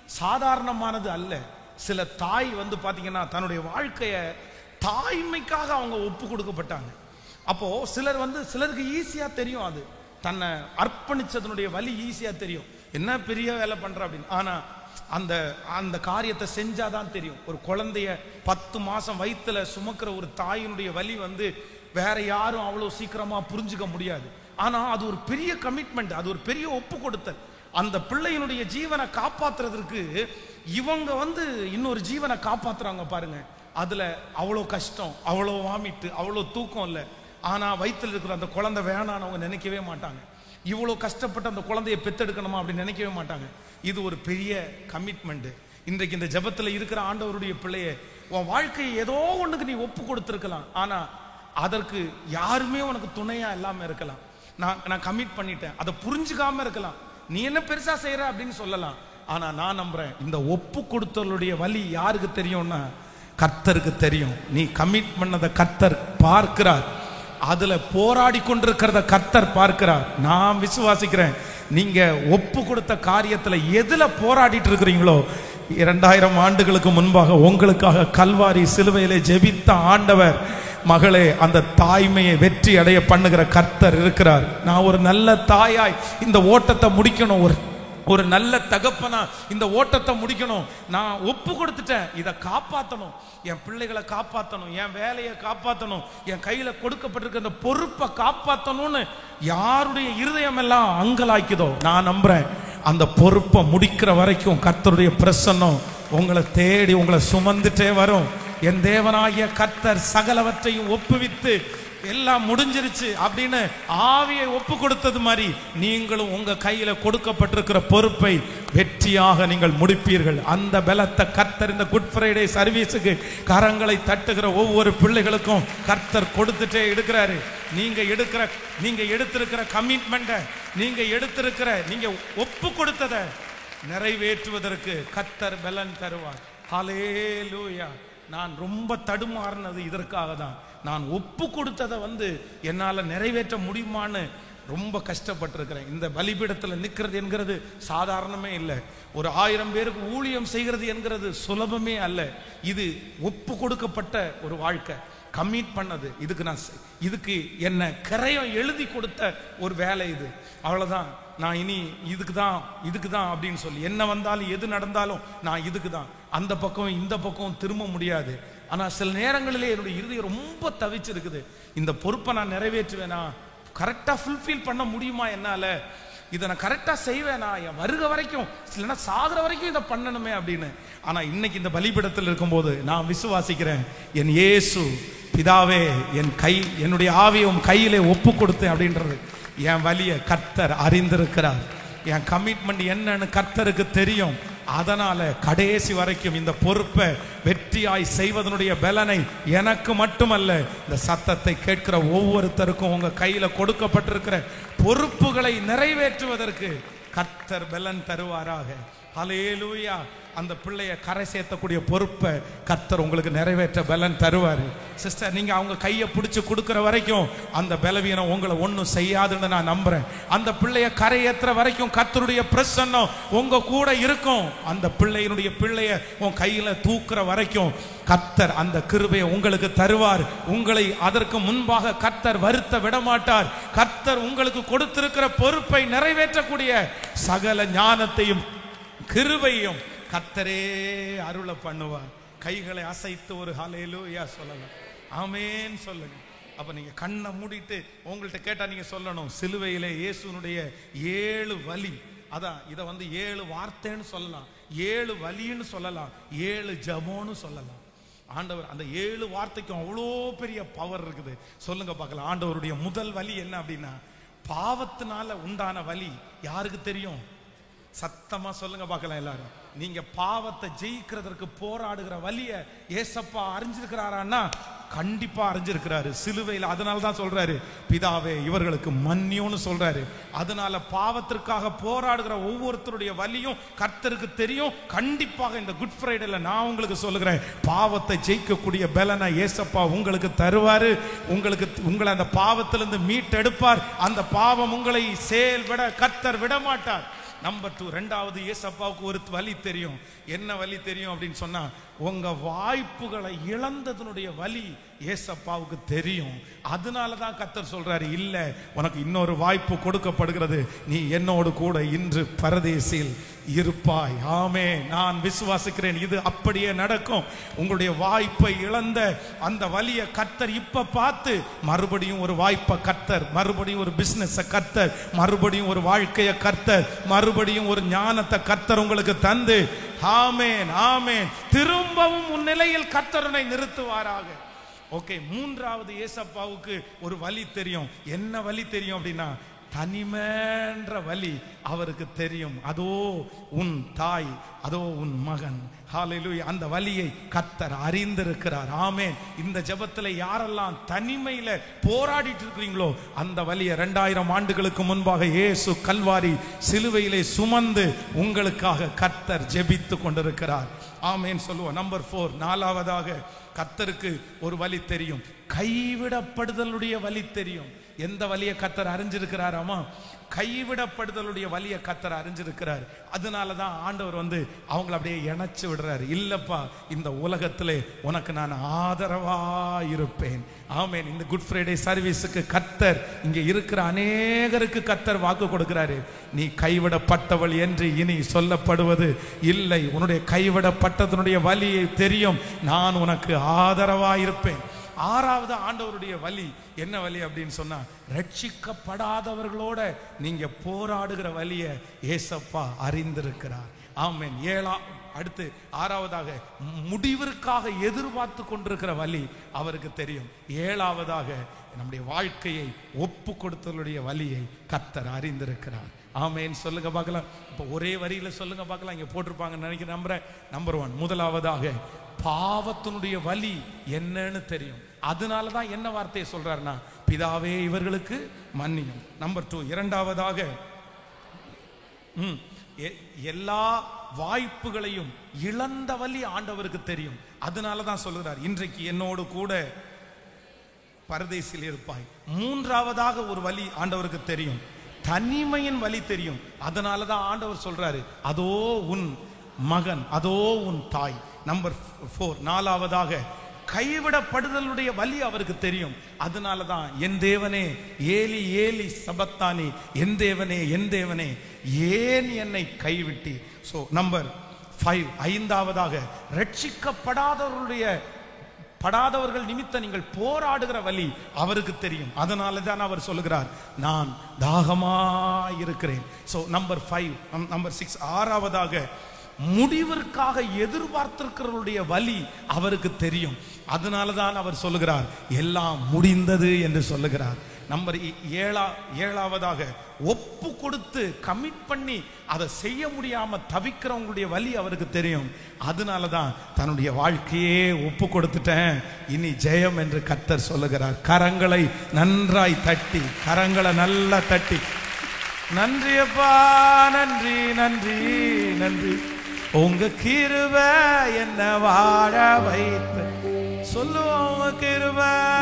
சாதாரணமானது அல்ல சில தாய் வந்து பாத்தீங்கன்னா தன்னுடைய வாழ்க்கைய தாய்மைக்காக அவங்க ஒப்பு கொடுக்கப்பட்டாங்க அப்போ சிலர் வந்து சிலருக்கு ஈஸியா தெரியும் அது தன்னை அர்ப்பணிச்சதனுடைய வழி ஈஸியா தெரியும் என்ன பெரிய வேலை பண்ற அப்படின்னு ஆனா அந்த அந்த காரியத்தை செஞ்சாதான் தெரியும் ஒரு குழந்தைய பத்து மாசம் வயித்துல சுமக்கிற ஒரு தாயினுடைய வலி வந்து வேற யாரும் அவ்வளவு சீக்கிரமா புரிஞ்சுக்க முடியாது ஆனா அது ஒரு பெரிய கமிட்மெண்ட் அது ஒரு பெரிய ஒப்பு கொடுத்தல் அந்த பிள்ளையினுடைய ஜீவனை காப்பாத்துறதுக்கு இவங்க வந்து இன்னொரு ஜீவனை காப்பாத்துறாங்க பாருங்க அதுல அவ்வளோ கஷ்டம் அவ்வளோ வாமிட்டு அவ்வளோ தூக்கம் இல்லை ஆனா வயித்துல இருக்கிற அந்த குழந்தை வேணான்னு அவங்க நினைக்கவே மாட்டாங்க இவ்வளோ கஷ்டப்பட்டு அந்த குழந்தையை பெத்தெடுக்கணுமா அப்படின்னு நினைக்கவே மாட்டாங்க இது ஒரு பெரிய கமிட்மெண்ட் இன்றைக்கு இந்த ஜெபத்துல இருக்கிற ஆண்டவருடைய பிள்ளைய உன் வாழ்க்கையை ஏதோ ஒண்ணுக்கு நீ ஒப்பு கொடுத்துருக்கலாம் ஆனா அதற்கு யாருமே உனக்கு துணையா இல்லாம இருக்கலாம் நான் நான் கமிட் பண்ணிட்டேன் அதை புரிஞ்சுக்காம இருக்கலாம் நீ என்ன பெருசா செய்யற அப்படின்னு சொல்லலாம் ஆனா நான் நம்புறேன் இந்த ஒப்பு கொடுத்தவளுடைய வழி யாருக்கு தெரியும்னா கர்த்தருக்கு தெரியும் நீ கமிட் பண்ணதை கர்த்தர் பார்க்கிறார் அதுல போராடி கொண்டிருக்கிறத கர்த்தர் பார்க்கிறார் நான் விசுவாசிக்கிறேன் நீங்க ஒப்பு கொடுத்த காரியத்துல எதுல போராடிட்டு இருக்கிறீங்களோ இரண்டாயிரம் ஆண்டுகளுக்கு முன்பாக உங்களுக்காக கல்வாரி சிலுவையிலே ஜெபித்த ஆண்டவர் மகளே அந்த தாய்மையை வெற்றி அடைய பண்ணுகிற கர்த்தர் இருக்கிறார் நான் ஒரு நல்ல தாயாய் இந்த ஓட்டத்தை முடிக்கணும் ஒரு ஒரு நல்ல தகப்பனா இந்த ஓட்டத்தை முடிக்கணும் நான் ஒப்பு கொடுத்துட்டேன் இதை காப்பாத்தணும் என் பிள்ளைகளை காப்பாத்தணும் என் வேலையை காப்பாத்தணும் என் கையில கொடுக்கப்பட்டிருக்க இந்த பொறுப்பை காப்பாத்தணும்னு யாருடைய இருதயம் எல்லாம் அங்கலாய்க்குதோ நான் நம்புறேன் அந்த பொறுப்பை முடிக்கிற வரைக்கும் கர்த்தருடைய பிரசன்னம் உங்களை தேடி உங்களை சுமந்துட்டே வரும் என் தேவனாகிய கர்த்தர் சகலவற்றையும் ஒப்புவித்து எல்லாம் முடிஞ்சிருச்சு அப்படின்னு ஆவியை ஒப்பு கொடுத்தது மாதிரி நீங்களும் உங்க கையில கொடுக்கப்பட்டிருக்கிற பொறுப்பை வெற்றியாக நீங்கள் முடிப்பீர்கள் அந்த பலத்தை கர்த்தர் இந்த குட் ஃப்ரைடே சர்வீஸுக்கு கரங்களை தட்டுகிற ஒவ்வொரு பிள்ளைகளுக்கும் கர்த்தர் கொடுத்துட்டே இருக்கிறாரு நீங்க எடுக்கிற நீங்க எடுத்திருக்கிற கமிட்மெண்ட்டை நீங்க எடுத்திருக்கிற நீங்க ஒப்பு கொடுத்ததை நிறைவேற்றுவதற்கு கர்த்தர் பலன் தருவார் ஹalleluya நான் ரொம்ப தடுமாறினது இதற்காக தான் நான் ஒப்பு கொடுத்ததை வந்து என்னால் நிறைவேற்ற முடியுமான்னு ரொம்ப கஷ்டப்பட்டிருக்கிறேன் இந்த பலிபீடத்தில் நிற்கிறது என்கிறது சாதாரணமே இல்லை ஒரு ஆயிரம் பேருக்கு ஊழியம் செய்கிறது என்கிறது சுலபமே அல்ல இது ஒப்பு கொடுக்கப்பட்ட ஒரு வாழ்க்கை கமிட் பண்ணது இதுக்கு நான் செ- இதுக்கு என்ன கரையம் எழுதி கொடுத்த ஒரு வேலை இது அவ்வளவுதான் நான் இனி இதுக்கு தான் இதுக்கு தான் அப்படின்னு சொல்லி என்ன வந்தாலும் எது நடந்தாலும் நான் இதுக்கு தான் அந்த பக்கம் இந்த பக்கம் திரும்ப முடியாது ஆனா சில நேரங்களிலே என்னுடைய இருதயம் ரொம்ப தவிச்சிருக்குது இந்த பொறுப்பை நான் நிறைவேற்றுவேனா கரெக்டா ஃபுல்ஃபில் பண்ண முடியுமா என்னால இதை நான் கரெக்டா செய்வேனா என் வருக வரைக்கும் இல்லைன்னா சாகுற வரைக்கும் இதை பண்ணணுமே அப்படின்னு ஆனா இன்னைக்கு இந்த பலிபீடத்தில் இருக்கும்போது நான் விசுவாசிக்கிறேன் என் இயேசு பிதாவே என் கை என்னுடைய ஆவியை உன் கையிலே ஒப்பு கொடுத்தேன் அப்படின்றது என் வலிய கர்த்தர் அறிந்திருக்கிறார் என் கமிட்மெண்ட் என்னன்னு கர்த்தருக்கு தெரியும் அதனால கடைசி வரைக்கும் இந்த பொறுப்பை வெற்றியாய் செய்வதனுடைய பலனை எனக்கு மட்டுமல்ல இந்த சத்தத்தை கேட்கிற ஒவ்வொருத்தருக்கும் உங்க கையில கொடுக்கப்பட்டிருக்கிற பொறுப்புகளை நிறைவேற்றுவதற்கு கர்த்தர் பலன் தருவாராக ஹalleluya அந்த பிள்ளைய கரை சேர்த்தக்கூடிய பொறுப்பை கர்த்தர் உங்களுக்கு நிறைவேற்ற பலன் தருவார் சிஸ்டர் நீங்க அவங்க கையை பிடிச்சு கொடுக்கிற வரைக்கும் அந்த பலவீனம் உங்களை ஒன்றும் செய்யாதுன்னு நான் நம்புறேன் அந்த பிள்ளைய கரை ஏத்துற வரைக்கும் கர்த்தருடைய பிரசன்னம் உங்க கூட இருக்கும் அந்த பிள்ளையினுடைய பிள்ளைய உன் கையில தூக்குற வரைக்கும் கர்த்தர் அந்த கிருபையை உங்களுக்கு தருவார் உங்களை அதற்கு முன்பாக கர்த்தர் வருத்த விடமாட்டார் கர்த்தர் உங்களுக்கு கொடுத்திருக்கிற பொறுப்பை நிறைவேற்றக்கூடிய சகல ஞானத்தையும் கிருபையும் கர்த்தரே அருள பண்ணுவார் கைகளை அசைத்து ஒரு ஹalleluya சொல்லலாம் ஆமென் சொல்லுங்க அப்ப நீங்க கண்ணை மூடிட்டு உங்கள்ட்ட கேட்டா நீங்க சொல்லணும் சிலுவையிலே இயேசுனுடைய ஏழு வலி அதான் இதை வந்து ஏழு வார்த்தைன்னு சொல்லலாம் ஏழு வலின்னு சொல்லலாம் ஏழு ஜபோன்னு சொல்லலாம் ஆண்டவர் அந்த ஏழு வார்த்தைக்கும் அவ்வளோ பெரிய பவர் இருக்குது சொல்லுங்க பார்க்கலாம் ஆண்டவருடைய முதல் வலி என்ன அப்படின்னா பாவத்தினால உண்டான வலி யாருக்கு தெரியும் சத்தமா சொல்லுங்க பார்க்கலாம் எல்லாரும் நீங்க பாவத்தை ஜெயிக்கிறதற்கு போராடுகிற வலிய ஏசப்பா அறிஞ்சிருக்கிறாரான்னா கண்டிப்பா அறிஞ்சிருக்கிறாரு சிலுவையில் அதனால தான் சொல்றாரு பிதாவே இவர்களுக்கு மன்னியோன்னு சொல்றாரு அதனால பாவத்திற்காக போராடுகிற ஒவ்வொருத்தருடைய வலியும் கர்த்தருக்கு தெரியும் கண்டிப்பாக இந்த குட் ஃப்ரைடேல நான் உங்களுக்கு சொல்லுகிறேன் பாவத்தை ஜெயிக்கக்கூடிய பலனை ஏசப்பா உங்களுக்கு தருவாரு உங்களுக்கு உங்களை அந்த பாவத்திலிருந்து மீட்டெடுப்பார் அந்த பாவம் உங்களை செயல்பட கர்த்தர் விட மாட்டார் நம்பர் டூ ரெண்டாவது ஏசப்பாவுக்கு ஒரு வழி தெரியும் என்ன வழி தெரியும் அப்படின்னு சொன்னா உங்க வாய்ப்புகளை இழந்ததனுடைய வழி ஏசப்பாவுக்கு தெரியும் அதனால தான் கத்தர் சொல்றாரு இல்ல உனக்கு இன்னொரு வாய்ப்பு கொடுக்கப்படுகிறது நீ என்னோடு கூட இன்று பரதேசில் இருப்பாய் ஆமே நான் விசுவாசிக்கிறேன் இது அப்படியே நடக்கும் உங்களுடைய வாய்ப்பை இழந்த அந்த வலிய கத்தர் இப்ப பார்த்து மறுபடியும் ஒரு வாய்ப்பை கத்தர் மறுபடியும் ஒரு பிசினஸ் கத்தர் மறுபடியும் ஒரு வாழ்க்கையை கர்த்தர் மறுபடியும் ஒரு ஞானத்தை கர்த்தர் உங்களுக்கு தந்து ஆமேன் ஆமேன் திரும்பவும் உன் நிலையில் கர்த்தரனை நிறுத்துவாராக ஓகே மூன்றாவது ஏசப்பாவுக்கு ஒரு வழி தெரியும் என்ன வழி தெரியும் அப்படின்னா தனிமேன்ற வழி அவருக்கு தெரியும் அதோ உன் தாய் அதோ உன் மகன் ஹalleluya அந்த வலியை கத்தர் அறிந்திருக்கிறார் ஆமென் இந்த ஜெபத்துல யாரெல்லாம் தனிமையில போராடிட்டு இருக்கிறீங்களோ அந்த வலியை ரெண்டாயிரம் ஆண்டுகளுக்கு முன்பாக இயேசு கல்வாரி சிலுவையிலே சுமந்து உங்களுக்காக கத்தர் ஜெபித்து கொண்டிருக்கிறார் ஆமேன் சொல்லுவோம் நம்பர் ஃபோர் நாலாவதாக கத்தருக்கு ஒரு வழி தெரியும் கைவிடப்படுதலுடைய வழி தெரியும் எந்த வழியை கத்தர் அறிஞ்சிருக்கிறாராமா கைவிடப்படுதலுடைய வழியை கத்தர் அறிஞ்சிருக்கிறார் அதனால தான் ஆண்டவர் வந்து அவங்கள அப்படியே இணைச்சு விடுறாரு இல்லப்பா இந்த உலகத்திலே உனக்கு நான் ஆதரவா இருப்பேன் ஆமேன் இந்த குட் ஃப்ரைடே சர்வீஸுக்கு கத்தர் இங்க இருக்கிற அநேகருக்கு கத்தர் வாக்கு கொடுக்கிறாரு நீ கைவிடப்பட்டவள் என்று இனி சொல்லப்படுவது இல்லை உன்னுடைய கைவிடப்பட்டதனுடைய வழி தெரியும் நான் உனக்கு ஆதரவா இருப்பேன் ஆறாவது ஆண்டவருடைய வழி என்ன வழி அப்படின்னு சொன்னா ரட்சிக்கப்படாதவர்களோட நீங்க போராடுகிற வழிய ஏசப்பா அறிந்திருக்கிறார் ஆமென் ஏழா அடுத்து ஆறாவதாக முடிவிற்காக எதிர்பார்த்து கொண்டிருக்கிற வழி அவருக்கு தெரியும் ஏழாவதாக நம்முடைய வாழ்க்கையை ஒப்பு கொடுத்தவருடைய வழியை கத்தர் அறிந்திருக்கிறார் ஆமேன் சொல்லுங்க பார்க்கலாம் இப்போ ஒரே வரியில சொல்லுங்க பார்க்கலாம் இங்க போட்டிருப்பாங்கன்னு நினைக்கிறேன் நம்புறேன் நம்பர் ஒன் முதலாவதாக பாவத்தினுடைய வலி என்னன்னு தெரியும் அதனால தான் என்ன வார்த்தையை சொல்றாருன்னா பிதாவே இவர்களுக்கு மன்னியும் நம்பர் டூ இரண்டாவதாக ம், எ- எல்லா வாய்ப்புகளையும் இழந்த வழி ஆண்டவருக்கு தெரியும் அதனால தான் சொல்லுகிறார் இன்றைக்கு என்னோடு கூட பரதேசில் இருப்பாய் மூன்றாவதாக ஒரு வழி ஆண்டவருக்கு தெரியும் தனிமையின் வழி தெரியும் அதனால தான் ஆண்டவர் சொல்றாரு அதோ உன் மகன் அதோ உன் தாய் நம்பர் ஃபோர் நாலாவதாக கைவிடப்படுதலுடைய வழி அவருக்கு தெரியும் அதனால தான் என் தேவனே ஏலி ஏலி சபத்தானி என் தேவனே என் தேவனே ஏன் என்னை கைவிட்டி ஸோ நம்பர் ஃபைவ் ஐந்தாவதாக ரட்சிக்கப்படாதவர்களுடைய படாதவர்கள் நிமித்த நீங்கள் போராடுகிற வழி அவருக்கு தெரியும் அதனால தான் அவர் சொல்லுகிறார் நான் தாகமா இருக்கிறேன் so number five number six ஆறாவதாக முடிவிற்காக எதிர்பார்த்திருக்கிறவருடைய வழி அவருக்கு தெரியும் அதனால தான் அவர் சொல்லுகிறார் எல்லாம் முடிந்தது என்று சொல்லுகிறார் நம்பர் ஏ- ஏழா ஏழாவதாக ஒப்பு கொடுத்து கமிட் பண்ணி அதை செய்ய முடியாம தவிக்கிறவங்களுடைய வழி அவருக்கு தெரியும் அதனால தான் தன்னுடைய வாழ்க்கையே ஒப்பு கொடுத்துட்டேன் இனி ஜெயம் என்று கத்தர் சொல்லுகிறார் கரங்களை நன்றாய் தட்டி கரங்களை நல்லா தட்டி நன்றி அப்பா நன்றி நன்றி நன்றி உங்க கிருப என்ன வாழ வைத்து சொல்லுவோம் உங்க கிருப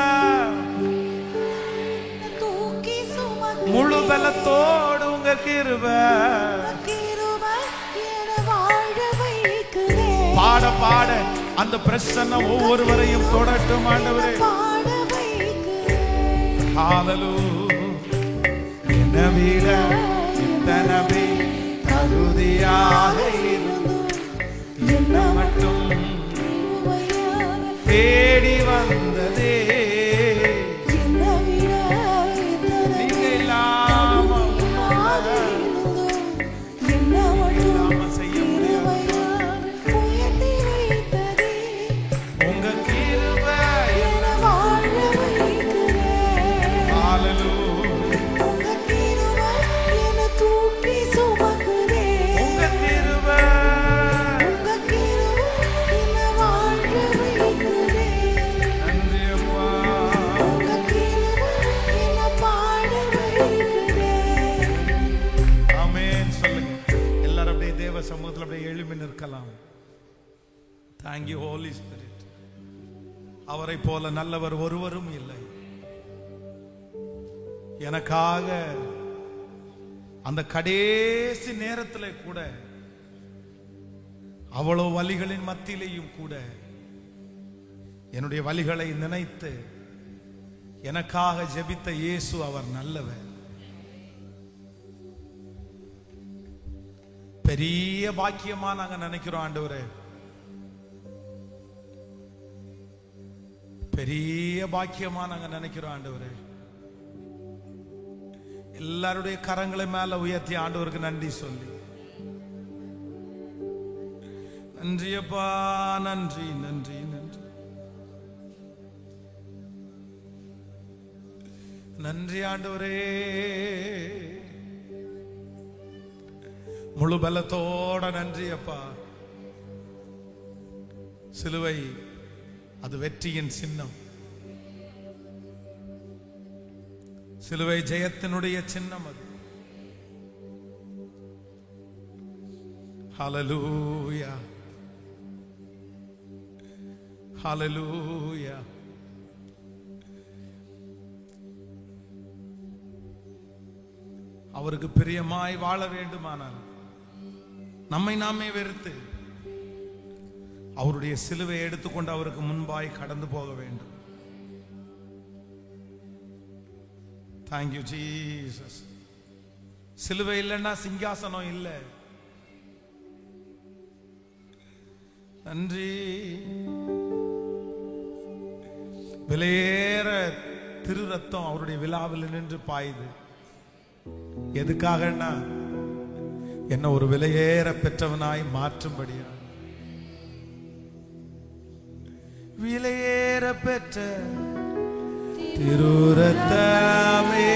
தூக்கி சுமக்கு முழு பலத்தோடு உங்க கிருப கிருபை என வாழ வைக்கிறேன் பாட பாட அந்த பிரசன்னம் ஒவ்வொருவரையும் தொடட்டும் ஆண்டவரே பாட வைக்கிறேன் ஹalleluya என்ன விட இத்தனமே தகுதியாக இருந்தும் என்ன மட்டும் கிருபையான தேடி வந்ததே என்னை விட இத்தனை நீங்க இல்லாம ஆதி இருந்தும் என்னை மட்டும் இல்லாம செய்ய முடியாது கிருபையான உயர்த்தி வைத்ததே உங்க கிருபை என வாழ வைக்கிறேன் ஹalleluya உங்க கிருபை என்னை தூக்கி சுமக்குதே உங்க கிருபை உங்க கிருபை என்னை வாழ வைக்குதே நன்றி அப்பா உங்க கிருபை என்னை பாட வைக்குதே ஆமென் சொல்லுங்க எல்லாரும் அப்படியே தேவ சமூகத்தில் அப்படியே எழுப்பி நிற்கலாம் தேங்க்யூ ஹோலி ஸ்பிரிட் அவரை போல நல்லவர் ஒருவரும் இல்லை எனக்காக அந்த கடைசி நேரத்துல கூட அவ்வளவு வலிகளின் மத்தியிலேயும் கூட என்னுடைய வலிகளை நினைத்து எனக்காக ஜெபித்த இயேசு அவர் நல்லவர் பெரிய பாக்கியமா நாங்க நினைக்கிறோம் ஆண்டவரே பெரிய பாக்கியமா நாங்க நினைக்கிறோம் ஆண்டவரே எல்லாருடைய கரங்களை மேல உயர்த்தி ஆண்டவருக்கு நன்றி சொல்லி நன்றியப்பா நன்றி நன்றி நன்றி நன்றி ஆண்டவரே முழு பலத்தோட நன்றி அப்பா சிலுவை அது வெற்றியின் சின்னம் சிலுவை ஜெயத்தினுடைய சின்னம் அது ஹalleluya ஹalleluya அவருக்கு பிரியமாய் வாழ வேண்டுமானால் நம்மை நாமே வெறுத்து அவருடைய சிலுவை எடுத்துக்கொண்டு அவருக்கு முன்பாய் கடந்து போக வேண்டும் தேங்க்யூ ஜீசஸ் சிலுவை இல்லைன்னா சிங்காசனம் இல்லை நன்றி விலையேற திரு ரத்தம் அவருடைய விழாவில் நின்று பாயுது எதுக்காகன்னா என்ன ஒரு விலையேற பெற்றவனாய் மாற்றும்படியா விலையேற பெற்ற திருரத்தமே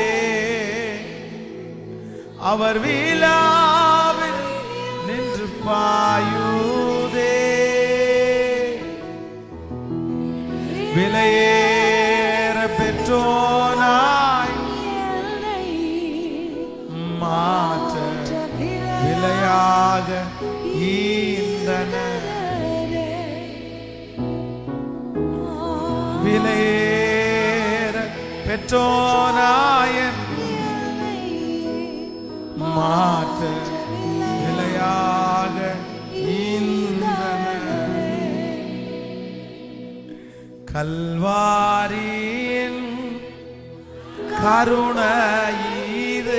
அவர் விழாவில் நின்று பாயுதே விலையேற பெற்றோனாய் மாற்ற விலையாக ஈந்தன விலையேற பெற்றோனாயன் மாற்ற விலையாக ஈந்தன கல்வாரியின் கருணையீது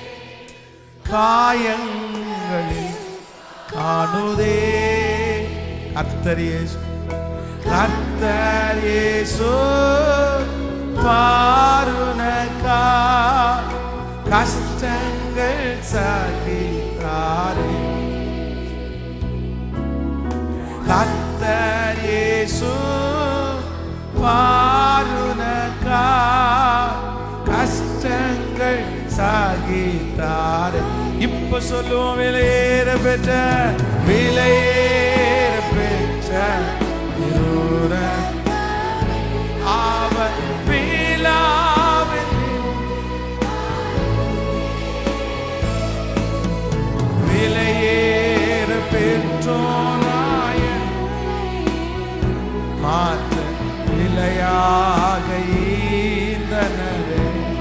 காயங்களில் காணுதே கர்த்தரியேசு கர்த்தரியேசு பாருனக்கா கஷ்டங்கள் சகித்தாரே கர்த்தரியேசு பாருனக்கா கஷ்டங்கள் சாகித்தார் இப்ப சொல்லுவோம் விலையேற பெற்ற விலையேற பெற்ற திருர அவர் பிலாவில் விலையேற பெற்றோனாயன் மாற்ற விலையாக ஈந்தனரே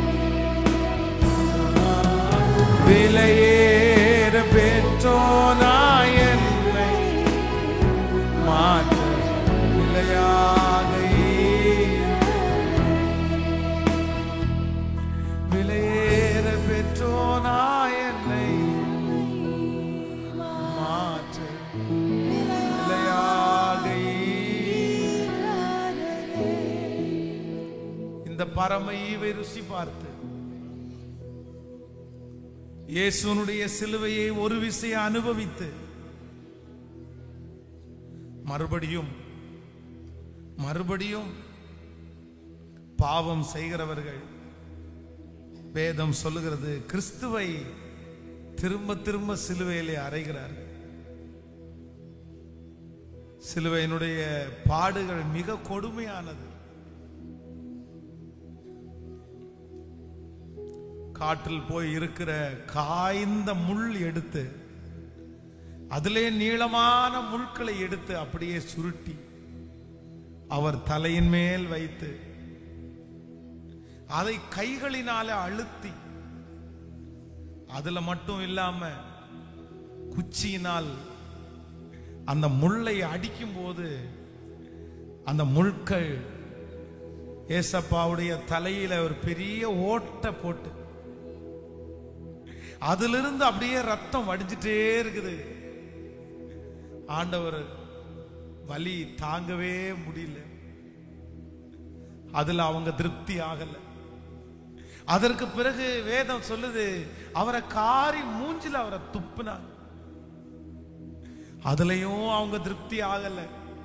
விலையேற பெற்றோனாயன்னை மாற்ற விலையாக ஈந்த- விலையேற பெற்றோனாயன்னை மாற்ற விலையாக ஈந்த- இந்த பரம ஈவை ருசி பார்த்து இயேசுனுடைய சிலுவையை ஒரு விசைய அனுபவித்து மறுபடியும் மறுபடியும் பாவம் செய்கிறவர்கள் வேதம் சொல்லுகிறது கிறிஸ்துவை திரும்ப திரும்ப சிலுவையிலே அறைகிறார்கள் சிலுவையினுடைய பாடுகள் மிக கொடுமையானது காற்றில் போய் இருக்கிற காய்ந்த முள் எடுத்து அதிலே நீளமான முட்களை எடுத்து அப்படியே சுருட்டி அவர் தலையின் மேல் வைத்து அதை கைகளினாலே அழுத்தி அதுல மட்டும் இல்லாம குச்சியினால் அந்த முள்ளை அடிக்கும் போது அந்த முட்கள் ஏசப்பாவுடைய தலையில ஒரு பெரிய ஓட்டை போட்டு அதிலிருந்து அப்படியே ரத்தம் வடிஞ்சிட்டே இருக்குது ஆண்டவர் வலி தாங்கவே முடியல அதுல அவங்க திருப்தி ஆகல அதற்கு பிறகு வேதம் சொல்லுது அவரை காரி மூஞ்சில அவரை துப்புனாங்க அதுலயும் அவங்க திருப்தி ஆகல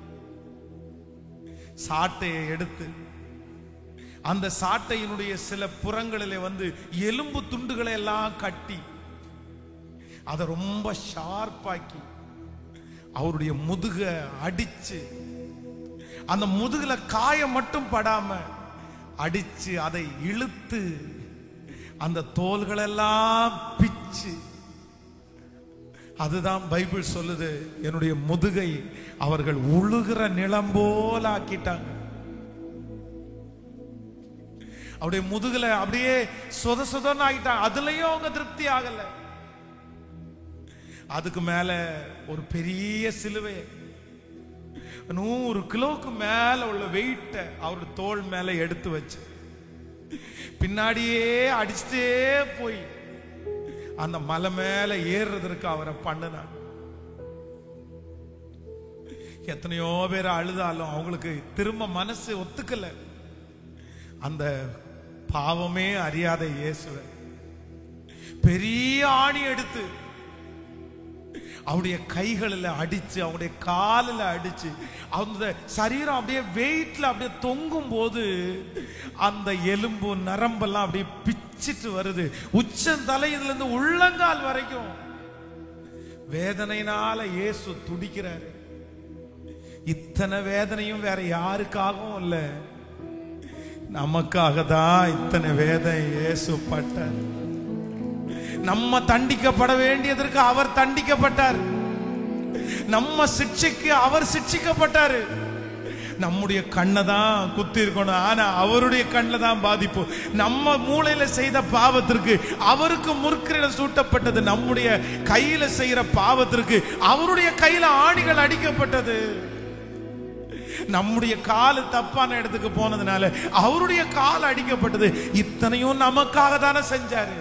சாட்டையை எடுத்து அந்த சாட்டையினுடைய சில புறங்களிலே வந்து எலும்பு துண்டுகளை எல்லாம் கட்டி அதை ரொம்ப ஷார்ப்பாக்கி அவருடைய முதுக அடிச்சு அந்த முதுகுல காயம் மட்டும் படாம அடிச்சு அதை இழுத்து அந்த தோள்களெல்லாம் பிச்சு அதுதான் பைபிள் சொல்லுது என்னுடைய முதுகை அவர்கள் உழுகிற நிலம் போல ஆக்கிட்டாங்க அவருடைய முதுகுல அப்படியே சொத சொதன்னு ஆகிட்டாங்க அதுலயும் அவங்க திருப்தி ஆகல அதுக்கு மேல ஒரு பெரிய சிலுவை நூறு கிலோவுக்கு மேல உள்ள வெயிட்ட அவருடைய தோள் மேல எடுத்து வச்சு பின்னாடியே அடிச்சுட்டே போய் அந்த மலை மேல ஏறுறதற்கு அவரை பண்ணினாங்க எத்தனையோ பேர் அழுதாலும் அவங்களுக்கு திரும்ப மனசு ஒத்துக்கல அந்த பாவமே அறியாத இயேசுவ பெரிய ஆணி எடுத்து அவருடைய கைகளில் அடிச்சு அவருடைய காலில் அடிச்சு அந்த சரீரம் அப்படியே வெயிட்ல அப்படியே தொங்கும் போது அந்த எலும்பு நரம்பெல்லாம் அப்படியே பிச்சிட்டு வருது உச்சந்தலையில இருந்து உள்ளங்கால் வரைக்கும் வேதனையினால இயேசு துடிக்கிறாரு இத்தனை வேதனையும் வேற யாருக்காகவும் இல்ல நமக்காக தான் இத்தனை வேதனை இயேசு பட்டார் நம்ம தண்டிக்கப்பட வேண்டியதற்கு அவர் தண்டிக்கப்பட்டார் நம்ம சிக்ஷைக்கு அவர் சிக்ஷிக்கப்பட்டாரு நம்முடைய கண்ணை தான் குத்தி இருக்கணும் ஆனா அவருடைய கண்ணில் தான் பாதிப்பு நம்ம மூளையில செய்த பாவத்திற்கு அவருக்கு முற்கிரிட சூட்டப்பட்டது நம்முடைய கையில செய்யற பாவத்திற்கு அவருடைய கையில ஆணிகள் அடிக்கப்பட்டது நம்முடைய காலு தப்பான இடத்துக்கு போனதுனால அவருடைய கால் அடிக்கப்பட்டது இத்தனையும் நமக்காக தானே செஞ்சாரு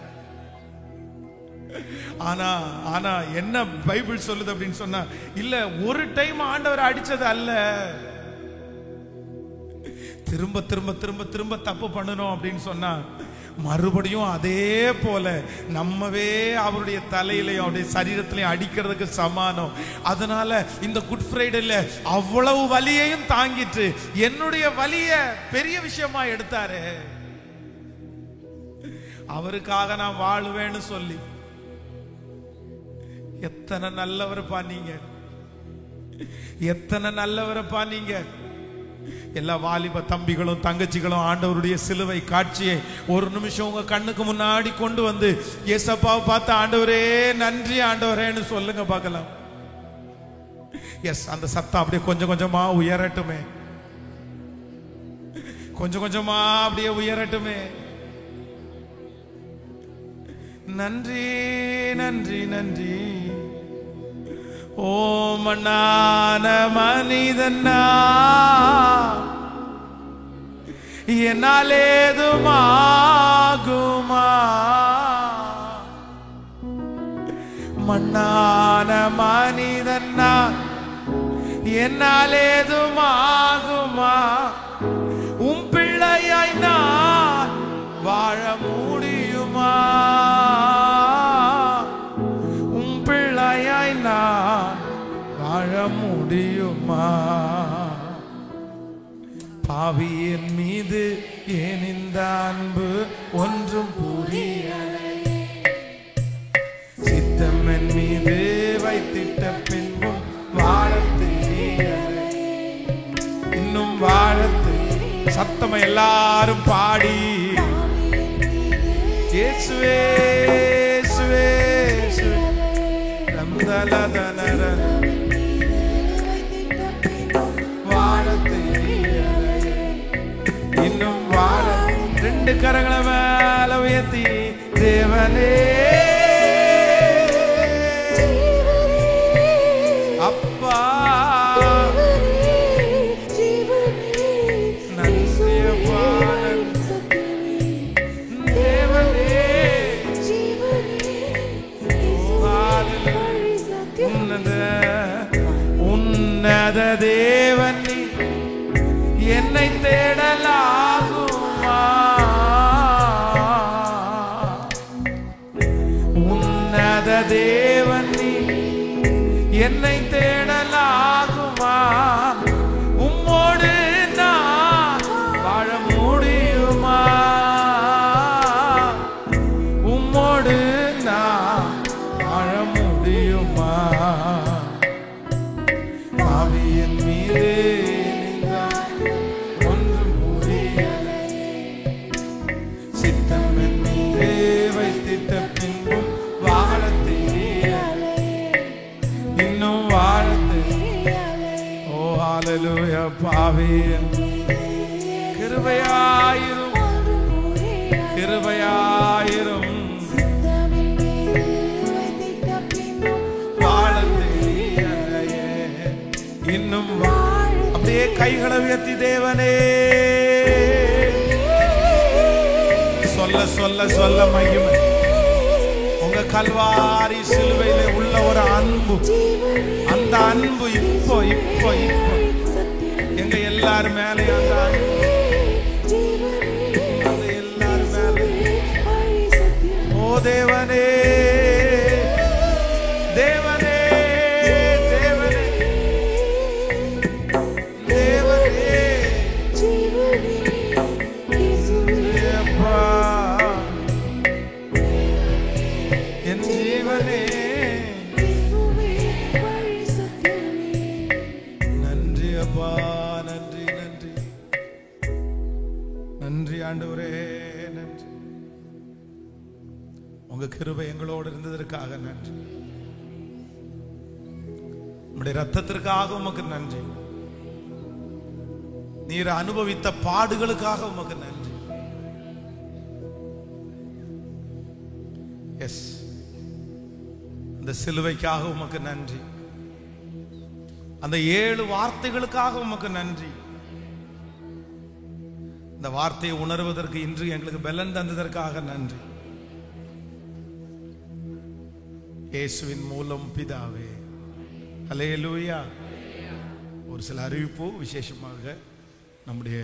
ஆனா ஆனா என்ன பைபிள் சொல்லுது அப்படின்னு சொன்னா இல்ல ஒரு டைம் ஆண்டவர் அடிச்சது அல்ல திரும்ப திரும்ப திரும்ப திரும்ப தப்பு பண்ணணும் அப்படின்னு சொன்னா மறுபடியும் அதே போல நம்மவே அவருடைய தலையிலையும் அவருடைய சரீரத்திலையும் அடிக்கிறதுக்கு சமானம் அதனால இந்த குட் ஃப்ரைடேல அவ்வளவு வலியையும் தாங்கிட்டு என்னுடைய வலிய பெரிய விஷயமா எடுத்தாரு அவருக்காக நான் வாழுவேன்னு சொல்லி எத்தனை நல்லவரப்பா நீங்க எத்தனை நல்லவரப்பா நீங்க எல்லா வாலிப தம்பிகளும் தங்கச்சிகளும் ஆண்டவருடைய சிலுவை காட்சியை ஒரு நிமிஷம் உங்க கண்ணுக்கு முன்னாடி கொண்டு வந்து ஏசப்பாவை பார்த்து ஆண்டவரே நன்றி ஆண்டவரேன்னு சொல்லுங்க பார்க்கலாம் எஸ் அந்த சத்தம் அப்படியே கொஞ்சம் கொஞ்சமா உயரட்டுமே கொஞ்சம் கொஞ்சமா அப்படியே உயரட்டுமே நன்றி நன்றி நன்றி ஓ மண்ணான மனிதனா என்னால் ஏதுமாகுமா மண்ணான மனிதனா என்னால் ஏதுமாகுமா உம் பிள்ளையாய் நான் வாழ முடியுமா உம் பிள்ளையாய் நான் வாழ முடியுமா பாவியின் மீது ஏன் இந்த அன்பு ஒன்றும் புரியலை சித்தம் என் மீது வைத்திட்ட பின்பும் வாழத் தெரியலை இன்னும் வாழத்து சத்தம் எல்லாரும் பாடி இயேசுவே இயேசுவே இயேசுவே ரம்தலதனர வாழத் தெரியலை இன்னும் வாழ ரெண்டு கரங்களை மேல உயர்த்தி தேவனே அப்பா நன்றி அப்பா தேவனே உன்னத உன்னத தேவன் நீ என்னை தேடலாகுமா உன்னத தேவன் நீ என்னை தேடலாகுமா உம்மோடு நான் வாழ முடியுமா உம்மோடு நான் வாழ முடியுமா ஆவியின் மீது நின்றாய், ஒன்றும் புரியலை. சித்தம் என் மீது வைத்திட்ட பின்பும் வாழத் தெரியலை. இன்னும் வாழத் தெரியலை. ஓ ஹalleluya பாவியன் கிருபையாயிரும் கிருபையாயிரும் வாழத் தெரியலையே. இன்னும் வா- அப்படியே கைகளை உயர்த்தி தேவனே சொல்ல சொல்ல சொல்ல மகிமை உங்க கல்வாரி சிலுவையில உள்ள ஒரு அன்பு அந்த அன்பு இப்போ இப்போ இப்போ எங்க எல்லாரும் மேலே அந்த அன்பு அந்த எல்லாரும் மேலே ஓ தேவனே தேவனே தேவனே தேவனே அப்பா என் ஜீவனே நன்றி அப்பா நன்றி நன்றி நன்றி ஆண்டவரே நன்றி உங்க கிருபை எங்களோடு இருந்ததற்காக நன்றி உங்களுடைய ரத்தத்திற்காக உமக்கு நன்றி நீர் அனுபவித்த பாடுகளுக்காக உமக்கு நன்றி எஸ் அந்த சிலுவைக்காக உமக்கு நன்றி அந்த ஏழு வார்த்தைகளுக்காக உமக்கு நன்றி இந்த வார்த்தையை உணர்வதற்கு இன்று எங்களுக்கு பலன் தந்ததற்காக நன்றி இயேசுவின் மூலம் பிதாவே அல்லேலூயா ஒரு சில அறிவிப்பு விசேஷமாக நம்முடைய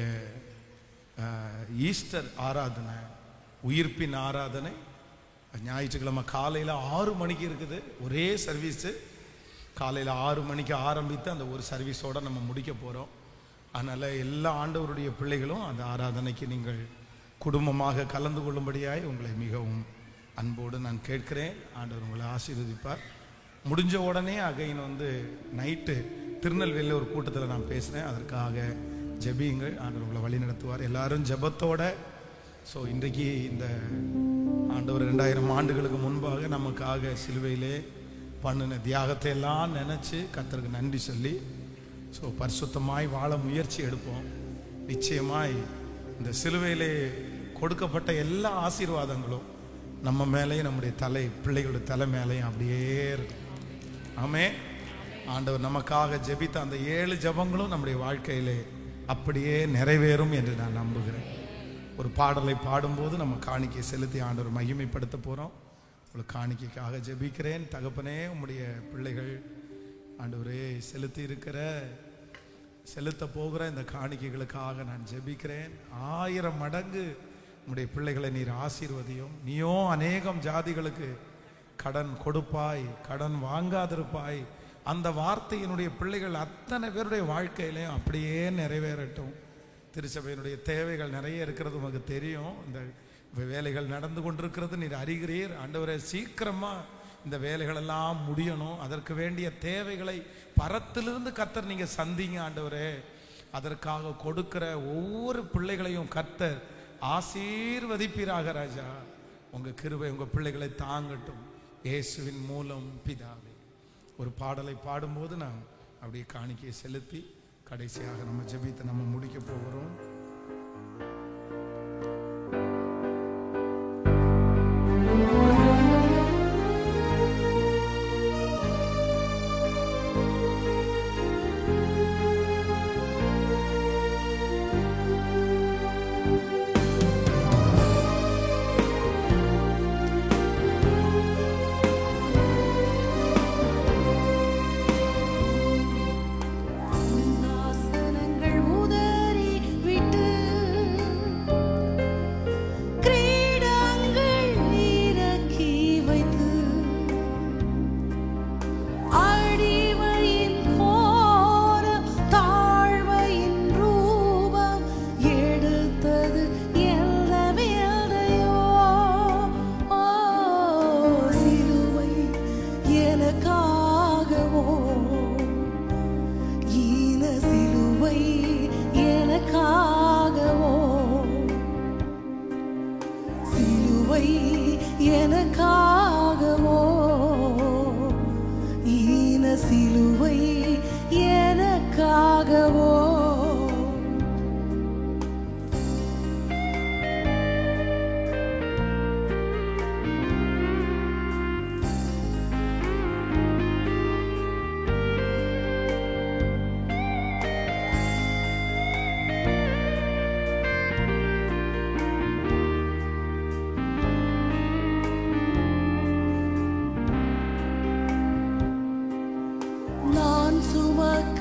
அஹ், ஈஸ்டர் ஆராதனை உயிர்ப்பின் ஆராதனை ஞாயிற்றுக்கிழமை காலையில் ஆறு மணிக்கு இருக்குது ஒரே சர்வீஸு காலையில் ஆறு மணிக்கு ஆரம்பித்து அந்த ஒரு சர்வீஸோட நம்ம முடிக்க போகிறோம் அதனால் எல்லா ஆண்டவருடைய பிள்ளைகளும் அந்த ஆராதனைக்கு நீங்கள் குடும்பமாக கலந்து கொள்ளும்படியாய் உங்களை மிகவும் அன்போடு நான் கேட்கிறேன் ஆண்டவர் உங்களை ஆசீர்வதிப்பார் முடிஞ்ச உடனே அகைன் வந்து நைட்டு திருநெல்வேலியில் ஒரு கூட்டத்தில் நான் பேசினேன் அதற்காக ஜெபியுங்கள் ஆண்டவர் உங்களை வழி நடத்துவார் எல்லாரும் ஜெபத்தோட ஸோ இன்றைக்கு இந்த ஆண்டவர் ரெண்டாயிரம் ஆண்டுகளுக்கு முன்பாக நமக்காக சிலுவையிலே பண்ணின தியாகத்தை எல்லாம் நினச்சி கர்த்தருக்கு நன்றி சொல்லி ஸோ பரிசுத்தமாய் வாழ முயற்சி எடுப்போம் நிச்சயமாய் இந்த சிலுவையிலே கொடுக்கப்பட்ட எல்லா ஆசீர்வாதங்களும் நம்ம மேலேயும் நம்முடைய தலை பிள்ளைகளுடைய தலை மேலேயும் அப்படியே இருக்கும் ஆமே ஆண்டவர் நமக்காக ஜெபித்த அந்த ஏழு ஜெபங்களும் நம்முடைய வாழ்க்கையிலே அப்படியே நிறைவேறும் என்று நான் நம்புகிறேன் ஒரு பாடலை பாடும்போது நம்ம காணிக்கை செலுத்தி ஆண்டவர் மகிமைப்படுத்த போகிறோம் ஒரு காணிக்கைக்காக ஜெபிக்கிறேன் தகப்பனே உம்முடைய பிள்ளைகள் ஆண்டவரே செலுத்தி இருக்கிற செலுத்த போகிற இந்த காணிக்கைகளுக்காக நான் ஜெபிக்கிறேன் ஆயிரம் மடங்கு உம்முடைய பிள்ளைகளை நீர் ஆசீர்வதியும் நீயோ அநேகம் ஜாதிகளுக்கு கடன் கொடுப்பாய் கடன் வாங்காதிருப்பாய் அந்த வார்த்தையினுடைய பிள்ளைகள் அத்தனை பேருடைய வாழ்க்கையிலையும் அப்படியே நிறைவேறட்டும் திருச்சபையினுடைய தேவைகள் நிறைய இருக்கிறது உமக்கு தெரியும் இந்த வேலைகள் நடந்து கொண்டிருக்கிறது நீர் அறிகிறீர் ஆண்டவரே சீக்கிரமா இந்த வேலைகள் எல்லாம் முடியணும் அதற்கு வேண்டிய தேவைகளை பரத்திலிருந்து கத்தர் நீங்க சந்திங்க ஆண்டவரே அதற்காக கொடுக்கிற ஒவ்வொரு பிள்ளைகளையும் கத்தர் ஆசீர்வதிப்பீராக ராஜா உங்க கிருபை உங்க பிள்ளைகளை தாங்கட்டும் இயேசுவின் மூலம் பிதாவே ஒரு பாடலை பாடும்போது நாம் அப்படியே காணிக்கையை செலுத்தி கடைசியாக நம்ம ஜெபித்து நம்ம முடிக்க போகிறோம்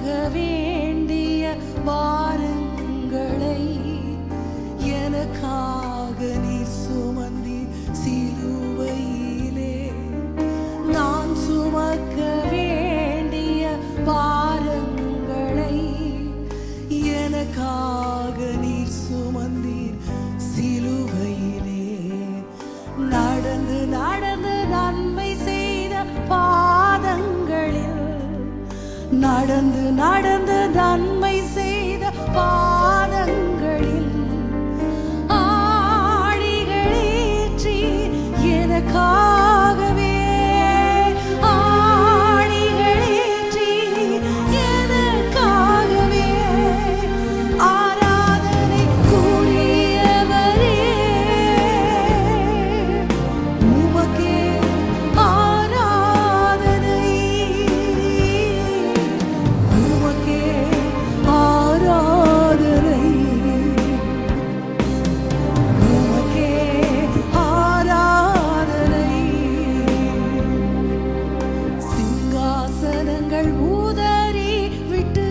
வேண்டிய பாரங்களை எனக்காக நீர் சுமந்தி சிலுவையிலே நான் சுமக்க வேண்டிய பாரங்களை எனக்காக நீர் சுமந்தீர் சிலுவையிலே நடந்து நடந்து நன்மை செய்த பாதங்களில் நடந்து நடந்து நன்மை செய்த பாதங்களில் ஆழிகளேற்றி எனக்காகவே ஆழிகளேற்றி எனக்காகவே ஆராதனை கூறியவரே உமக்கே ஆராதனை உமக்கே ஆராதனை உமக்கே ஆராதனை சிங்காசனங்கள் ஊதறி விட்டு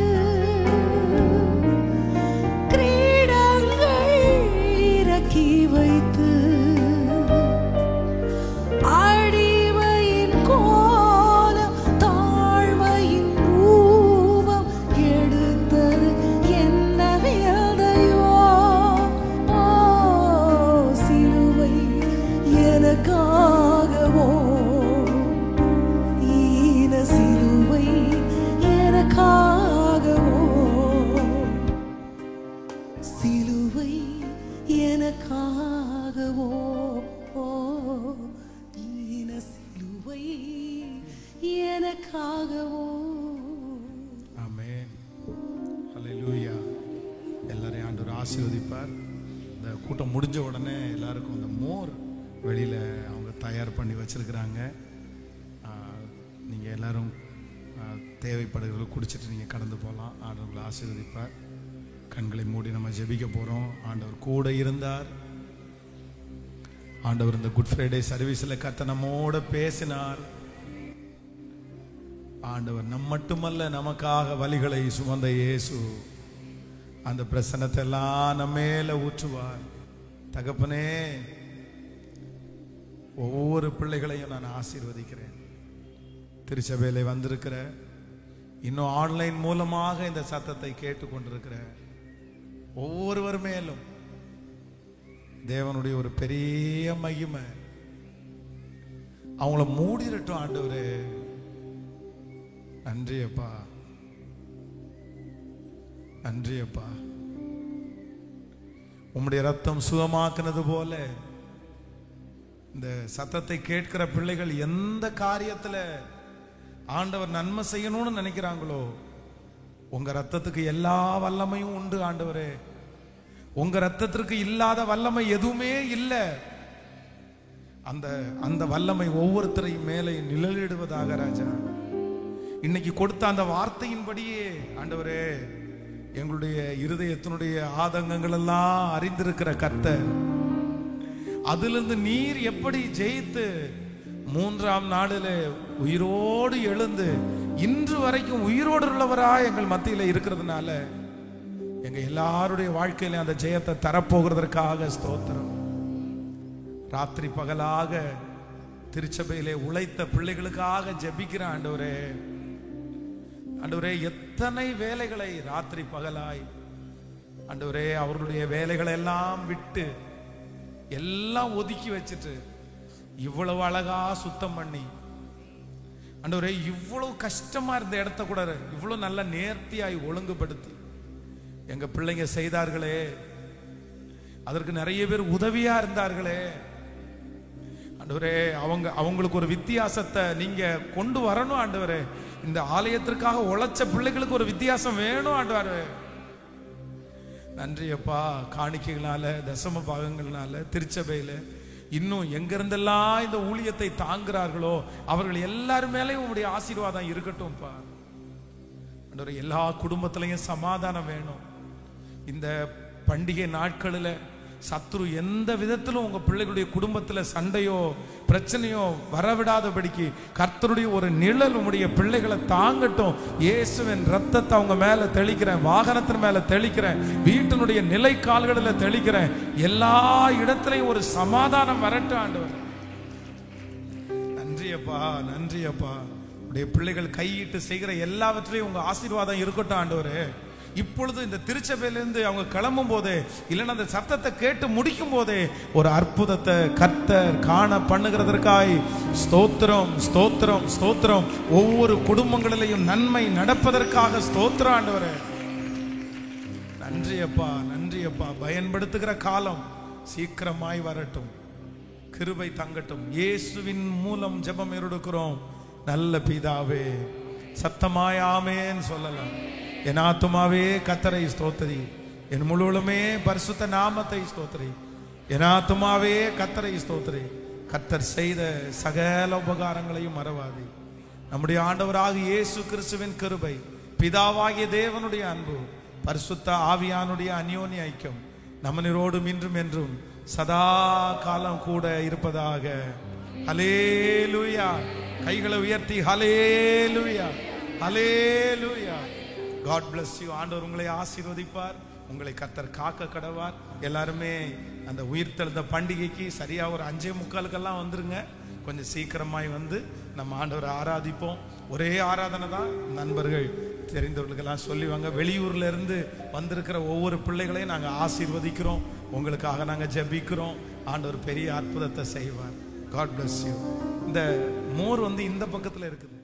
கிரீடங்கள் இறக்கி வைத்து அடிமையின் கோலம் தாழ்மையின் ரூபம் எடுத்தது என்ன வேதையோ ஓ சிலுவை எனக்காகவோ ஈன சிலுவை எனக்காகவோ சிலுவை எனக்காகவோ ஈன சிலுவை எனக்காகவோ ஆமென் ஹalleluya எல்லாரையும் ஆண்டவர் ஆசீர்வதிப்பார் இந்த கூட்டம் முடிஞ்ச உடனே எல்லாருக்கும் இந்த மோர் வெளியில அவங்க தயார் பண்ணி வச்சிருக்கிறாங்க ஆஹ், நீங்க எல்லாரும் ஆஹ், தேவைப்படுகிறவர்கள் குடிச்சிட்டு நீங்க கடந்து போகலாம் ஆண்டவர் உங்களை ஆசீர்வதிப்பார் கண்களை மூடி நம்ம ஜெபிக்க போறோம் ஆண்டவர் கூட இருந்தார் ஆண்டவர் இந்த குட் ஃப்ரைடே சர்வீஸில் கத்த நம்மோட பேசினார் ஆண்டவர் நம் மட்டுமல்ல நமக்காக வலிகளை சுமந்த இயேசு அந்த பிரசனத்தை எல்லாம் நம்ம மேல ஊற்றுவார் தகப்பனே ஒவ்வொரு பிள்ளைகளையும் நான் ஆசீர்வதிக்கிறேன் திருச்சபையில வந்திருக்கிற இன்னும் ஆன்லைன் மூலமாக இந்த சத்தத்தை கேட்டுக்கொண்டிருக்கிற ஒவ்வொருவர் மேலும் தேவனுடைய ஒரு பெரிய மகிமை அவங்கள மூடிரட்டும் ஆண்டவரே நன்றி அப்பா நன்றி அப்பா உம்முடைய ரத்தம் சுகமாக்குனது போல இந்த சத்தத்தை கேட்கிற பிள்ளைகள் எந்த காரியத்துல ஆண்டவர் நன்மை செய்யணும்னு நினைக்கிறாங்களோ உங்க ரத்தத்துக்கு எல்லா வல்லமையும் உண்டு ஆண்டவரே உங்க ரத்தத்திற்கு இல்லாத வல்லமை எதுவுமே இல்லை அந்த அந்த வல்லமை ஒவ்வொருத்தரையும் மேலே நிழலிடுவதாக ராஜா இன்னைக்கு கொடுத்த அந்த வார்த்தையின்படியே ஆண்டவரே எங்களுடைய இருதயத்தினுடைய ஆதங்கங்கள் எல்லாம் அறிந்திருக்கிற கர்த்தர் அதிலிருந்து நீர் எப்படி ஜெயித்து மூன்றாம் நாளில் உயிரோடு எழுந்து இன்று வரைக்கும் உயிரோடு உள்ளவரா எங்கள் மத்தியில் இருக்கிறதுனால எங்க எல்லாருடைய வாழ்க்கையில அந்த ஜெயத்தை தரப்போகிறதற்காக ஸ்தோத்திரம் ராத்திரி பகலாக திருச்சபையிலே உழைத்த பிள்ளைகளுக்காக ஜெபிக்கிற ஆண்டவரே ஆண்டவரே எத்தனை வேலைகளை ராத்திரி பகலாய் ஆண்டவரே அவர்களுடைய வேலைகளை எல்லாம் விட்டு எல்லாம் ஒதுக்கி வச்சுட்டு இவ்வளவு அழகா சுத்தம் பண்ணி ஆண்டவரே இவ்வளவு கஷ்டமா இருந்த இடத்த கூட இவ்வளவு நல்ல நேர்த்தியாய் ஒழுங்குபடுத்தி எங்க பிள்ளைங்க செய்தார்களே அதற்கு நிறைய பேர் உதவியா இருந்தார்களே ஆண்டவரே அவங்க அவங்களுக்கு ஒரு வித்தியாசத்தை நீங்க கொண்டு வரணும் ஆண்டவரே இந்த ஆலயத்திற்காக உழைச்ச பிள்ளைகளுக்கு ஒரு வித்தியாசம் வேணும் ஆண்டவரே நன்றி அப்பா காணிக்கைகளால தசம பாகங்கள்னால திருச்சபையில இன்னும் எங்கிருந்தெல்லாம் இந்த ஊழியத்தை தாங்குறார்களோ அவர்கள் எல்லாரும் மேலேயும் உங்களுடைய ஆசீர்வாதம் இருக்கட்டும்ப்பா ஆண்டவரே எல்லா குடும்பத்திலையும் சமாதானம் வேணும் இந்த பண்டிகை நாட்களில் சத்ரு எந்த விதத்திலும் உங்க பிள்ளைகளுடைய குடும்பத்துல சண்டையோ பிரச்சனையோ வரவிடாதபடிக்கு கர்த்தருடைய ஒரு நிழல் உங்களுடைய பிள்ளைகளை தாங்கட்டும் இயேசுவின் ரத்தத்தை அவங்க மேல தெளிக்கிறேன் வாகனத்தின் மேல தெளிக்கிறேன் வீட்டினுடைய நிலை கால்களில் தெளிக்கிறேன் எல்லா இடத்துலையும் ஒரு சமாதானம் வரட்டும் ஆண்டவர் நன்றி அப்பா நன்றி அப்பா உடைய பிள்ளைகள் கையிட்டு செய்கிற எல்லாவற்றிலையும் உங்க ஆசீர்வாதம் இருக்கட்டும் ஆண்டவரே இப்பொழுது இந்த திருச்சபையிலிருந்து அவங்க கிளம்பும் போதே இல்லைன்னா அந்த சத்தத்தை கேட்டு முடிக்கும் போதே ஒரு அற்புதத்தை கர்த்தர் காண பண்ணுகிறதற்காய் ஸ்தோத்திரம் ஸ்தோத்திரம் ஸ்தோத்திரம் ஒவ்வொரு குடும்பங்களிலையும் நன்மை நடப்பதற்காக ஸ்தோத்திரம் ஆண்டவரே நன்றி அப்பா நன்றி அப்பா பயன்படுத்துகிற காலம் சீக்கிரமாய் வரட்டும் கிருபை தங்கட்டும் இயேசுவின் மூலம் ஜெபம் எடுக்கிறோம் நல்ல பிதாவே சத்தமாய் ஆமேன்னு சொல்லலாம் என் ஆத்துமாவே கத்தரை ஸ்தோத்திரி என் முழுவலுமே பரிசுத்த நாமத்தை ஸ்தோத்திரி என் ஆத்துமாவே கத்தரை ஸ்தோத்திரி கத்தர் செய்த சகல உபகாரங்களையும் மறவாதே நம்முடைய ஆண்டவராக இயேசு கிறிஸ்துவின் கிருபை பிதாவாகிய தேவனுடைய அன்பு பரிசுத்த ஆவியானுடைய அந்யோன்ய ஐக்கியம் நம்மனரோடும் இன்றும் என்றும் சதா காலம் கூட இருப்பதாக ஹலேலுயா கைகளை உயர்த்தி ஹலேலுயா ஹலேலுயா காட் bless யூ ஆண்டவர் உங்களை ஆசீர்வதிப்பார் உங்களை கத்தர் காக்க கடவார் எல்லாருமே அந்த உயிர்த்தெழுந்த பண்டிகைக்கு சரியா ஒரு அஞ்சே முக்காலுக்கெல்லாம் வந்துருங்க கொஞ்சம் சீக்கிரமாய் வந்து நம்ம ஆண்டவரை ஆராதிப்போம் ஒரே ஆராதனை தான் நண்பர்கள் தெரிந்தவர்களுக்கெல்லாம் சொல்லிவாங்க வெளியூர்ல இருந்து வந்திருக்கிற ஒவ்வொரு பிள்ளைகளையும் நாங்கள் ஆசீர்வதிக்கிறோம் உங்களுக்காக நாங்கள் ஜெபிக்கிறோம் ஆண்டவர் பெரிய அற்புதத்தை செய்வார் காட் bless யூ இந்த மோர் வந்து இந்த பக்கத்தில் இருக்குது